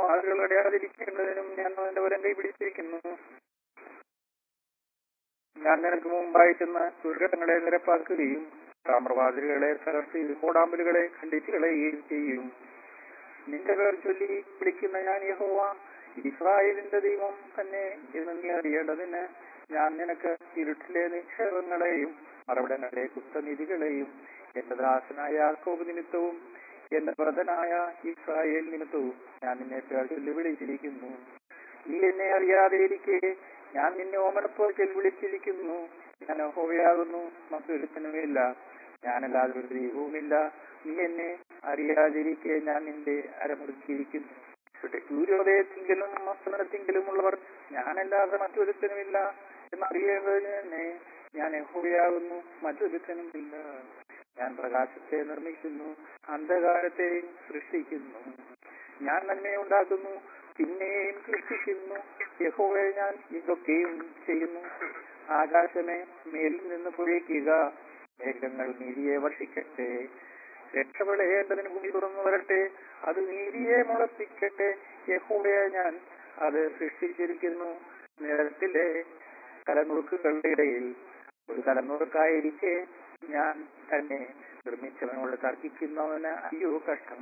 ആളുകൾ അടയാതിരിക്കേണ്ടതിനും ഞാൻ അവന്റെ വരം കൈ പിടിച്ചിരിക്കുന്നു ഞാൻ നിനക്ക് മുമ്പായി ചെന്ന് ദുർഘടങ്ങളെ നിരപ്പാക്കുകയും താമ്രവാതിലുകളെ തകർത്ത് കോടാമ്പലുകളെ ഖണ്ഡിച്ചു കളയുകയും ചെയ്യും നിന്റെ പേർ ചൊല്ലി വിളിക്കുന്ന ഞാൻ യഹോവ ഇസ്രായേലിന്റെ ദൈവം തന്നെ എന്ന് നീ അറിയേണ്ടതിന് ഞാൻ നിനക്ക് ഇരുട്ടിലെ നിക്ഷേപങ്ങളെയും മറവിടങ്ങളിലെ കുറ്റനിധികളെയും എന്റെ ദാസനായ യാക്കോബ് നിമിത്തവും എന്റെ വ്രതനായ ഇസ്രായേൽ നിമിത്തവും ഞാൻ നിന്നെ പേർ ചൊല്ലി വിളിച്ചിരിക്കുന്നു നീ എന്നെ അറിയാതെ ഇരിക്കെ ഞാൻ നിന്നെ ഓമനപ്പോൾ ചൊല്ലി വിളിച്ചിരിക്കുന്നു ഞാൻ ഹോവയാകുന്നു മറ്റൊരുത്തനുമില്ല ഞാനല്ലാതെ ഒരു ദൈവവുമില്ല നീ എന്നെ അറിയാതിരിക്കെ ഞാൻ നിന്റെ അരമുറുക്കിയിരിക്കുന്നു സൂര്യോദയത്തിങ്കിലും അസ്തമനത്തിങ്കിലുമുള്ളവർ ഞാനല്ലാതെ മറ്റൊരുത്തനുമില്ല എന്നറിയേണ്ടതിന് തന്നെ ഞാൻ യഹോവയാകുന്നു മറ്റൊരുത്തനുമില്ല ഞാൻ പ്രകാശത്തെ നിർമ്മിക്കുന്നു അന്ധകാരത്തെയും സൃഷ്ടിക്കുന്നു ഞാൻ നന്മ ഉണ്ടാക്കുന്നു പിന്നെയും സൃഷ്ടിക്കുന്നു യഹോവയെ ഞാൻ ഇതൊക്കെയും ചെയ്യുന്നു ആകാശമേ മേലിൽ നിന്ന് പുഴയ്ക്കുക മേഘങ്ങൾ നീതിയെ വർഷിക്കട്ടെ രക്ഷപ്പെടേണ്ടതിന് ഭൂമി തുറന്നു വരട്ടെ അത് നീതിയെ മുളപ്പിക്കട്ടെ യഹോവയെ ഞാൻ അത് സൃഷ്ടിച്ചിരിക്കുന്നു നിരത്തിലെ കലനുറുക്കുകളുടെ ഇടയിൽ ഒരു കലനുറുക്കായിരിക്കെ ഞാൻ തന്നെ നിർമ്മിച്ചവനോട് തർക്കിക്കുന്നവന് അയ്യോ കഷ്ടം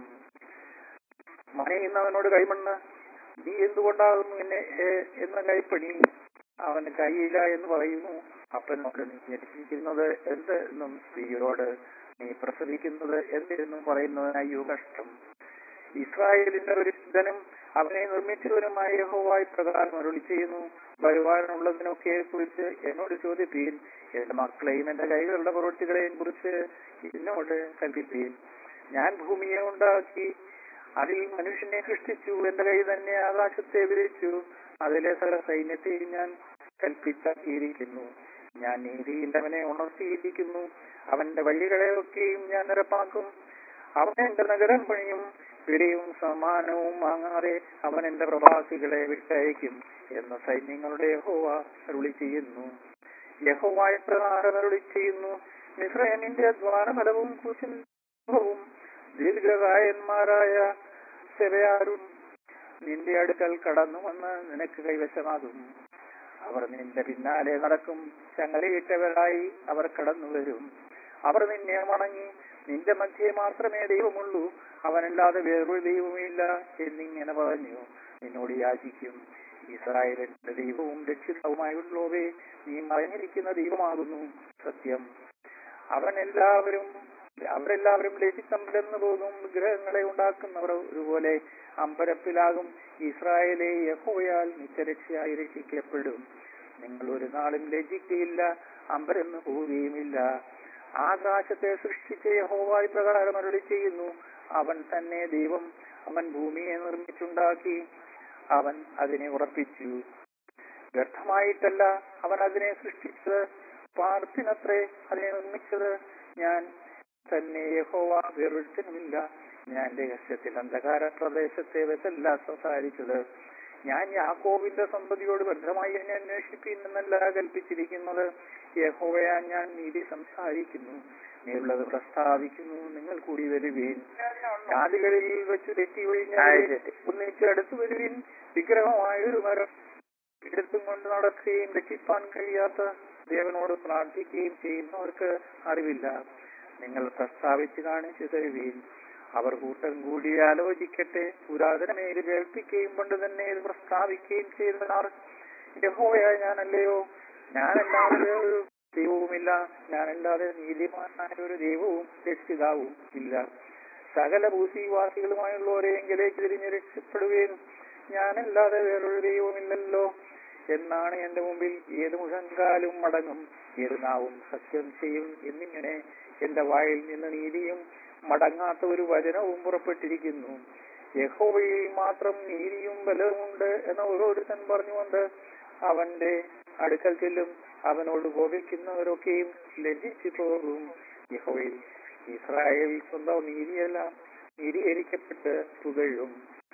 മണയുന്നവനോട് കൈമണ്ണ് നീ എന്തുകൊണ്ടാകുന്നു എന്നെ ഏ- എന്ന കൈപ്പണി അവന് കൈയില്ല എന്ന് പറയുന്നു അപ്പനോട് നീ ജനിച്ചിരിക്കുന്നത് എന്ത് എന്നും സ്ത്രീയോട് നീ പ്രസവിക്കുന്നത് എന്ത് എന്നും പറയുന്നവന് അയ്യോ കഷ്ടം ഇസ്രായേലിന്റെ ഒരു സിദ്ധനും അവനെ നിർമ്മിച്ചവനുമായ യഹോവായി പ്രകാരം അരുളി ചെയ്യുന്നു വരുവാനുള്ളതിനൊക്കെ കുറിച്ച് എന്നോട് ചോദിപ്പീൻ എന്റെ മക്കളെയും എന്റെ കൈകളുടെ പ്രവൃത്തികളെയും കുറിച്ച് എന്നോട് കൽപ്പിപ്പീൻ ഞാൻ ഭൂമിയെ ഉണ്ടാക്കി അതിൽ മനുഷ്യനെ സൃഷ്ടിച്ചു എന്റെ കൈ തന്നെ ആകാശത്തെ വിരിച്ചു അതിലെ സകല സൈന്യത്തെയും ഞാൻ കൽപ്പിച്ചാക്കിയിരിക്കുന്നു ഞാൻ നീതിയില്ലവനെ ഉണർത്തിയിരിക്കുന്നു അവന്റെ വഴികളെ ഒക്കെയും ഞാൻ നിരപ്പാക്കും അവൻ എന്റെ നഗരം പണിയും വിലയും സമ്മാനവും വാങ്ങാതെ അവൻ എന്റെ പ്രവാസികളെ വിട്ടയക്കും എന്ന സൈന്യങ്ങളുടെ യഹോവ അരുളി ചെയ്യുന്നു യഹോവായ പ്രകാരം അരുളി ചെയ്യുന്നു മിശ്രയമിന്റെ ദ്വാരഫലവും കുശലവും ദീർഘകായന്മാരായ സെവയാരും നിന്റെ അടുക്കൽ കടന്നു വന്ന് നിനക്ക് കൈവശമാകും അവർ നിന്റെ പിന്നാലെ നടക്കും ചങ്ങലയിട്ടവരായി അവർ കടന്നു വരും അവർ നിന്നെ വണങ്ങി നിന്റെ മധ്യേ മാത്രമേ ദൈവമുള്ളൂ അവനല്ലാതെ വേറൊരു ദൈവമില്ല എന്നിങ്ങനെ പറഞ്ഞു നിന്നോട് യാചിക്കും ഇസ്രായേലിന്റെ ദൈവവും രക്ഷിതവുമായുള്ളവേ നീ മറഞ്ഞിരിക്കുന്ന ദൈവമാകുന്നു സത്യം അവൻ എല്ലാവരും അവരെല്ലാവരും ലഭിച്ചമ്പലെന്ന് പോകും വിഗ്രഹങ്ങളെ ഉണ്ടാക്കുന്നവർ ഒരുപോലെ അമ്പരപ്പിലാകും ഇസ്രായേലെ യഹോയാൽ നിത്യരക്ഷയായി രക്ഷിക്കപ്പെടും നിങ്ങൾ ഒരു നാളും ലജിക്കയില്ല അമ്പരന്ന് പോവുകയുമില്ല ആകാശത്തെ സൃഷ്ടിച്ച യഹോവായി പ്രകാരം അരുളി ചെയ്യുന്നു അവൻ തന്നെ ദൈവം അവൻ ഭൂമിയെ നിർമ്മിച്ചുണ്ടാക്കി അവൻ അതിനെ ഉറപ്പിച്ചു വ്യർത്ഥമായിട്ടല്ല അവൻ അതിനെ സൃഷ്ടിച്ചത് പാർത്തിനത്രേ അതിനെ നിർമ്മിച്ചത് ഞാൻ തന്നെ യഹോവ വേറൊരുത്തനുമില്ല ഞാൻ രഹസ്യത്തിൽ അന്ധകാര പ്രദേശത്തെ വെച്ചല്ല സംസാരിച്ചത് ഞാൻ യാക്കോബിന്റെ സന്തതിയോട് ബന്ധമായി എന്നെ അന്വേഷിപ്പീൻ എന്നല്ല കൽപ്പിച്ചിരിക്കുന്നത് യഹോവയാ ഞാൻ നീതി സംസാരിക്കുന്നു നീയുള്ളത് പ്രസ്താവിക്കുന്നു നിങ്ങൾ കൂടി വരുവീൻ ജാതികളിൽ വെച്ച് തെറ്റി ഒഴിഞ്ഞാൽ ഒന്നിച്ച് അടുത്തു വരുവിൻ വിഗ്രഹമായ ഒരു മരം എടുത്തും കൊണ്ട് നടക്കുകയും രക്ഷിപ്പാൻ കഴിയാത്ത ദേവനോട് പ്രാർത്ഥിക്കുകയും ചെയ്യുന്നവർക്ക് അറിവില്ല നിങ്ങൾ പ്രസ്താവിച്ച് കാണിച്ചു തരുവീൻ അവർ കൂട്ടം കൂടി ആലോചിക്കട്ടെ പുരാതനമേര് കേൾപ്പിക്കുകയും കൊണ്ട് തന്നെ ഇത് പ്രസ്താവിക്കുകയും ചെയ്തവർ യഹോവയായ ഞാനല്ലയോ ഞാനല്ലാതെ ഒരു ദൈവവുമില്ല ഞാനല്ലാതെ നീതിമാനായ ഒരു ദൈവവും രക്ഷിതാവും ഇല്ല സകല ഭൂസിവാസികളുമായുള്ളവരെ എങ്കിലേക്ക് തിരിഞ്ഞ് രക്ഷപ്പെടുകയും ഞാനല്ലാതെ വേറൊരു ദൈവമില്ലല്ലോ എന്നാണ് എന്റെ മുമ്പിൽ ഏത് മുഴങ്കാലും മടങ്ങും ഏത് നാവും സത്യം ചെയ്യും എന്നിങ്ങനെ എന്റെ വായിൽ നിന്ന് നീതിയും മടങ്ങാത്ത ഒരു വചനവും പുറപ്പെട്ടിരിക്കുന്നു യഹോവയിൽ മാത്രം നീതിയും ബലവുമുണ്ട് എന്ന ഓരോരുത്തൻ പറഞ്ഞുകൊണ്ട് അവന്റെ അടുക്കൽ ചെല്ലും അവനോട് കോപിക്കുന്നവരൊക്കെയും ലജ്ജിച്ചു പോകും യഹോവയിൽ ഇസ്രായേൽ സ്വന്തം നീതിയെല്ലാം നീതീകരിക്കപ്പെട്ട് പുകഴും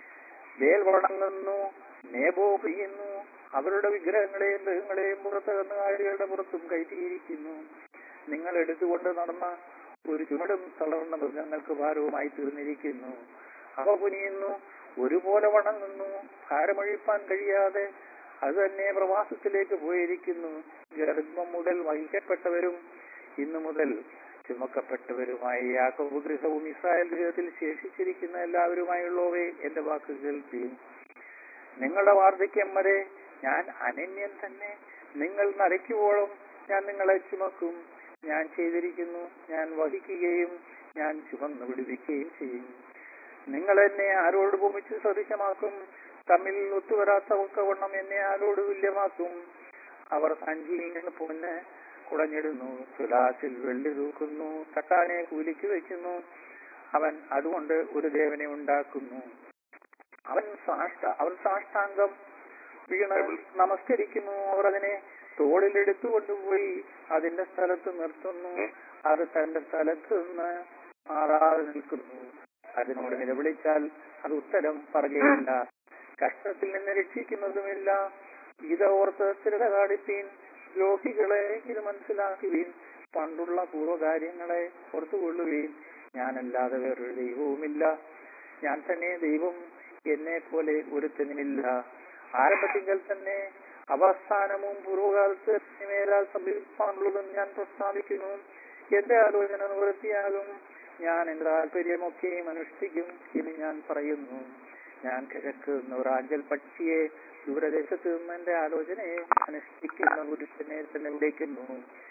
വേൽ വണങ്ങുന്നു നേബോ പെയ്യുന്നു അവരുടെ വിഗ്രഹങ്ങളെയും മൃഗങ്ങളെയും പുറത്ത് കന്നുകാലികളുടെ പുറത്തും കയറ്റിയിരിക്കുന്നു നിങ്ങൾ എടുത്തുകൊണ്ട് നടന്ന ഒരു ചുമടും തളർന്ന മൃഗങ്ങൾക്ക് ഭാരവുമായി തീർന്നിരിക്കുന്നു അവ കുനിയുന്നു ഒരുപോലെ വണങ്ങുന്നു ഭാരമൊഴിപ്പാൻ കഴിയാതെ അത് തന്നെ പ്രവാസത്തിലേക്ക് പോയിരിക്കുന്നു ഗർഭം മുതൽ വഹിക്കപ്പെട്ടവരും ഇന്നു മുതൽ ചുമക്കപ്പെട്ടവരുമായ യാക്കോബ് ഗൃഹവും ഇസ്രായേൽ ഗൃഹത്തിൽ ശേഷിച്ചിരിക്കുന്ന എല്ലാവരുമായുള്ളവേ എന്റെ വാക്ക് കേൾപ്പീൻ നിങ്ങളുടെ വാർദ്ധക്യം വരെ ഞാൻ അനന്യൻ തന്നെ നിങ്ങൾ നരയ്ക്കുവോളം ഞാൻ നിങ്ങളെ ചുമക്കും ഞാൻ ചെയ്തിരിക്കുന്നു ഞാൻ വഹിക്കുകയും ഞാൻ ചുമന്ന് വിടുവിക്കുകയും ചെയ്യും നിങ്ങൾ എന്നെ ആരോട് ഭൂമിച്ച് സദൃശമാക്കും തമ്മിൽ ഒത്തുവരാത്ത ഒക്കവണ്ണം എന്നെ ആരോട് തുല്യമാക്കും അവർ സഞ്ചിയിൽ നിന്ന് പൊന്ന് കുടഞ്ഞിടുന്നു തുലാസിൽ വെള്ളി തൂക്കുന്നു തട്ടാനെ കൂലിക്ക് വെക്കുന്നു അവൻ അതുകൊണ്ട് ഒരു ദേവനെ ഉണ്ടാക്കുന്നു അവൻ സാഷ്ട അവൻ സാഷ്ടാംഗം വീണ് നമസ്കരിക്കുന്നു അവർ അതിനെ തോളിലെടുത്തു കൊണ്ടുപോയി അതിന്റെ സ്ഥലത്ത് നിർത്തുന്നു അത് തന്റെ സ്ഥലത്ത് നിന്ന് മാറാതെ നിൽക്കുന്നു അതിനോട് നിലവിളിച്ചാൽ അത് ഉത്തരം പറയുകയില്ല കഷ്ടത്തിൽ നിന്ന് രക്ഷിക്കുന്നതുമില്ല ഇത് ഓർത്ത് സ്ഥിരത കാണിപ്പീൻ ദ്രോഹികളെ ഇത് മനസ്സിലാക്കുവീൻ പണ്ടുള്ള പൂർവ്വകാര്യങ്ങളെ ഓർത്തുകൊള്ളുവീൻ ഞാനല്ലാതെ വേറൊരു ദൈവവുമില്ല ഞാൻ തന്നെ ദൈവം എന്നെ പോലെ ഒരുത്തനുമില്ല ആരംഭത്തിങ്കൽ തന്നെ അവസാനവും പൂർവ്വകാലത്ത് മേലാൽ സംഭവിക്കാനുള്ളതും ഞാൻ പ്രസ്താവിക്കുന്നു എന്റെ ആലോചന നിവൃത്തിയാകും ഞാൻ എന്റെ താല്പര്യമൊക്കെയും അനുഷ്ഠിക്കും എന്ന് ഞാൻ പറയുന്നു ഞാൻ കിഴക്ക് നിന്ന് ഒരു ആഞ്ചൽ പക്ഷിയെ ദൂരദേശത്ത് നിന്ന് എന്റെ ആലോചനയെ അനുഷ്ഠിക്കുന്ന പുരുഷനെ തന്നെ വിളിക്കുന്നു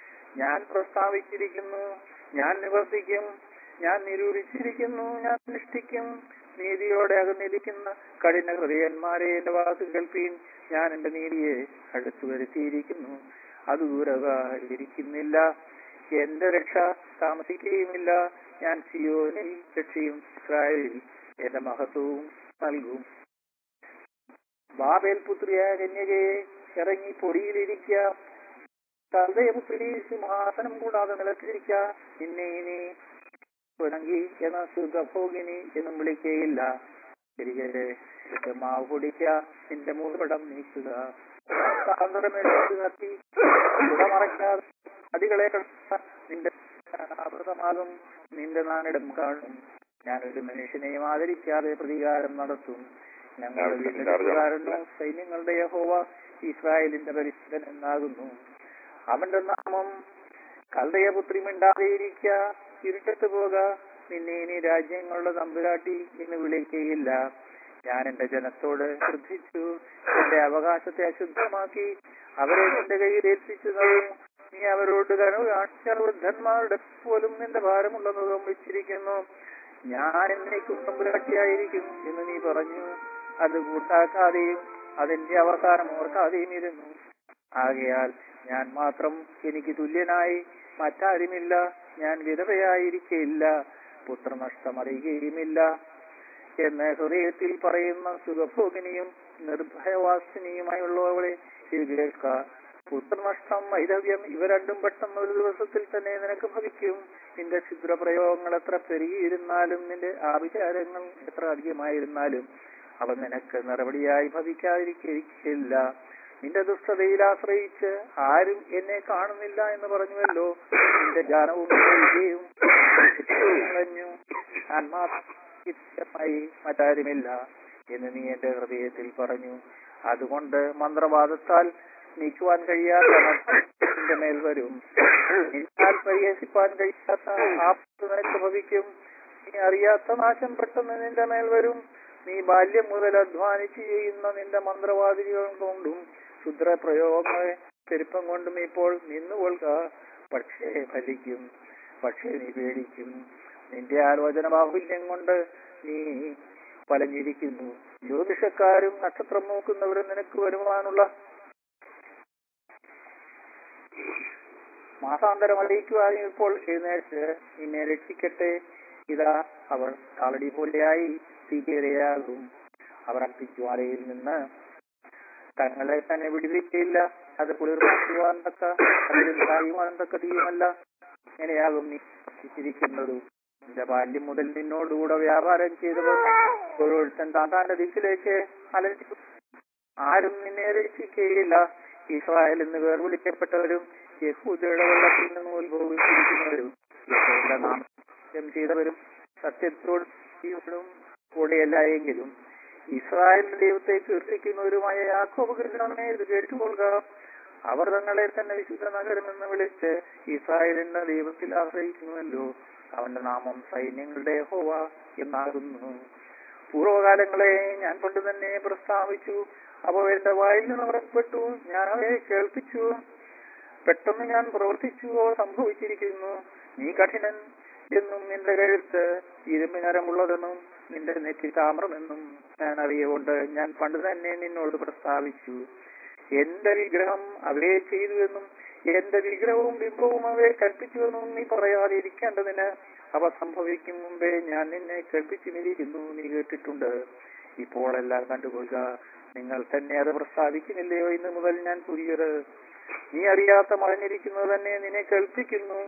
ഞാൻ പ്രസ്താവിച്ചിരിക്കുന്നു ഞാൻ നിവർത്തിക്കും ഞാൻ നിരൂപിച്ചിരിക്കുന്നു ഞാൻ അനുഷ്ഠിക്കും നീതിയോടെ അകന്നിരിക്കുന്ന കഠിന ഹൃദയന്മാരെ എന്റെ വാക്ക് കേൾപ്പീൻ ഞാൻ എന്റെ നീതിയെ അടുത്തു വരുത്തിയിരിക്കുന്നു അത് ദൂരകാരിക്കുന്നില്ല എന്റെ രക്ഷ താമസിക്കുകയുമില്ല ഞാൻ സിയോനിൽ രക്ഷയും ഇസ്രായേലിൽ എന്റെ മഹത്വവും നൽകും ബാബേൽ പുത്രിയായ കന്യകയെ ഇറങ്ങി പൊടിയിലിരിക്കുക കൽദയപുത്രി സിംഹാസനം കൂടാതെ നിലത്തിരിക്ക നിന്നെ ഇനി പുനങ്കി എന്ന സുഖഭോഗിനി എന്നും വിളിക്കുകയില്ല തിരികെ മാവ് പൊടിക്ക നിന്റെ മൂർപടം നീക്കുക സാന്ദ്രമെടുത്ത് കത്തി കുടമറയ്ക്കാതെ അടികളെ നിന്റെ ആവൃതമാകും നിന്റെ നാണിടം കാണും ഞാനൊരു മനുഷ്യനെയും ആദരിക്കാതെ പ്രതികാരം നടത്തും ഞങ്ങളുടെ വീട്ടുകാരനോ സൈന്യങ്ങളുടെ യഹോവ ഇസ്രായേലിന്റെ പരിശുദ്ധൻ എന്നാകുന്നു അവന്റെ നാമം കൽദയപുത്രി മിണ്ടാതെയിരിക്ക ഇരുട്ടത്ത് പോക നിന്നെ ഇനി രാജ്യങ്ങളുടെ തമ്പുരാട്ടി എന്ന് വിളിക്കുകയില്ല ഞാൻ എന്റെ ജനത്തോട് ശ്രദ്ധിച്ചു എന്റെ അവകാശത്തെ അശുദ്ധമാക്കി അവരെ നിന്റെ കയ്യിൽ ഏൽപ്പിച്ചു തന്നു നീ അവരോട് കനവ് കാണിച്ച വൃദ്ധന്മാരുടെ പോലും നിന്റെ ഭാരമുള്ളതും വെച്ചിരിക്കുന്നു ഞാൻ എന്നേക്കും തമ്പുരാട്ടിയായിരിക്കും എന്ന് നീ പറഞ്ഞു അത് കൂട്ടാക്കാതെയും അതിന്റെ അവസാനം ഓർക്കാതെയും ഇരുന്നു ആകയാൽ ഞാൻ മാത്രം എനിക്ക് തുല്യനായി മറ്റാരുമില്ല ഞാൻ വിധവയായിരിക്കയില്ല പുത്രനഷ്ടം അറിയുകയുമില്ല എന്ന് ഹൃദയത്തിൽ പറയുന്ന സുഖഭോഗിനിയും നിർഭയവാസിനിയുമായുള്ളവളെ ഇത് കേൾക്ക പുത്രനഷ്ടം വൈദവ്യം ഇവ രണ്ടും പെട്ടെന്ന് ഒരു ദിവസത്തിൽ തന്നെ നിനക്ക് ഭവിക്കും നിന്റെ ക്ഷുദ്രപ്രയോഗങ്ങൾ എത്ര പെരുകിയിരുന്നാലും നിന്റെ ആഭിചാരങ്ങൾ എത്ര അധികമായിരുന്നാലും അവ നിനക്ക് നടപടിയായി ഭവിക്കാതിരിക്കില്ല നിന്റെ ദുഷ്ടതയിൽ ആശ്രയിച്ച് ആരും എന്നെ കാണുന്നില്ല എന്ന് പറഞ്ഞുവല്ലോ നിന്റെ ജാനവും വിജയവും കളഞ്ഞു ആത്മാർത്ഥമായി മറ്റാരുമില്ല എന്ന് നീ എന്റെ ഹൃദയത്തിൽ പറഞ്ഞു അതുകൊണ്ട് മന്ത്രവാദത്താൽ നീക്കുവാൻ കഴിയാത്ത നിന്റെ മേൽ വരും നിന്നാൽ പരിഹസിപ്പാൻ കഴിയാത്ത ആപത്ത് നിനക്ക് ഭവിക്കും നീ അറിയാത്ത നാശം പെട്ടെന്ന് നിന്റെ മേൽ വരും നീ ബാല്യം മുതൽ അധ്വാനിച്ച് ചെയ്യുന്ന നിന്റെ മന്ത്രവാദികൾ കൊണ്ടും ക്ഷുദ്ര പ്രയോഗങ്ങളെ പെരുപ്പം കൊണ്ടും ഇപ്പോൾ നിന്നുകൊള്ളുക പക്ഷേ ഫലിക്കും പക്ഷേ നീ പേടിക്കും നിന്റെ ആലോചന ബാഹുല്യം കൊണ്ട് നീ വലഞ്ഞിരിക്കുന്നു ജ്യോതിഷക്കാരും നക്ഷത്രം നോക്കുന്നവരും നിനക്ക് വരുവാനുള്ള മാസാന്തരം അറിയിക്കുവാനും ഇപ്പോൾ എഴുന്നേറ്റ് നിന്നെ രക്ഷിക്കട്ടെ ഇതാ അവർ കാളടി പോലെയായി തീക്കേരയാകും അവർ അപ്പിച്ചുവാലയിൽ നിന്ന് തങ്ങളെ തന്നെ വിടുവിക്കയില്ല അത് കുളിർമാക്കുവാൻ തക്ക അതിലും കായുവാൻ തക്ക തീയുമല്ല ഇങ്ങനെയാകും നീ ഇരിക്കുന്നതും നിന്റെ ബാല്യം മുതൽ നിന്നോടുകൂടെ വ്യാപാരം ചെയ്തവർ ഓരോരുത്തൻ താത്താന്റെ ദിക്കിലേക്ക് അലഞ്ഞു ആരും നിന്നെ രക്ഷിക്കുകയില്ല ഇസ്രായേൽ എന്ന് വേർ വിളിക്കപ്പെട്ടവരും യഹൂദയുടെ വെള്ളത്തിൽ നിന്ന് ഉത്ഭവിച്ചിരിക്കുന്നവരും യഹോവയുടെ നാമം ചെയ്തവരും സത്യത്തോടും കൂടെയല്ല എങ്കിലും ഇസ്രായേൽ ദൈവത്തെ കീർത്തിക്കുന്നവരുമായ യാക്കോബ് ഗൃഹമേ ഇത് കേട്ടുകൊള്ളുക അവർ തങ്ങളെ തന്നെ വിശുദ്ധ നഗരമെന്ന് വിളിച്ച് ഇസ്രായേലിന്റെ ദൈവത്തിൽ ആശ്രയിക്കുന്നുവല്ലോ അവന്റെ നാമം സൈന്യങ്ങളുടെ ഹോവ എന്നാകുന്നു പൂർവ്വകാലങ്ങളെ ഞാൻ പണ്ട് തന്നെ പ്രസ്താവിച്ചു അപ്പോൾ എന്റെ വായിൽ നിന്ന് പുറപ്പെട്ടു ഞാൻ അവയെ കേൾപ്പിച്ചു പെട്ടെന്ന് ഞാൻ പ്രവർത്തിച്ചുവോ സംഭവിച്ചിരിക്കുന്നു നീ കഠിനൻ എന്നും നിന്റെ കഴുത്ത് ഇരുമ്പിനരമുള്ളതെന്നും നിന്റെ നെറ്റി താമ്രമെന്നും ഞാൻ അറിയുകൊണ്ട് ഞാൻ പണ്ട് തന്നെ നിന്നോട് പ്രസ്താവിച്ചു എന്റെ വിഗ്രഹം അവയെ ചെയ്തുവെന്നും എന്റെ വിഗ്രഹവും ബിംബവും അവയെ കൽപ്പിച്ചുവെന്നും നീ പറയാതെ ഇരിക്കേണ്ടതിന് അവ സംഭവിക്കും മുമ്പേ ഞാൻ നിന്നെ കേൾപ്പിച്ചുമിരിക്കുന്നു നീ കേട്ടിട്ടുണ്ട് ഇപ്പോൾ എല്ലാം കണ്ടുകൊള്ളുക നിങ്ങൾ തന്നെ അത് പ്രസ്താവിക്കുന്നില്ലയോ ഇന്ന് മുതൽ ഞാൻ പുതിയത് നീ അറിയാത്ത മറഞ്ഞിരിക്കുന്നത് തന്നെ നിന്നെ കേൾപ്പിക്കുന്നു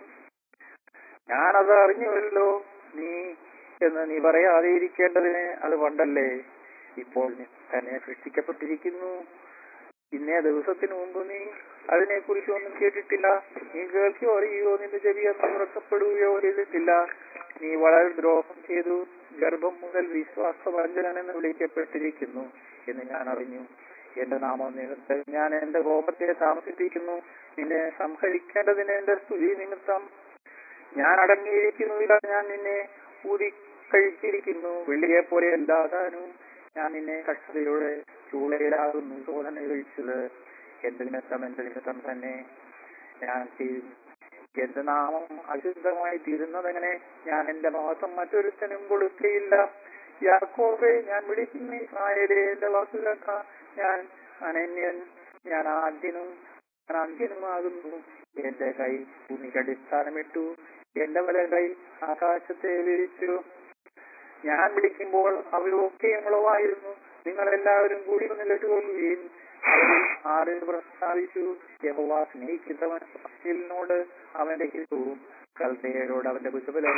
ഞാനത് അറിഞ്ഞുവല്ലോ നീ എന്ന് നീ പറയാതെ ഇരിക്കേണ്ടതിന് അത് പണ്ടല്ലേ ഇപ്പോൾ നീ തന്നെ സൃഷ്ടിക്കപ്പെട്ടിരിക്കുന്നു ഇന്നേ ദിവസത്തിന് മുമ്പ് നീ അതിനെ കുറിച്ച് ഒന്നും കേട്ടിട്ടില്ല നീ കേൾക്കുകയോ അറിയുകയോ നിന്റെ ചെവി അന്ന് തുറക്കപ്പെടുകയോ ചെയ്തിട്ടില്ല നീ വളരെ ദ്രോഹം ചെയ്തു ഗർഭം മുതൽ വിശ്വാസവഞ്ചനൻ എന്ന് വിളിക്കപ്പെട്ടിരിക്കുന്നു എന്ന് ഞാൻ അറിഞ്ഞു എന്റെ നാമം നിമിത്തം ഞാൻ എന്റെ കോപത്തെ താമസിപ്പിക്കുന്നു നിന്നെ സംഹരിക്കേണ്ടതിന് എന്റെ സ്തുതി നിമിത്തം ഞാൻ അടങ്ങിയിരിക്കുന്നില്ല ഞാൻ നിന്നെ ഊതി കഴിച്ചിരിക്കുന്നു വെള്ളിയെ പോലെ എല്ലാതാനും ഞാൻ നിന്നെ കഷ്ടതയോടെ ചൂളയിലാകുന്നു ശോധന കഴിച്ചത് എന്റെ നിമിത്തം എന്റെ നിമിത്തം തന്നെ ഞാൻ ചെയ്യും എന്റെ നാമം അശുദ്ധമായി തീരുന്നതെങ്ങനെ ഞാൻ എന്റെ മഹത്വം മറ്റൊരുത്തനും കൊടുക്കുകയില്ല യാക്കോബെ ഞാൻ വിളിക്കുന്ന ഇസ്രായേലെ എന്റെ വാക്കുകൾക്ക ഞാൻ അനന്യൻ ഞാൻ ആദ്യനും ഞാൻ അന്ത്യനുമാകുന്നു എന്റെ കൈ ഭൂമിക്ക് അടിസ്ഥാനമിട്ടു എന്റെ വല കൈ ആകാശത്തെ വിരിച്ചു ഞാൻ വിളിക്കുമ്പോൾ അവരൊക്കെയും ഉളവായിരുന്നു നിങ്ങൾ എല്ലാവരും കൂടി ഒന്ന് കേട്ടുകൊള്ളുകയും അവരിൽ ആറിന് പ്രസ്താവിച്ചു യഹോവ സ്നേഹിക്കുന്നവൻ ഇസ്രായേലിനോട് അവന്റെ ഹിതവും കൽദയരോട് അവന്റെ കുശബലം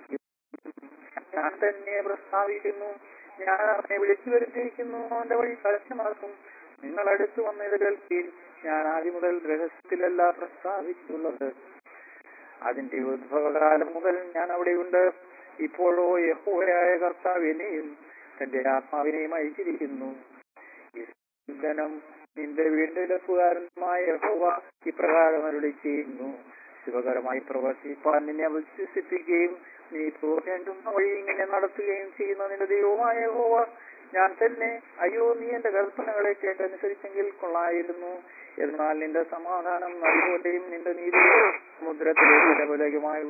ഞാൻ തന്നെ പ്രസ്താവിക്കുന്നു ഞാൻ അവനെ വിളിച്ചു വരുത്തിയിരിക്കുന്നു അവന്റെ വഴി കലശമാക്കും നിങ്ങൾ അടുത്തു വന്നത് കേൾപ്പീൻ ഞാൻ ആദ്യം മുതൽ രഹസ്യത്തിലല്ല പ്രസ്താവിച്ചുള്ളത് അതിന്റെ ഉദ്ഭവകാലം മുതൽ ഞാൻ അവിടെയുണ്ട് ഇപ്പോഴോ യഹോയായ കർത്താവിനെയും തന്റെ ആത്മാവിനെയും അയച്ചിരിക്കുന്നു ഇന്ധനം നിന്റെ വീണ്ടെടുപ്പുകാരനുമായ യഹോവ ഇപ്രകാരം അരുളി ചെയ്യുന്നു ശിവകരമായി പ്രവർത്തിപ്പാൻ നിന്നെ വിശ്വസിപ്പിക്കുകയും നീ പോകേണ്ടുന്ന വഴി ഇങ്ങനെ നടത്തുകയും ചെയ്യുന്ന നിന്റെ ദൈവമായ യഹോവ ഞാൻ തന്നെ അയ്യോ നീ എന്റെ കൽപ്പനകളെ കേട്ടനുസരിച്ചെങ്കിൽ കൊള്ളായിരുന്നു എന്നാൽ നിന്റെ സമാധാനം നദിപോലെയും നിന്റെ നീതി സമുദ്രത്തിലെ ഇടപലകമായി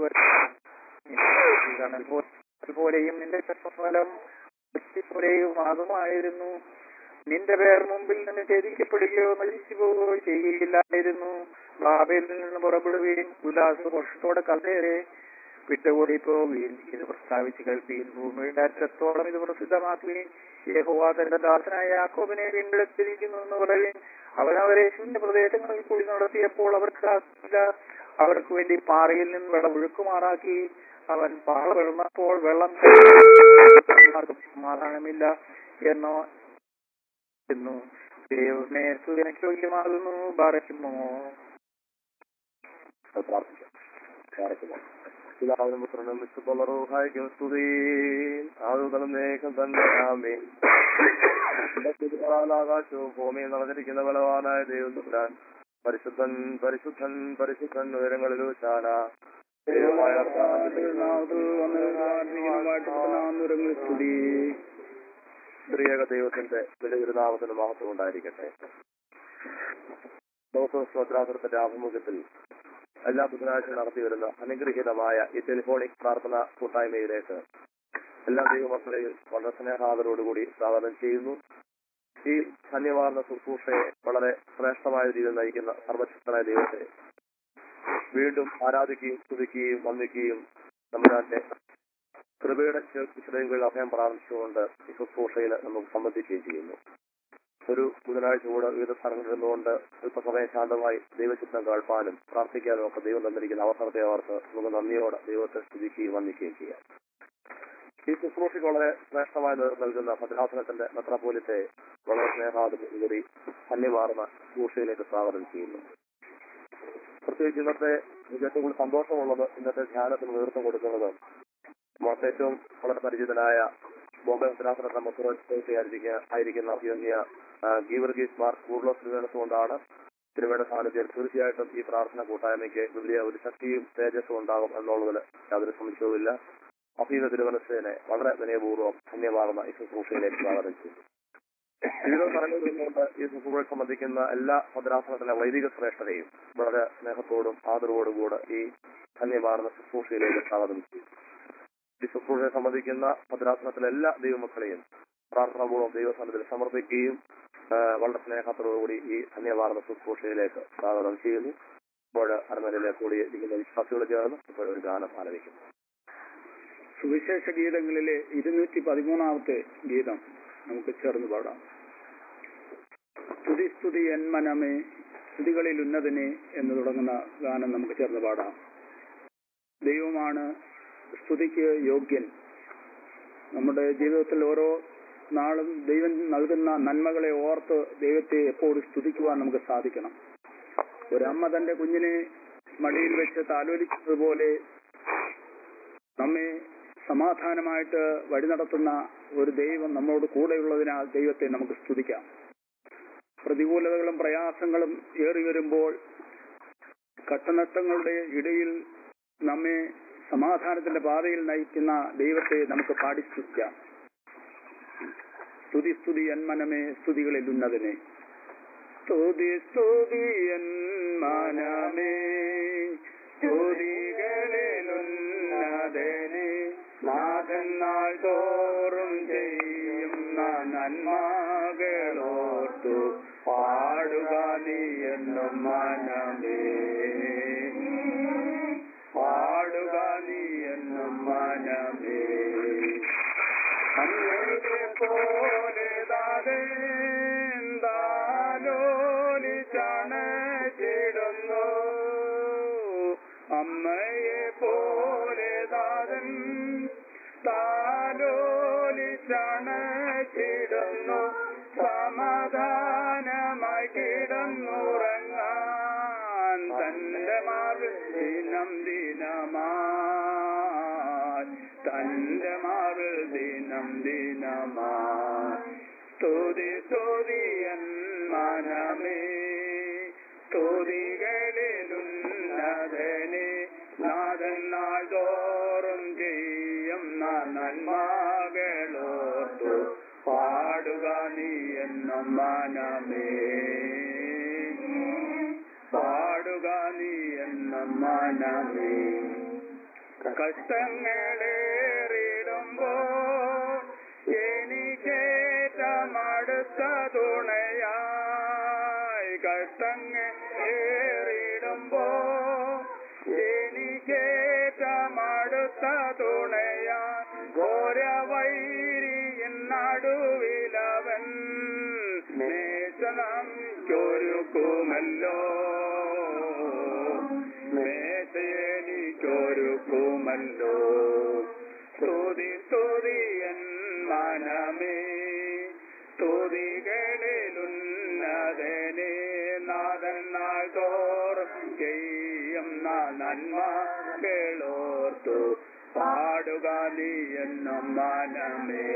പോലെയും നിന്റെ ഫലം പോലെയും ആകുമായിരുന്നു നിന്റെ പേർ മുമ്പിൽ നിന്ന് ഛേദിക്കപ്പെടുകയോ നശിച്ചു പോവുകയോ ചെയ്യുകയില്ലായിരുന്നു ബാബയിൽ നിന്ന് പുറപ്പെടുകയും ഉല്ലാസഘോഷത്തോടെ കഥേരെ വിട്ടുകൂടി പോവുകയും ഇത് പ്രസ്താവിച്ച് കേൾക്കുകയും ഭൂമിയുടെ അറ്റത്തോളം ഇത് പ്രസിദ്ധമാക്കുകയും യഹോവ തന്റെ ദാസനായ യാക്കോബിനെ വീണ്ടെടുത്തിരിക്കുന്നു എന്ന് പറയുകയും അവൻ അവരെ ശൂന്യ പ്രദേശങ്ങളിൽ കൂടി നടത്തിയപ്പോൾ അവർക്ക് ആക്കില്ല അവർക്ക് വേണ്ടി പാറയിൽ നിന്ന് വെള്ളം ഒഴുക്കുമാറാക്കി അവൻ പാറ വെള്ളപ്പോൾ വെള്ളം സമാധാനമില്ല എന്നോ എന്നു ദൈവമേ സൂര്യനക്ക് യോഗ്യമാകുന്നു ബാറയ്ക്കുമോ പിതാവിനും പുത്രനും വിശുദ്ധുള്ളറൂഹായിക്കും സ്തുതി ആളുകളും നേക്കം തന്നെ ആമേ ആകാശവും ഭൂമിയിൽ നടന്നിരിക്കുന്ന ബലവാനായ ദൈവം പരിശുദ്ധൻ പരിശുദ്ധൻ പരിശുദ്ധൻ ഉയരങ്ങളിൽ ചാല ദൈവമായ സ്ത്രീയക ദൈവത്തിന്റെ വലിയൊരു നാമത്തിന് മഹത്വം ഉണ്ടായിരിക്കട്ടെ ലോകോസ്വദ്രാസനത്തിന്റെ ആഭിമുഖ്യത്തിൽ എല്ലാ ബുധനാഴ്ച നടത്തി വരുന്ന അനുഗ്രഹീതമായ ഈ ടെലിഫോണിക് പ്രാർത്ഥന കൂട്ടായ്മയിലേക്ക് എല്ലാ ദൈവമക്കളെയും വളരെ സ്നേഹാദരോടുകൂടി സ്വാഗതം ചെയ്യുന്നു ഈ ധന്യമാർന്ന ശുശ്രൂഷയെ വളരെ ശ്രേഷ്ഠമായ രീതിയിൽ നയിക്കുന്ന സർവശക്തനായ ദൈവത്തെ വീണ്ടും ആരാധിക്കുകയും സ്തുതിക്കുകയും വന്ദിക്കുകയും നമ്മുടെ കൃപയുടെ ചിറകുകളിൽ അഭയം പ്രാപിച്ചുകൊണ്ട് ഈ ശുശ്രൂഷയിൽ നമുക്ക് സംബന്ധിക്കുകയും ചെയ്യുന്നു ഒരു ബുധനാഴ്ച കൂടെ വിവിധ സ്ഥലങ്ങളിൽ നിന്നുകൊണ്ട് അല്പസമയം ശാന്തമായി ദൈവചിത്രം കേൾപ്പാനും പ്രാർത്ഥിക്കാനും ഒക്കെ ദൈവം തന്നിരിക്കുന്ന അവസരത്തെ ഓർത്ത് നമുക്ക് നന്ദിയോടെ ദൈവത്തെ സ്തുതിക്കുകയും വന്ദിക്കുകയും ചെയ്യാം ഈ ശുശ്രൂഷയ്ക്ക് വളരെ ശ്രേഷ്ഠമായി നേതൃത്വം നൽകുന്ന ഭദ്രാസനത്തിന്റെ മെത്രാപോലിത്തെ വളരെ സ്നേഹാദി ധന്യമാർന്ന ശുശ്രൂഷയിലേക്ക് സ്വാഗതം ചെയ്യുന്നു പ്രത്യേകിച്ച് ഇന്നത്തെ ഏറ്റവും കൂടുതൽ സന്തോഷമുള്ളത് ഇന്നത്തെ ധ്യാനത്തിന് നേതൃത്വം കൊടുക്കുന്നത് നമുക്ക് ഏറ്റവും വളരെ പരിചിതനായ ബോംബെ ഭദ്രാസനത്തിന്റെ മൊത്തം ആയിരിക്കുന്ന അഭിയന്യ ഗീവർഗീസ് മാർ കൂർലോസ് തിരുവേണസുകൊണ്ടാണ് തിരുവേണ സാന്നിധ്യം തീർച്ചയായിട്ടും ഈ പ്രാർത്ഥന കൂട്ടായ്മയ്ക്ക് വലിയ ഒരു ശക്തിയും തേജസ്സും ഉണ്ടാകും എന്നുള്ളതിൽ യാതൊരു സംശയവുമില്ല അഭീത തിരുവനന്തപുരത്തിനെ വളരെ വിനയപൂർവ്വം ധന്യമാകുന്ന ഈ ശുശ്രൂഷയിലേക്ക് സ്വാഗതം ചെയ്തു വിവിധ സ്ഥലങ്ങളിൽ നിന്നുകൊണ്ട് ഈ ശുശ്രൂഷയെ സംബന്ധിക്കുന്ന എല്ലാ ഭദ്രാസനത്തിലെ വൈദിക ശ്രേഷ്ഠരെയും വളരെ സ്നേഹത്തോടും ആദരവോടും കൂടെ ഈ ധന്യമാർന്ന ശുശ്രൂഷയിലേക്ക് സ്വാഗതം ചെയ്തു ഈ ശുശ്രൂഷയെ സംബന്ധിക്കുന്ന ഭദ്രാസനത്തിലെ എല്ലാ ദൈവമക്കളെയും പ്രാർത്ഥനാപൂർവ്വം ദൈവസ്ഥാനത്തിൽ സമർപ്പിക്കുകയും ആ, വളരെ സ്നേഹത്തോടുകൂടി ഈ ധന്യവാർന്ന ശുശ്രൂഷയിലേക്ക് സ്വാഗതം ചെയ്യുന്നു ഇപ്പോൾ അരമനയിലെ കൂടി ഇരിക്കുന്ന വിശ്വാസികൾ ചേർന്ന് ഇപ്പോൾ ഒരു ഗാനം ആലപിക്കുന്നു സുവിശേഷ ഗീതങ്ങളിലെ ഇരുന്നൂറ്റി പതിമൂന്നാമത്തെ ഗീതം നമുക്ക് ചേർന്ന് പാടാം സ്തുതി സ്തുതി എൻ മനമേ സ്തുതികളിൽ ഉന്നതനെ എന്ന് തുടങ്ങുന്ന ഗാനം നമുക്ക് ചേർന്ന് പാടാം ദൈവമാണ് സ്തുതിക്ക് യോഗ്യൻ നമ്മുടെ ജീവിതത്തിൽ ഓരോ നാളും ദൈവം നൽകുന്ന നന്മകളെ ഓർത്ത് ദൈവത്തെ എപ്പോഴും സ്തുതിക്കുവാൻ നമുക്ക് സാധിക്കണം ഒരമ്മ തന്റെ കുഞ്ഞിനെ മടിയിൽ വെച്ച് താലോലിച്ചതുപോലെ നമ്മെ സമാധാനമായിട്ട് വഴി നടത്തുന്ന ഒരു ദൈവം നമ്മളോട് കൂടെയുള്ളതിനാൽ ദൈവത്തെ നമുക്ക് സ്തുതിക്കാം പ്രതികൂലതകളും പ്രയാസങ്ങളും ഏറി വരുമ്പോൾ കട്ടനട്ടങ്ങളുടെ ഇടയിൽ നമ്മെ സമാധാനത്തിന്റെ പാതയിൽ നയിക്കുന്ന ദൈവത്തെ നമുക്ക് പാടി സ്തുതിക്കാം സ്തുതി സ്തുതി എൻ മനമേ സ്തുതികളിൽ ഉന്നതനെ സ്തുതി സ്തുതി എൻ മനമേ സ്തുതികളിലുന്നതനെ നാഥൻ നാൾ തോറും ചെയ്യുന്ന നന്മകളോർത്തു പാടുക നീ എന്നും മനമേ പാടുക നീ എന്നും മനമേ അമ്മയെ പോലെ താലോലിച്ചണച്ചിടുന്നു അമ്മയെ പോലെ താതൻ താലോലിച്ചണച്ചിടുന്നു സമാധാനമായി കിടന്നുറങ്ങാൻ തന്റെ മാറിൽ ദിനം ദിനമായി തന്റെ മാറിൽ ദിനം ദിനമായി സ്തുതി സ്തുതിയൻ മനമേ സ്തുതികളിലുന്നതനെ നാഥൻ നാൾ തോറും ചെയ്യും നന്മകളോർത്തു പാടുക നീ എന്നും മനമേ പാടുക നീ എന്നും മനമേ കഷ്ടങ്ങളേറിടുമ്പോ എനിക്കേറ്റമടുത്ത തുണയായി കഷ്ടങ്ങളേറിടുമ്പോ എനിക്കേറ്റമടുത്ത തുണയാ ഘോരവൈരിயின் നടുവിലവൻ മേശനം ചൊരുക്കുമല്ലോ മേശയെനിക്കൊരുക്കുമല്ലോ സ്തുതി സ്തുതിയൻ മനമേ സ്തുതികളിലുന്നതനെ നാഥൻ നാൾ തോറും ചെയ്യും നന്മകളോർത്തു പാടുക നീ എന്നും മനമേ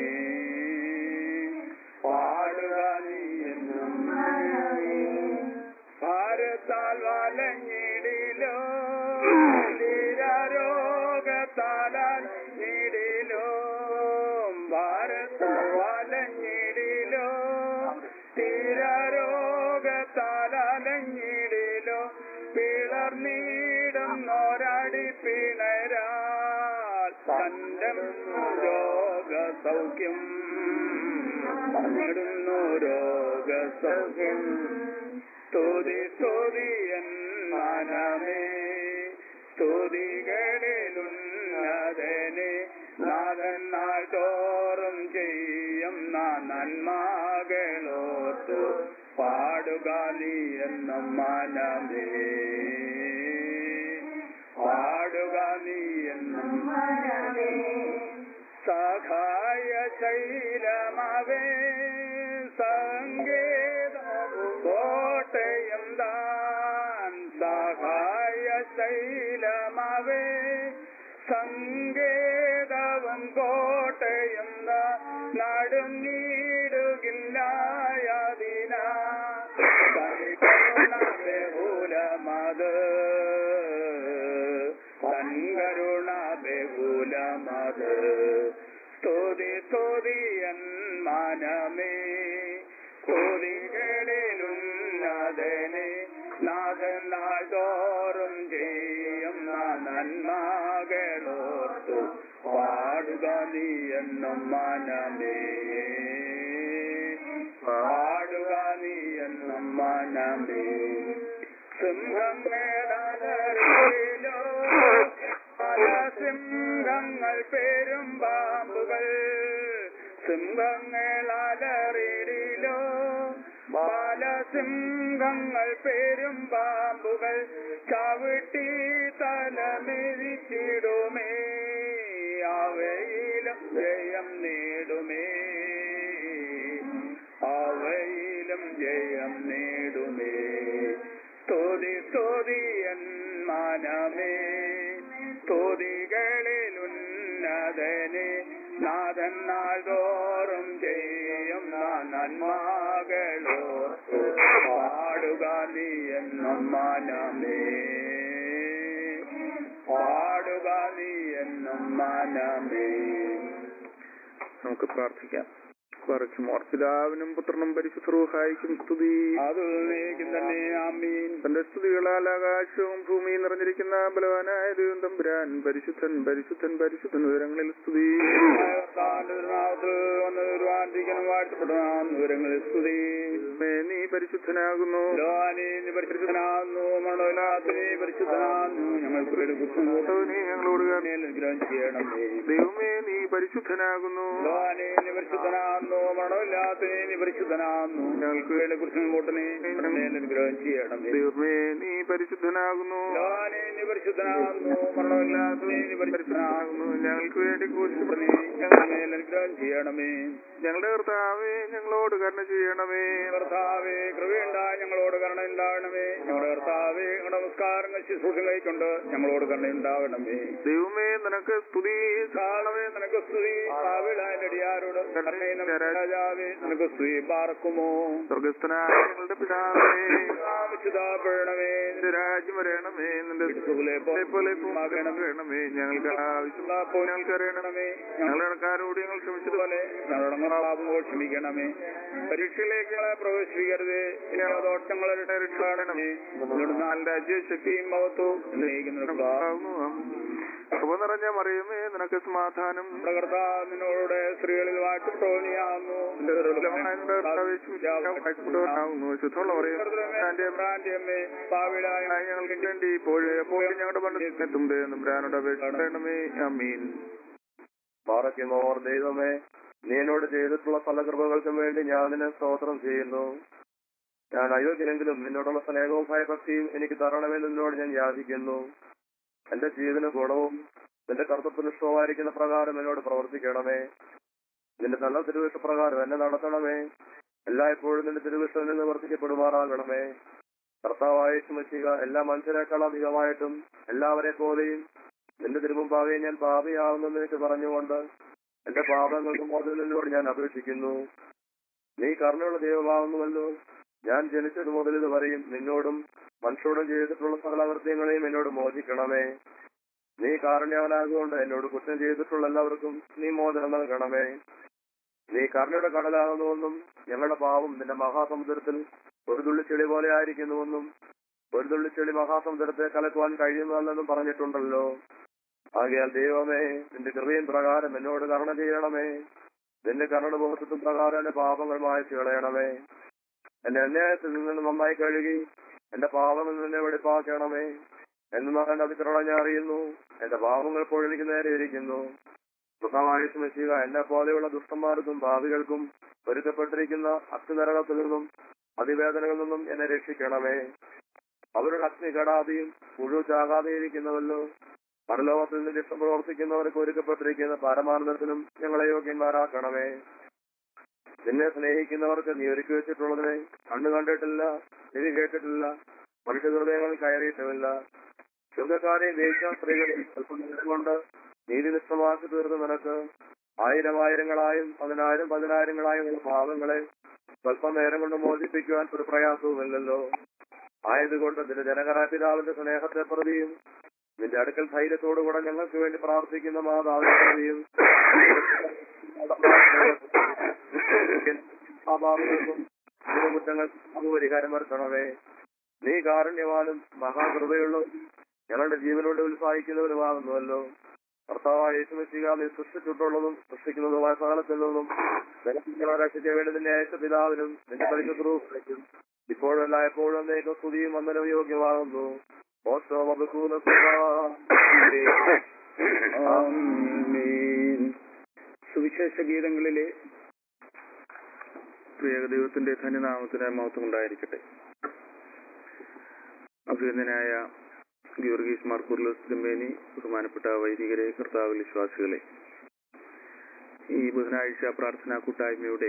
പാടുക നീ എന്നും മനമേ ഭാരത്താൽ വലഞ്ഞിടിലോ രോഗത്താലാൽ ഞിടിലോ ഭാരത്താൽ വലഞ്ഞിടിലോ തീരരോഗത്താലഞ്ഞിടിലോ പിളർന്നീടും നോരാടി പിണരാൽ തന്റെ രോഗസൗഖ്യം പങ്കിടുന്നു രോഗസൗഖ്യം സ്തുതി സ്തുതിയൻ മനമേ സ്തുതികളിലുന്നതനെ നാഥൻ നാൾ തോറും ചെയ്യും നന്മകളോർത്തു പാടുക നീ എന്നും മനമേ പാടുക നീ എന്നും മനമേ സഹായ ശൈലമവേ സങ്കേതവും കോട്ടയം താൻ സഹായ ശൈലമവേ സങ്കേതവും കോട്ടയം താൻ ബഹുലമത് തൻകരുണ ബഹുലമത് സ്തുതി സ്തുതിയൻ മനമേ സ്തുതികളിലുന്നതനെ നാഥൻ നാൾ തോറും ചെയ്യുന്ന നന്മകളോർത്തു പാടുക നീ എന്നും മനമേ പാടുക നീ എന്നും മനമേ സിംഹങ്ങളോ പല സിംഹങ്ങൾ പേരും പാമ്പുകൾ സിംഹങ്ങളലറിയിലോ പല സിംഹങ്ങൾ പേരും പാമ്പുകൾ ചവിട്ടി തലമെരിച്ചിടുമേ അവയിലും ജയം നേടുമേ അവയിലും ജയം നേടുമേ സ്തുതി സ്തുതിയൻ മനമേ സ്തുതികളിലുന്നതനെ നാഥൻ നാൾ തോറും ചെയ്യും നന്മകളോ പാടുക നീ എന്നും മനമേ പാടുക നീ എന്നും മനമേ നമുക്ക് പ്രാർത്ഥിക്കാം കുറച്ചുമോർ പിതാവിനും പുത്രനും പരിശുദ്ധൂഹായിക്കും സ്തുതി അത് നീക്കും തന്നെ ആമീൻ തന്റെ സ്തുതികളാൽ ആകാശവും ഭൂമിയും നിറഞ്ഞിരിക്കുന്ന ബലവാനായ ദൈവം തമ്പുരാൻ പരിശുദ്ധൻ പരിശുദ്ധൻ പരിശുദ്ധൻ വിവരങ്ങളിൽ സ്തുതി വന്നൊരുവാണ്ടിരിക്കണം വാഴ്ത്തപ്പെടാൻ വിവരങ്ങളിൽ സ്തുതി ദൈവമേ, നീ പരിശുദ്ധനാകുന്നു ലോഹാനെ നീ പരിശുദ്ധനാകുന്നു മണോലാത്തിനെ പരിശുദ്ധനാകുന്നു ഞങ്ങൾക്ക് വേണ്ടി കുറ്റം നീ ഞങ്ങളോട് കരുണ- മേൽ അനുഗ്രഹം ചെയ്യണമേ ദൈവമേ നീ പരിശുദ്ധനാകുന്നു ലോഹാനെ നീ പരിശുദ്ധനാകുന്നു മണമില്ലാത്തനെ നീ പരിശുദ്ധനാകുന്നു ഞങ്ങൾക്ക് വേണ്ടി കുറ്റം കൂട്ടനെ മേൽ അനുഗ്രഹം ചെയ്യണമേ ദൈവമേ നീ പരിശുദ്ധനാകുന്നു ലോഹാനെ നീ പരിശുദ്ധനാകുന്നു മരണമില്ലാത്തനെ നീ പരിശുദ്ധനാകുന്നു ഞങ്ങൾക്ക് വേണ്ടി കൂട്ടനെ ഞങ്ങളുടെ മേൽ അനുഗ്രഹം ചെയ്യണമേ ഞങ്ങളുടെ കർത്താവേ ഞങ്ങളോട് കരുണ ചെയ്യണമേ കർത്താവേ കൃപയുണ്ടായി ഞങ്ങളോട് കരുണ ഉണ്ടാവണമേ ഞങ്ങളുടെ കർത്താവേ ഞങ്ങളുടെ നമസ്കാരങ്ങൾ ശുശ്രൂഷ കൈക്കൊണ്ട് ഞങ്ങളോട് കരുണ ഉണ്ടാവണമേ ദൈവമേ നിനക്ക് സ്തുതി കർത്താവേ നിനക്ക് സ്തുതി പാവിളാനടിയാരോട് കരുണയും രാജാവേ നിനക്ക് സ്തുതി പാർക്കുമോ സ്വർഗസ്ഥനായ ഞങ്ങളുടെ പിതാവേ വിശുദ്ധാപ്പെടണമേ നിന്റെ രാജ്യം വരണമേ നിന്റെ ഇതുപോലെ പോലെ പോലെ ആകണമേ. വേണമേ ഞങ്ങൾക്ക് ആവശ്യമുള്ള അപ്പോൾ ഞങ്ങൾക്ക് അറിയണമേ ഞങ്ങൾ ഞങ്ങളുടെ ഇടക്കാരോട് ഞങ്ങൾ ക്ഷമിച്ചതുപോലെ ഞങ്ങളുടെ പാപങ്ങൾ ക്ഷമിക്കണമേ പരീക്ഷയിലേക്ക് ഞങ്ങളെ പ്രവേശിപ്പിക്കരുത് ദോഷങ്ങളെ രക്ഷപ്പെടണമേ നിങ്ങളുടെ നാല് രാജ്യശക്തിയും മഹത്വവും സ്നേഹിക്കുന്നവർക്ക് കൃപ നിറഞ്ഞ മറിയമേ നിനക്ക് സമാധാനം നമ്മുടെ കർത്താവ് നിന്നോട് സ്ത്രീകളിൽ വാഴ്ത്തും തോന്നിയാകുന്നു ശുദ്ധമുള്ള അമ്മേ പാവിടായ ഞങ്ങൾക്ക് വേണ്ടി ഇപ്പോഴും എപ്പോഴും ഞങ്ങളുടെ പണ്ടെത്തും നമ്പ്രാനോട് അപേക്ഷിക്കണമേ അമീൻ പാറയ്ക്കുമോർ ദൈവമേ നീ എന്നോട് ചെയ്തിട്ടുള്ള ഫലകൃപകൾക്കും വേണ്ടി ഞാൻ നിന്നെ സ്തോത്രം ചെയ്യുന്നു ഞാൻ അയോഗ്യനെങ്കിലും നിന്നോടുള്ള സ്നേഹവും ഭയഭക്തിയും എനിക്ക് തരണമെന്ന് നിന്നോട് ഞാൻ യാചിക്കുന്നു എന്റെ ജീവന ഗുണവും നിന്റെ കർത്തൃനിഷ്ഠമായിരിക്കുന്ന പ്രകാരം എന്നോട് പ്രവർത്തിക്കണമേ നിന്റെ നല്ല തിരുവിഷ്ട പ്രകാരം എന്നെ നടത്തണമേ എല്ലായ്പ്പോഴും നിന്റെ തിരുവിഷ്ടം നിന്ന് വർദ്ധിക്കപ്പെടുമാറാകണമേ കർത്താവായ ചുമച്ചുക എല്ലാ മനുഷ്യരെക്കാൾ അധികമായിട്ടും എല്ലാവരെ പോലെയും നിന്റെ തിരുമുമ്പാകെ ഞാൻ പാപിയാവുന്നെന്ന് എനിക്ക് പറഞ്ഞുകൊണ്ട് എന്റെ പാപങ്ങൾക്ക് മോചനത്തിനോട് ഞാൻ അപേക്ഷിക്കുന്നു നീ കരുണയുള്ള ദൈവമാവുന്നുവല്ലോ ഞാൻ ജനിച്ചത് മുതൽ ഇതുവരെയും നിന്നോടും മനുഷ്യരോടും ചെയ്തിട്ടുള്ള സകല കൃത്യങ്ങളെയും എന്നോട് മോചിക്കണമേ നീ കാരുണ്യവനാകുകൊണ്ട് എന്നോട് കുറ്റം ചെയ്തിട്ടുള്ള എല്ലാവർക്കും നീ മോചനം നൽകണമേ നീ കരുണയുടെ കടലാകുന്നുവെന്നും ഞങ്ങളുടെ പാവം നിന്റെ മഹാസമുദ്രത്തിൽ ഒരു തുള്ളി ചെളി പോലെ ആയിരിക്കുന്നുവെന്നും ഒരു തുള്ളി ചെളി മഹാസമുദ്രത്തെ കലക്കുവാൻ കഴിയുന്നതല്ലെന്നും പറഞ്ഞിട്ടുണ്ടല്ലോ ആകയാൽ ദൈവമേ നിന്റെ കൃപയും പ്രകാരം എന്നോട് കരുണ ചെയ്യണമേ നിന്റെ കരുണ ബോധത്വം പ്രകാരം എന്റെ പാപങ്ങൾ മായച്ചു കളയണമേ എന്റെ അന്യായത്തിൽ നിന്ന് നന്നായി കഴുകി എന്റെ പാപങ്ങളിൽ നിന്നെ വെടിപ്പാക്കണമേ എന്ന് എന്റെ അഭിപ്രായം ഞാൻ അറിയുന്നു എന്റെ പാപങ്ങൾ ഇപ്പോൾ എനിക്ക് നേരെ ഇരിക്കുന്നു സുഖമായി സ്മരിക്കുക എന്നെ പോലെയുള്ള ദുഷ്ടന്മാർക്കും ഭാവികൾക്കും ഒരുക്കപ്പെട്ടിരിക്കുന്ന അഗ്നിനരകത്തിൽ നിന്നും അതിവേദനകളിൽ നിന്നും എന്നെ രക്ഷിക്കണമേ അവരുടെ അഗ്നി കെടാതെയും മുഴുവൻ ചാകാതെ ഇരിക്കുന്നവല്ലോ പരലോകത്തിൽ നിന്ന് ഇഷ്ടം പ്രവർത്തിക്കുന്നവർക്ക് ഒരുക്കപ്പെട്ടിരിക്കുന്ന പരമാനന്ദത്തിനും ഞങ്ങളെ യോഗ്യന്മാരാക്കണമേ നിന്നെ സ്നേഹിക്കുന്നവർക്ക് നീ ഒരുക്കി വെച്ചിട്ടുള്ളതിനെ കണ്ണു കണ്ടിട്ടില്ല ചെവി കേട്ടിട്ടില്ല മനുഷ്യ ഹൃദയങ്ങളിൽ കയറിയിട്ടുമില്ല ചെറുപ്പക്കാരെയും ദേശീയ സ്ത്രീകളെ അല്പം കൊണ്ട് നീതിനിഷ്ഠമാക്കി തീർന്ന നിനക്ക് ആയിരം ആയിരങ്ങളായും പതിനായിരം പതിനായിരങ്ങളായും ഉള്ള പാവങ്ങളെ സ്വല്പം നേരം കൊണ്ട് മോചിപ്പിക്കുവാൻ ഒരു പ്രയാസവുമില്ലല്ലോ ആയതുകൊണ്ട് നിന്റെ ജനകരായ പിതാവിന്റെ സ്നേഹത്തെ പ്രതിയും നിന്റെ അടുക്കൽ ധൈര്യത്തോടുകൂടെ ഞങ്ങൾക്ക് വേണ്ടി പ്രാർത്ഥിക്കുന്ന മാതാവിനെ പ്രതിയും പാപാപങ്ങൾക്കും കുറ്റങ്ങൾ പരിഹാരം വരുത്തണമേ നീ കാരുണ്യവാനും മഹാകൃപയുള്ളൂ ഞങ്ങളുടെ ജീവനോട് ഉത്സാഹിക്കുന്നവരുമാകുന്നുവല്ലോ കർത്താവായ യേശുമിശിക നീ സൃഷ്ടിച്ചിട്ടുള്ളതും സൃഷ്ടിക്കുന്നതുമായ സകലത്തിൽ നിന്നും നിനക്ക് രക്ഷിച്ച വേണ്ടി നിന്നെ അയച്ച പിതാവിനും നിന്റെ പരിശുദ്ധവും ഇപ്പോഴല്ല എപ്പോഴും നീക്ക് സ്തുതിയും വന്ദനവും യോഗ്യമാകുന്നു ഓശോ വകുക്കൂല ആമേൻ. സുവിശേഷ ഗീതങ്ങളിലെ പ്രിയ ദൈവത്തിന്റെ ധന്യനാമത്തിന് മഹത്വം ഉണ്ടായിരിക്കട്ടെ അഭിനന്ദനായ ഗീവർഗീസ് മാർക്കൂർലോസ് തിരുമേനി ബഹുമാനപ്പെട്ട വൈദികരെ കർത്താവ് വിശ്വാസികളെ ഈ ബുധനാഴ്ച പ്രാർത്ഥനാ കൂട്ടായ്മയുടെ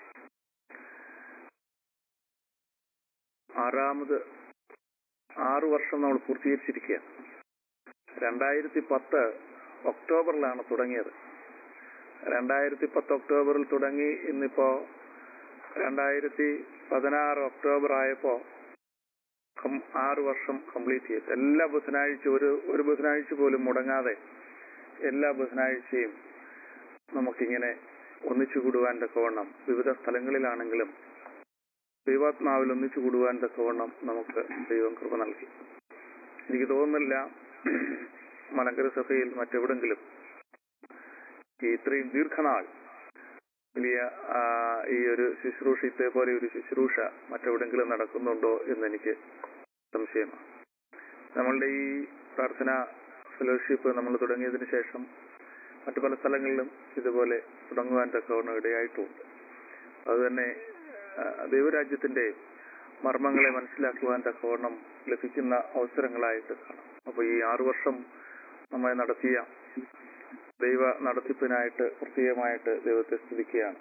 ആറാമത് ആറു വർഷം നമ്മൾ പൂർത്തീകരിച്ചിരിക്കുക രണ്ടായിരത്തി പത്ത് ഒക്ടോബറിലാണ് തുടങ്ങിയത് രണ്ടായിരത്തി പത്ത് ഒക്ടോബറിൽ തുടങ്ങി ഇന്നിപ്പോ രണ്ടായിരത്തി പതിനാറ് ഒക്ടോബർ ആയപ്പോ കം- ആറ് വർഷം കംപ്ലീറ്റ് ചെയ്തു എല്ലാ ബുധനാഴ്ച ഒരു ഒരു ബുധനാഴ്ച പോലും മുടങ്ങാതെ എല്ലാ ബുധനാഴ്ചയും നമുക്കിങ്ങനെ ഒന്നിച്ചു കൂടുവാൻ തക്കവണ്ണം വിവിധ സ്ഥലങ്ങളിലാണെങ്കിലും ദൈവാത്മാവിൽ ഒന്നിച്ചു കൂടുവാൻ തക്കവണ്ണം നമുക്ക് ദൈവം കൃപ നൽകി എനിക്ക് തോന്നുന്നില്ല മലങ്കര സഭയിൽ മറ്റെവിടെങ്കിലും ഈ ഇത്രയും ദീർഘനാൾ വലിയ ആ, ഈ ഒരു ശുശ്രൂഷ ഇതേപോലെ ഒരു ശുശ്രൂഷ മറ്റെവിടെങ്കിലും നടക്കുന്നുണ്ടോ എന്ന് എനിക്ക് സംശയമാണ് നമ്മളുടെ ഈ പ്രാർത്ഥന ഫെലോഷിപ്പ് നമ്മൾ തുടങ്ങിയതിന് ശേഷം മറ്റു പല സ്ഥലങ്ങളിലും ഇതുപോലെ തുടങ്ങുവാൻ തക്കവണ്ണം ഇടയായിട്ടുമുണ്ട് അതുതന്നെ ആ, ദൈവരാജ്യത്തിന്റെ മർമ്മങ്ങളെ മനസ്സിലാക്കുവാൻ തക്കവണ്ണം ലഭിക്കുന്ന അവസരങ്ങളായിട്ട് കാണാം അപ്പൊ ഈ ആറു വർഷം നമ്മെ നടത്തിയ ദൈവ നടത്തിപ്പിനായിട്ട് പ്രത്യേകമായിട്ട് ദൈവത്തെ സ്തുതിക്കുകയാണ്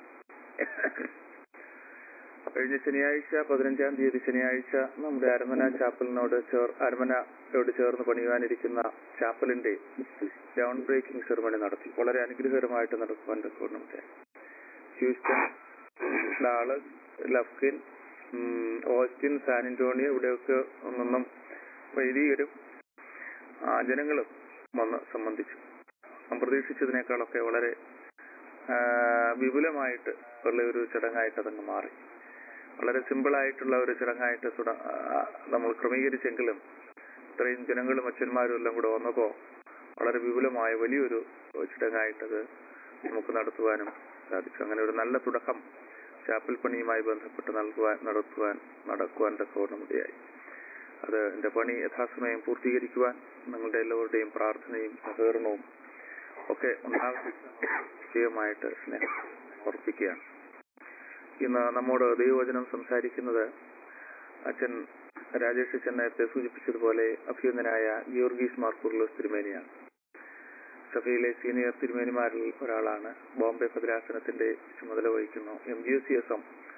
കഴിഞ്ഞ ശനിയാഴ്ച പതിനഞ്ചാം തീയതി ശനിയാഴ്ച നമ്മുടെ അരമന ചാപ്പലിനോട് ചേർ അരമനയോട് ചേർന്ന് പണിയുവാനിരിക്കുന്ന ചാപ്പലിന്റെ ഗ്രൗണ്ട് ബ്രേക്കിംഗ് സെറമണി നടത്തി വളരെ അനുഗ്രഹകരമായിട്ട് നടക്കുവാൻ തക്കവണ്ണമുണ്ട് ഹ്യൂസ്റ്റൺ ഡാളസ് ലഫ്കിൻ ഉം, ഓസ്റ്റിൻ സാൻ ആന്റോണിയോ ഇവിടെയൊക്കെ നിന്നും വൈദികരും ആ, ജനങ്ങളും വന്ന് സംബന്ധിച്ചു നാം പ്രതീക്ഷിച്ചതിനേക്കാളൊക്കെ വളരെ ആ, വിപുലമായിട്ട് ഉള്ള ഒരു ചടങ്ങായിട്ട് അതങ്ങ് മാറി വളരെ സിമ്പിൾ ആയിട്ടുള്ള ഒരു ചടങ്ങായിട്ട് തുട- ആ, നമ്മൾ ക്രമീകരിച്ചെങ്കിലും ഇത്രയും ജനങ്ങളും അച്ഛന്മാരും എല്ലാം കൂടെ വന്നപ്പോ വളരെ വിപുലമായ വലിയൊരു ചടങ്ങായിട്ടത് നമുക്ക് നടത്തുവാനും സാധിച്ചു അങ്ങനെ ഒരു നല്ല തുടക്കം ചാപ്പൽ പണിയുമായി ബന്ധപ്പെട്ട് നൽകുവാൻ നടത്തുവാൻ നടക്കുവാൻ തക്കവണ്ണം ഇടയായി അത് എന്റെ പണി യഥാസമയം പൂർത്തീകരിക്കുവാൻ നിങ്ങളുടെ എല്ലാവരുടെയും പ്രാർത്ഥനയും സഹകരണവും ഒക്കെ ഉണ്ടാകും പ്രത്യേകമായിട്ട് സ്നേഹം ഓർപ്പിക്കുകയാണ് ഇന്ന് നമ്മോട് ദൈവവചനം സംസാരിക്കുന്നത് അച്ഛൻ രാജേഷ് അച്ഛൻ നേരത്തെ സൂചിപ്പിച്ചതുപോലെ അഭ്യുന്നനായ ഗിയോർഗീസ് മാർക്കൂർലോസ് തിരുമേനിയാണ് സഭയിലെ സീനിയർ തിരുമേനിമാരിൽ ഒരാളാണ് ബോംബെ ഭദ്രാസനത്തിന്റെ ചുമതല വഹിക്കുന്നു M G S C S M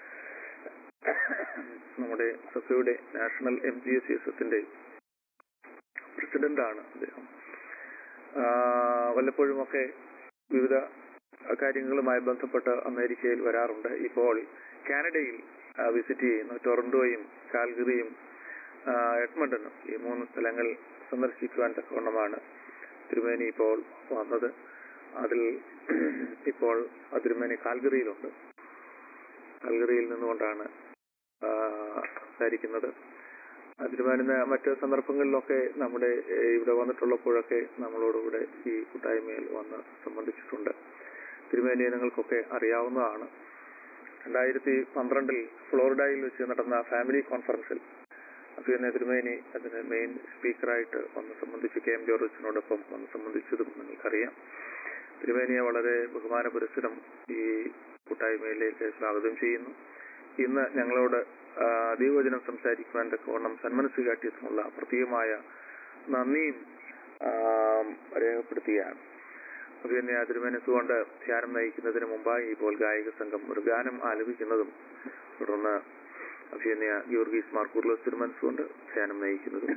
നമ്മുടെ സഭയുടെ national M G S C S എത്തിന്റെ പ്രസിഡന്റാണ് അദ്ദേഹം ആ, വല്ലപ്പോഴുമൊക്കെ വിവിധ കാര്യങ്ങളുമായി ബന്ധപ്പെട്ട് അമേരിക്കയിൽ വരാറുണ്ട് ഇപ്പോൾ കാനഡയിൽ വിസിറ്റ് ചെയ്യുന്നു ടൊറന്റോയും കാൽഗറിയും ആ, എഡ്മണ്ടനും ഈ മൂന്ന് സ്ഥലങ്ങൾ സന്ദർശിക്കുവാൻ തക്കവണ്ണമാണ് തിരുമേനി ഇപ്പോൾ വന്നത് അതിൽ ഇപ്പോൾ ആ തിരുമേനി കാൽഗറിയിലുണ്ട് കാൽഗറിയിൽ നിന്നുകൊണ്ടാണ് ആ, സംസാരിക്കുന്നത് അതിരുമാനുന്ന മറ്റ് സന്ദർഭങ്ങളിലൊക്കെ നമ്മുടെ ഏഹ്, ഇവിടെ വന്നിട്ടുള്ളപ്പോഴൊക്കെ നമ്മളോടുകൂടെ ഈ കൂട്ടായ്മയിൽ വന്ന് സംബന്ധിച്ചിട്ടുണ്ട് തിരുമേനിയെ നിങ്ങൾക്കൊക്കെ അറിയാവുന്നതാണ് രണ്ടായിരത്തി പന്ത്രണ്ടിൽ ഫ്ലോറിഡയിൽ വെച്ച് നടന്ന ഫാമിലി കോൺഫറൻസിൽ അഭിനയ തിരുമേനി അതിന് മെയിൻ സ്പീക്കറായിട്ട് വന്ന് സംബന്ധിച്ച് കെ എം ജോർജിനോടൊപ്പം വന്ന് സംബന്ധിച്ചതും നിങ്ങൾക്കറിയാം തിരുമേനിയെ വളരെ ബഹുമാന പുരസ്സരം ഈ കൂട്ടായ്മയിലേക്ക് സ്വാഗതം ചെയ്യുന്നു ഇന്ന് ഞങ്ങളോട് ആ, ദൈവവചനം സംസാരിക്കുവാൻ തക്കവണ്ണം സന്മനസ് കാട്ടിയതിനുള്ള പ്രത്യേകമായ നന്ദിയും ആ, രേഖപ്പെടുത്തുകയാണ് അഭിനയ തിരുമനസ്സുകൊണ്ട് ധ്യാനം നയിക്കുന്നതിന് മുമ്പായി ഇപ്പോൾ ഗായക സംഘം ഒരു ഗാനം ആലപിക്കുന്നതും തുടർന്ന് അഭിനയ ഗീവർഗീസ് മാർക്കൂർലോസ് തിരുമനസ്സുകൊണ്ട് ധ്യാനം നയിക്കുന്നതും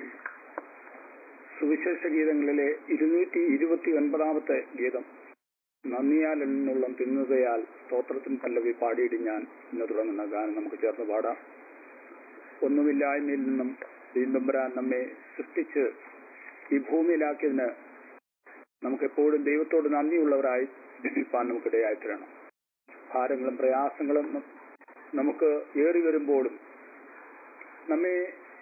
സുവിശേഷ ഗീതങ്ങളിലെ ഇരുന്നൂറ്റി ഇരുപത്തി ഒൻപതാമത്തെ ഗീതം നന്ദിയാൽ എന്നുള്ള തിന്നുകയാൽ സ്തോത്രത്തിൻ പല്ലവി പാടിയിട്ട് ഞാൻ ഇന്ന് തുടങ്ങുന്ന ഗാനം നമുക്ക് ചേർന്ന് പാടാം ഒന്നുമില്ലായ്മയിൽ നിന്നും ദീന്തമ്പരാൻ നമ്മെ സൃഷ്ടിച്ച് ഈ ഭൂമിയിലാക്കിയതിന് നമുക്കെപ്പോഴും ദൈവത്തോട് നന്ദിയുള്ളവരായി ജീവിപ്പാൻ നമുക്കിടയായി തരണം ഭാരങ്ങളും പ്രയാസങ്ങളും ന- നമുക്ക് ഏറി വരുമ്പോഴും നമ്മെ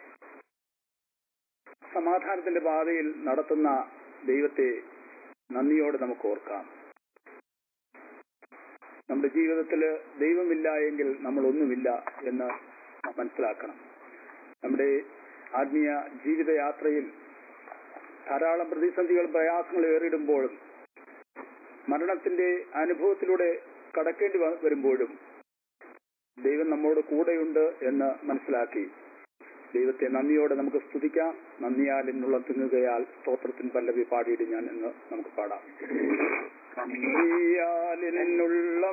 സമാധാനത്തിന്റെ പാതയിൽ നടത്തുന്ന ദൈവത്തെ നന്ദിയോടെ നമുക്ക് ഓർക്കാം നമ്മുടെ ജീവിതത്തിൽ ദൈവമില്ല എങ്കിൽ നമ്മൾ ഒന്നുമില്ല എന്ന് നാം മനസ്സിലാക്കണം നമ്മുടെ ആത്മീയ ജീവിതയാത്രയിൽ ധാരാളം പ്രതിസന്ധികളും പ്രയാസങ്ങളും ഏറിടുമ്പോഴും മരണത്തിന്റെ അനുഭവത്തിലൂടെ കടക്കേണ്ടി വ- വരുമ്പോഴും ദൈവം നമ്മോട് കൂടെയുണ്ട് എന്ന് മനസ്സിലാക്കി ദൈവത്തെ നന്ദിയോടെ നമുക്ക് സ്തുതിക്കാം നന്ദിയാൽ എന്നുള്ള തിങ്ങുകയാൽ സ്തോത്രത്തിൻ പല്ലവി പാടിയിട്ട് ഞാൻ എന്ന് നമുക്ക് പാടാം നന്ദിയാൽ എന്നുള്ളം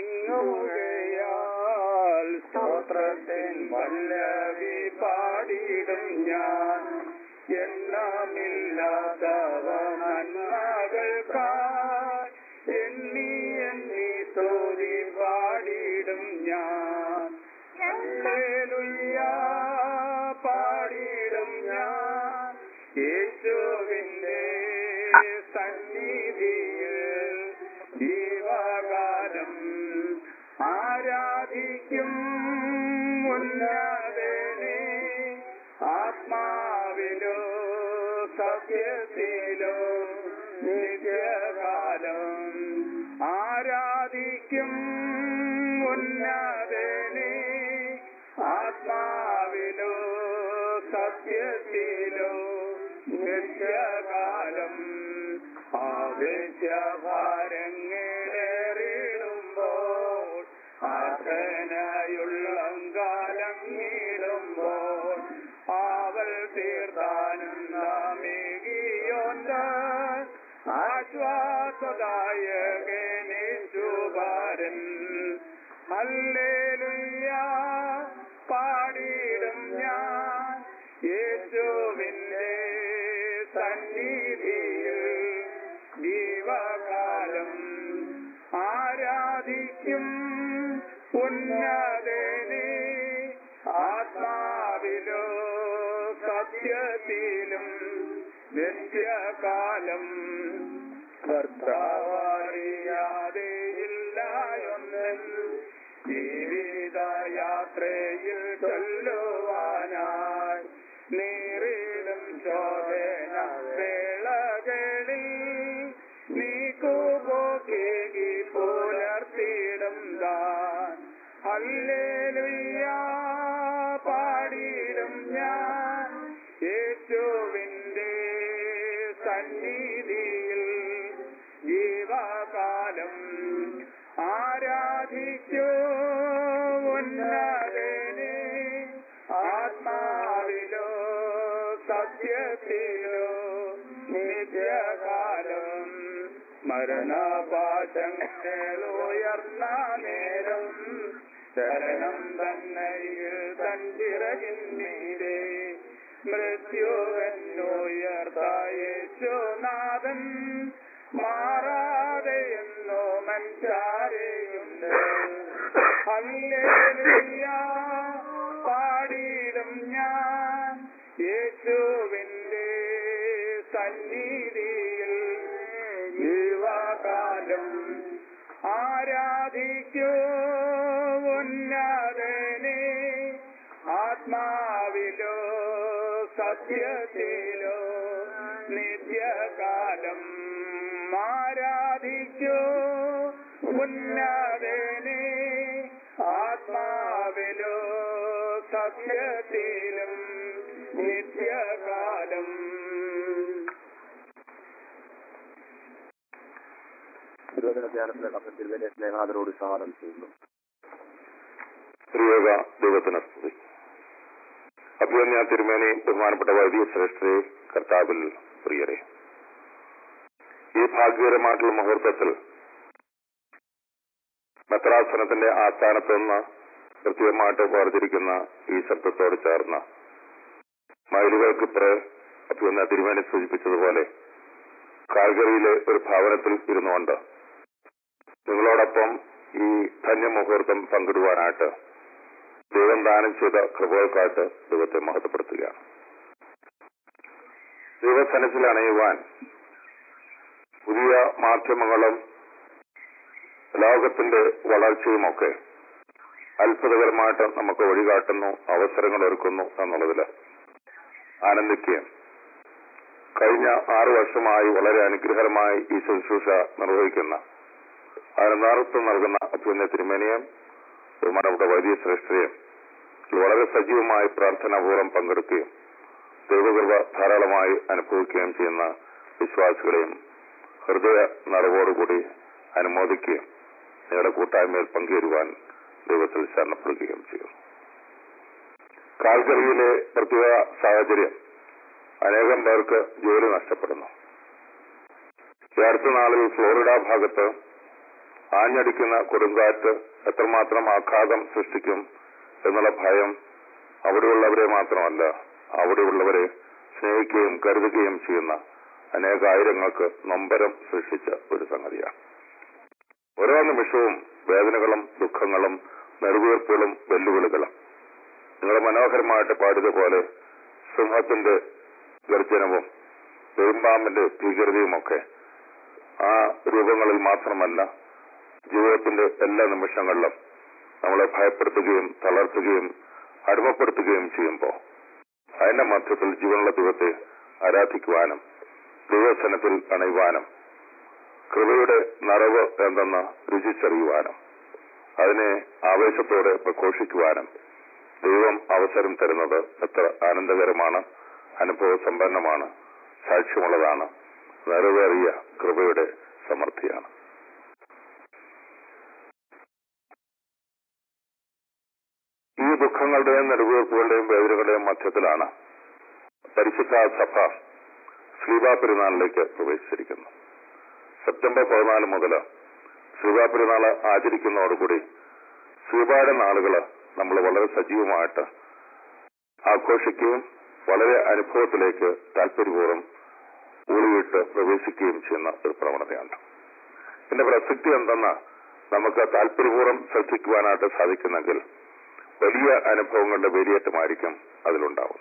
തിങ്ങുകയാൽ സ്തോത്രത്തിൻ പല്ലവി പാടിയിടും ഞാൻ എണ്ണമില്ലാത്തവ നന്മകൾക്കായി എണ്ണി എണ്ണി തോതി പാടിയിടും ഞാൻ ഹല്ലേലൂയ പാടിയിടും ഞാൻ യേശുവിന്റെ സന്നിധിയിൽ ജീവകാലം ആരാധിക്കും ഉന്നതനെ ആത്മാവിലോ സത്യത്തിലോ നിത്യകാലം ആരാധിക്കും ഉന്നതനെ ആത്മാവിലോ സത്യത്തിലോ നിത്യകാലം ആവേശഭാരങ്ങളേറിടുമ്പോൾ ആസനയുള്ളം കാലം നീടുമ്പോൾ അവൾ തീർത്താനും നാമേകിയോണ്ട് ആശ്വാസദായകനേശുഭാരൻ ഹല്ലേലൂയ പാടിയിടും ഞാൻ യേശുവിന്റെ സന്നിധിയിൽ ജീവകാലം ആരാധിക്കും ഉന്നതനെ ആത്മാവിലോ സത്യത്തിലും നിത്യകാലം കർത്താവറിയാതെ ഇല്ലായൊന്നും ജീവിതയാത്രയിൽ ചൊല്ലുവാനായി നേരിടും ചോദന വേളകളിൽ നീക്കുപോക്കേകി പുലർത്തിയിടും താൻ ഹല്ലേലൂയ പാടിയിടും ഞാൻ യേശുവിന്റെ സന്നിധിയിൽ ജീവകാലം ആരാധിക്കൂ ഉന്നതനെ ആത്മാവിലോ സത്യത്തിലോ നിത്യകാലം മരണപാശങ്ങൾ ഉയർന്ന നേരം ശരണം തന്നയിൽ തഞ്ചിറകിന്നീരേ മൃത്യുവന്നുയർത്തായേശുനാഥൻ മാറാതെ എന്നോ മൻചാരെയുണ്ട് ഹല്ലേലൂയ പാടിയിടും ഞാൻ യേശുവിന്റെ സന്നിധിയിൽ ജീവകാലം ആരാധിക്കൂ ഉന്നതനെ ആത്മാവിലോ സത്യത്തിലോ നിത്യകാലം ആരാധിക്കൂ ഉന്നതനെ ആത്മാവിലോ സത്യത്തിലും നിത്യകാലം തിരുവനന്തപുരം ധ്യാനത്തിലെ ഡോക്ടർ തിരുവേനെ സ്നേഹാദരോട് സ്വാഗതം ചെയ്യുന്നു പ്രിയക ദൈവത്തിന് സ്തുതി അഭ്യന്യ തിരുമേനി ബഹുമാനപ്പെട്ട വൈദിക ശ്രേഷ്ഠരെ കർത്താവിൽ പ്രിയരെ ഈ ഭാഗ്യകരമായിട്ടുള്ള മുഹൂർത്തത്തിൽ മെത്രാസനത്തിന്റെ ആസ്ഥാനത്ത് നിന്ന് കൃത്യമായിട്ട് വേർതിരിക്കുന്ന ഈ ശബ്ദത്തോട് ചേർന്ന് മൈലുകൾക്ക് പ്ര അഭ്യന്യ തിരുമേനി സൂചിപ്പിച്ചതുപോലെ കാൽഗറിയിലെ ഒരു ഭവനത്തിൽ ഇരുന്നുകൊണ്ട് നിങ്ങളോടൊപ്പം ഈ ധന്യമുഹൂർത്തം പങ്കിടുവാനായിട്ട് ദൈവം ദാനം ചെയ്ത കൃപകൾക്കായിട്ട് ദൈവത്തെ മഹത്വപ്പെടുത്തുകയാണ് ദൈവസനത്തിൽ അണയുവാൻ പുതിയ മാധ്യമങ്ങളും ലോകത്തിന്റെ വളർച്ചയുമൊക്കെ അത്ഭുതകരമായിട്ട് നമുക്ക് വഴികാട്ടുന്നു അവസരങ്ങൾ ഒരുക്കുന്നു എന്നുള്ളതിൽ ആനന്ദിക്കുകയും കഴിഞ്ഞ ആറു വർഷമായി വളരെ അനുഗ്രഹമായി ഈ ശുശ്രൂഷ നിർവഹിക്കുന്ന അതിന് നേതൃത്വം നൽകുന്ന അഭ്യുന്ന തിരുമേനിയും ബഹുമാനപ്പെട്ട വലിയ ശ്രേഷ്ഠയും വളരെ സജീവമായി പ്രാർത്ഥനാപൂർവ്വം പങ്കെടുക്കുകയും ദൈവകൃപ ധാരാളമായി അനുഭവിക്കുകയും ചെയ്യുന്ന വിശ്വാസികളെയും ഹൃദയ നിറവോടുകൂടി അനുമോദിക്കുകയും നിങ്ങളുടെ കൂട്ടായ്മയിൽ പങ്കുചേരുവാൻ ദൈവത്തിൽ ശരണപ്പെടുകയും ചെയ്യും കാൽഗറിയിലെ പ്രത്യേക സാഹചര്യം അനേകം പേർക്ക് ജോലി നഷ്ടപ്പെടുന്നു ഈ അടുത്ത നാളിൽ ഫ്ലോറിഡ ഭാഗത്ത് ആഞ്ഞടിക്കുന്ന കൊടുങ്കാറ്റ് എത്രമാത്രം ആഘാതം സൃഷ്ടിക്കും എന്നുള്ള ഭയം അവിടെയുള്ളവരെ മാത്രമല്ല അവിടെയുള്ളവരെ സ്നേഹിക്കുകയും കരുതുകയും ചെയ്യുന്ന അനേകായിരങ്ങൾക്ക് നൊമ്പരം സൃഷ്ടിച്ച ഒരു സംഗതിയാണ് ഓരോ നിമിഷവും വേദനകളും ദുഃഖങ്ങളും നെടുവീർപ്പുകളും വെല്ലുവിളികളും നിങ്ങൾ മനോഹരമായിട്ട് പാടിയതുപോലെ സിംഹത്തിന്റെ ഗർജനവും പെരുമ്പാമ്പിന്റെ ഭീകരതയുമൊക്കെ ആ രൂപങ്ങളിൽ മാത്രമല്ല ജീവിതത്തിന്റെ എല്ലാ നിമിഷങ്ങളിലും നമ്മളെ ഭയപ്പെടുത്തുകയും തളർത്തുകയും അടിമപ്പെടുത്തുകയും ചെയ്യുമ്പോൾ അതിന്റെ മധ്യത്തിൽ ജീവനുള്ള ദൈവത്തെ ആരാധിക്കുവാനും ദൈവസനത്തിൽ അണയുവാനും കൃപയുടെ നിറവ് എന്തെന്ന് രുചിച്ചറിയുവാനും അതിനെ ആവേശത്തോടെ പ്രഘോഷിക്കുവാനും ദൈവം അവസരം തരുന്നത് എത്ര ആനന്ദകരമാണ് അനുഭവ സമ്പന്നമാണ് സാക്ഷ്യമുള്ളതാണ് നിറവേറിയ കൃപയുടെ സമൃദ്ധിയാണ് ഈ ദുഃഖങ്ങളുടെയും നെടുവീർപ്പുകളുടെയും വേദനകളുടെയും മധ്യത്തിലാണ് പരിശുദ്ധ സഭ ശ്രീബാ പെരുന്നാളിലേക്ക് പ്രവേശിച്ചിരിക്കുന്നു സെപ്റ്റംബർ പതിനാല് മുതൽ ശ്രീബാ പെരുന്നാൾ ആചരിക്കുന്നതോടുകൂടി ശ്രീബായുടെ നാളുകള് നമ്മൾ വളരെ സജീവമായിട്ട് ആഘോഷിക്കുകയും വളരെ അനുഭവത്തിലേക്ക് താല്പര്യപൂർവ്വം ഊളിയിട്ട് പ്രവേശിക്കുകയും ചെയ്യുന്ന ഒരു പ്രവണതയുണ്ട് ഇതിന്റെ പ്രസക്തി എന്തെന്ന് നമുക്ക് താല്പര്യപൂർവ്വം ശ്രദ്ധിക്കുവാനായിട്ട് സാധിക്കുന്നെങ്കിൽ വലിയ അനുഭവങ്ങളുടെ വേലിയേറ്റമായിരിക്കും അതിലുണ്ടാവുന്നത്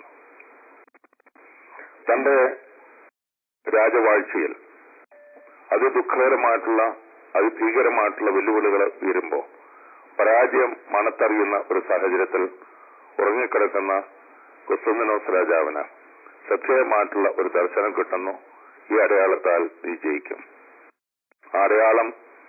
തന്റെ രാജവാഴ്ചയിൽ അതിദുഃഖകരമായിട്ടുള്ള അതിഭീകരമായിട്ടുള്ള വെല്ലുവിളികൾ ഉയരുമ്പോൾ പരാജയം മണത്തറിയുന്ന ഒരു സാഹചര്യത്തിൽ ഉറങ്ങിക്കിടക്കുന്ന കുസ്തുമിനോസ് രാജാവിന് ശ്രദ്ധേയമായിട്ടുള്ള ഒരു ദർശനം കിട്ടുന്നു ഈ അടയാളത്താൽ നീ ജയിക്കും ആ അടയാളം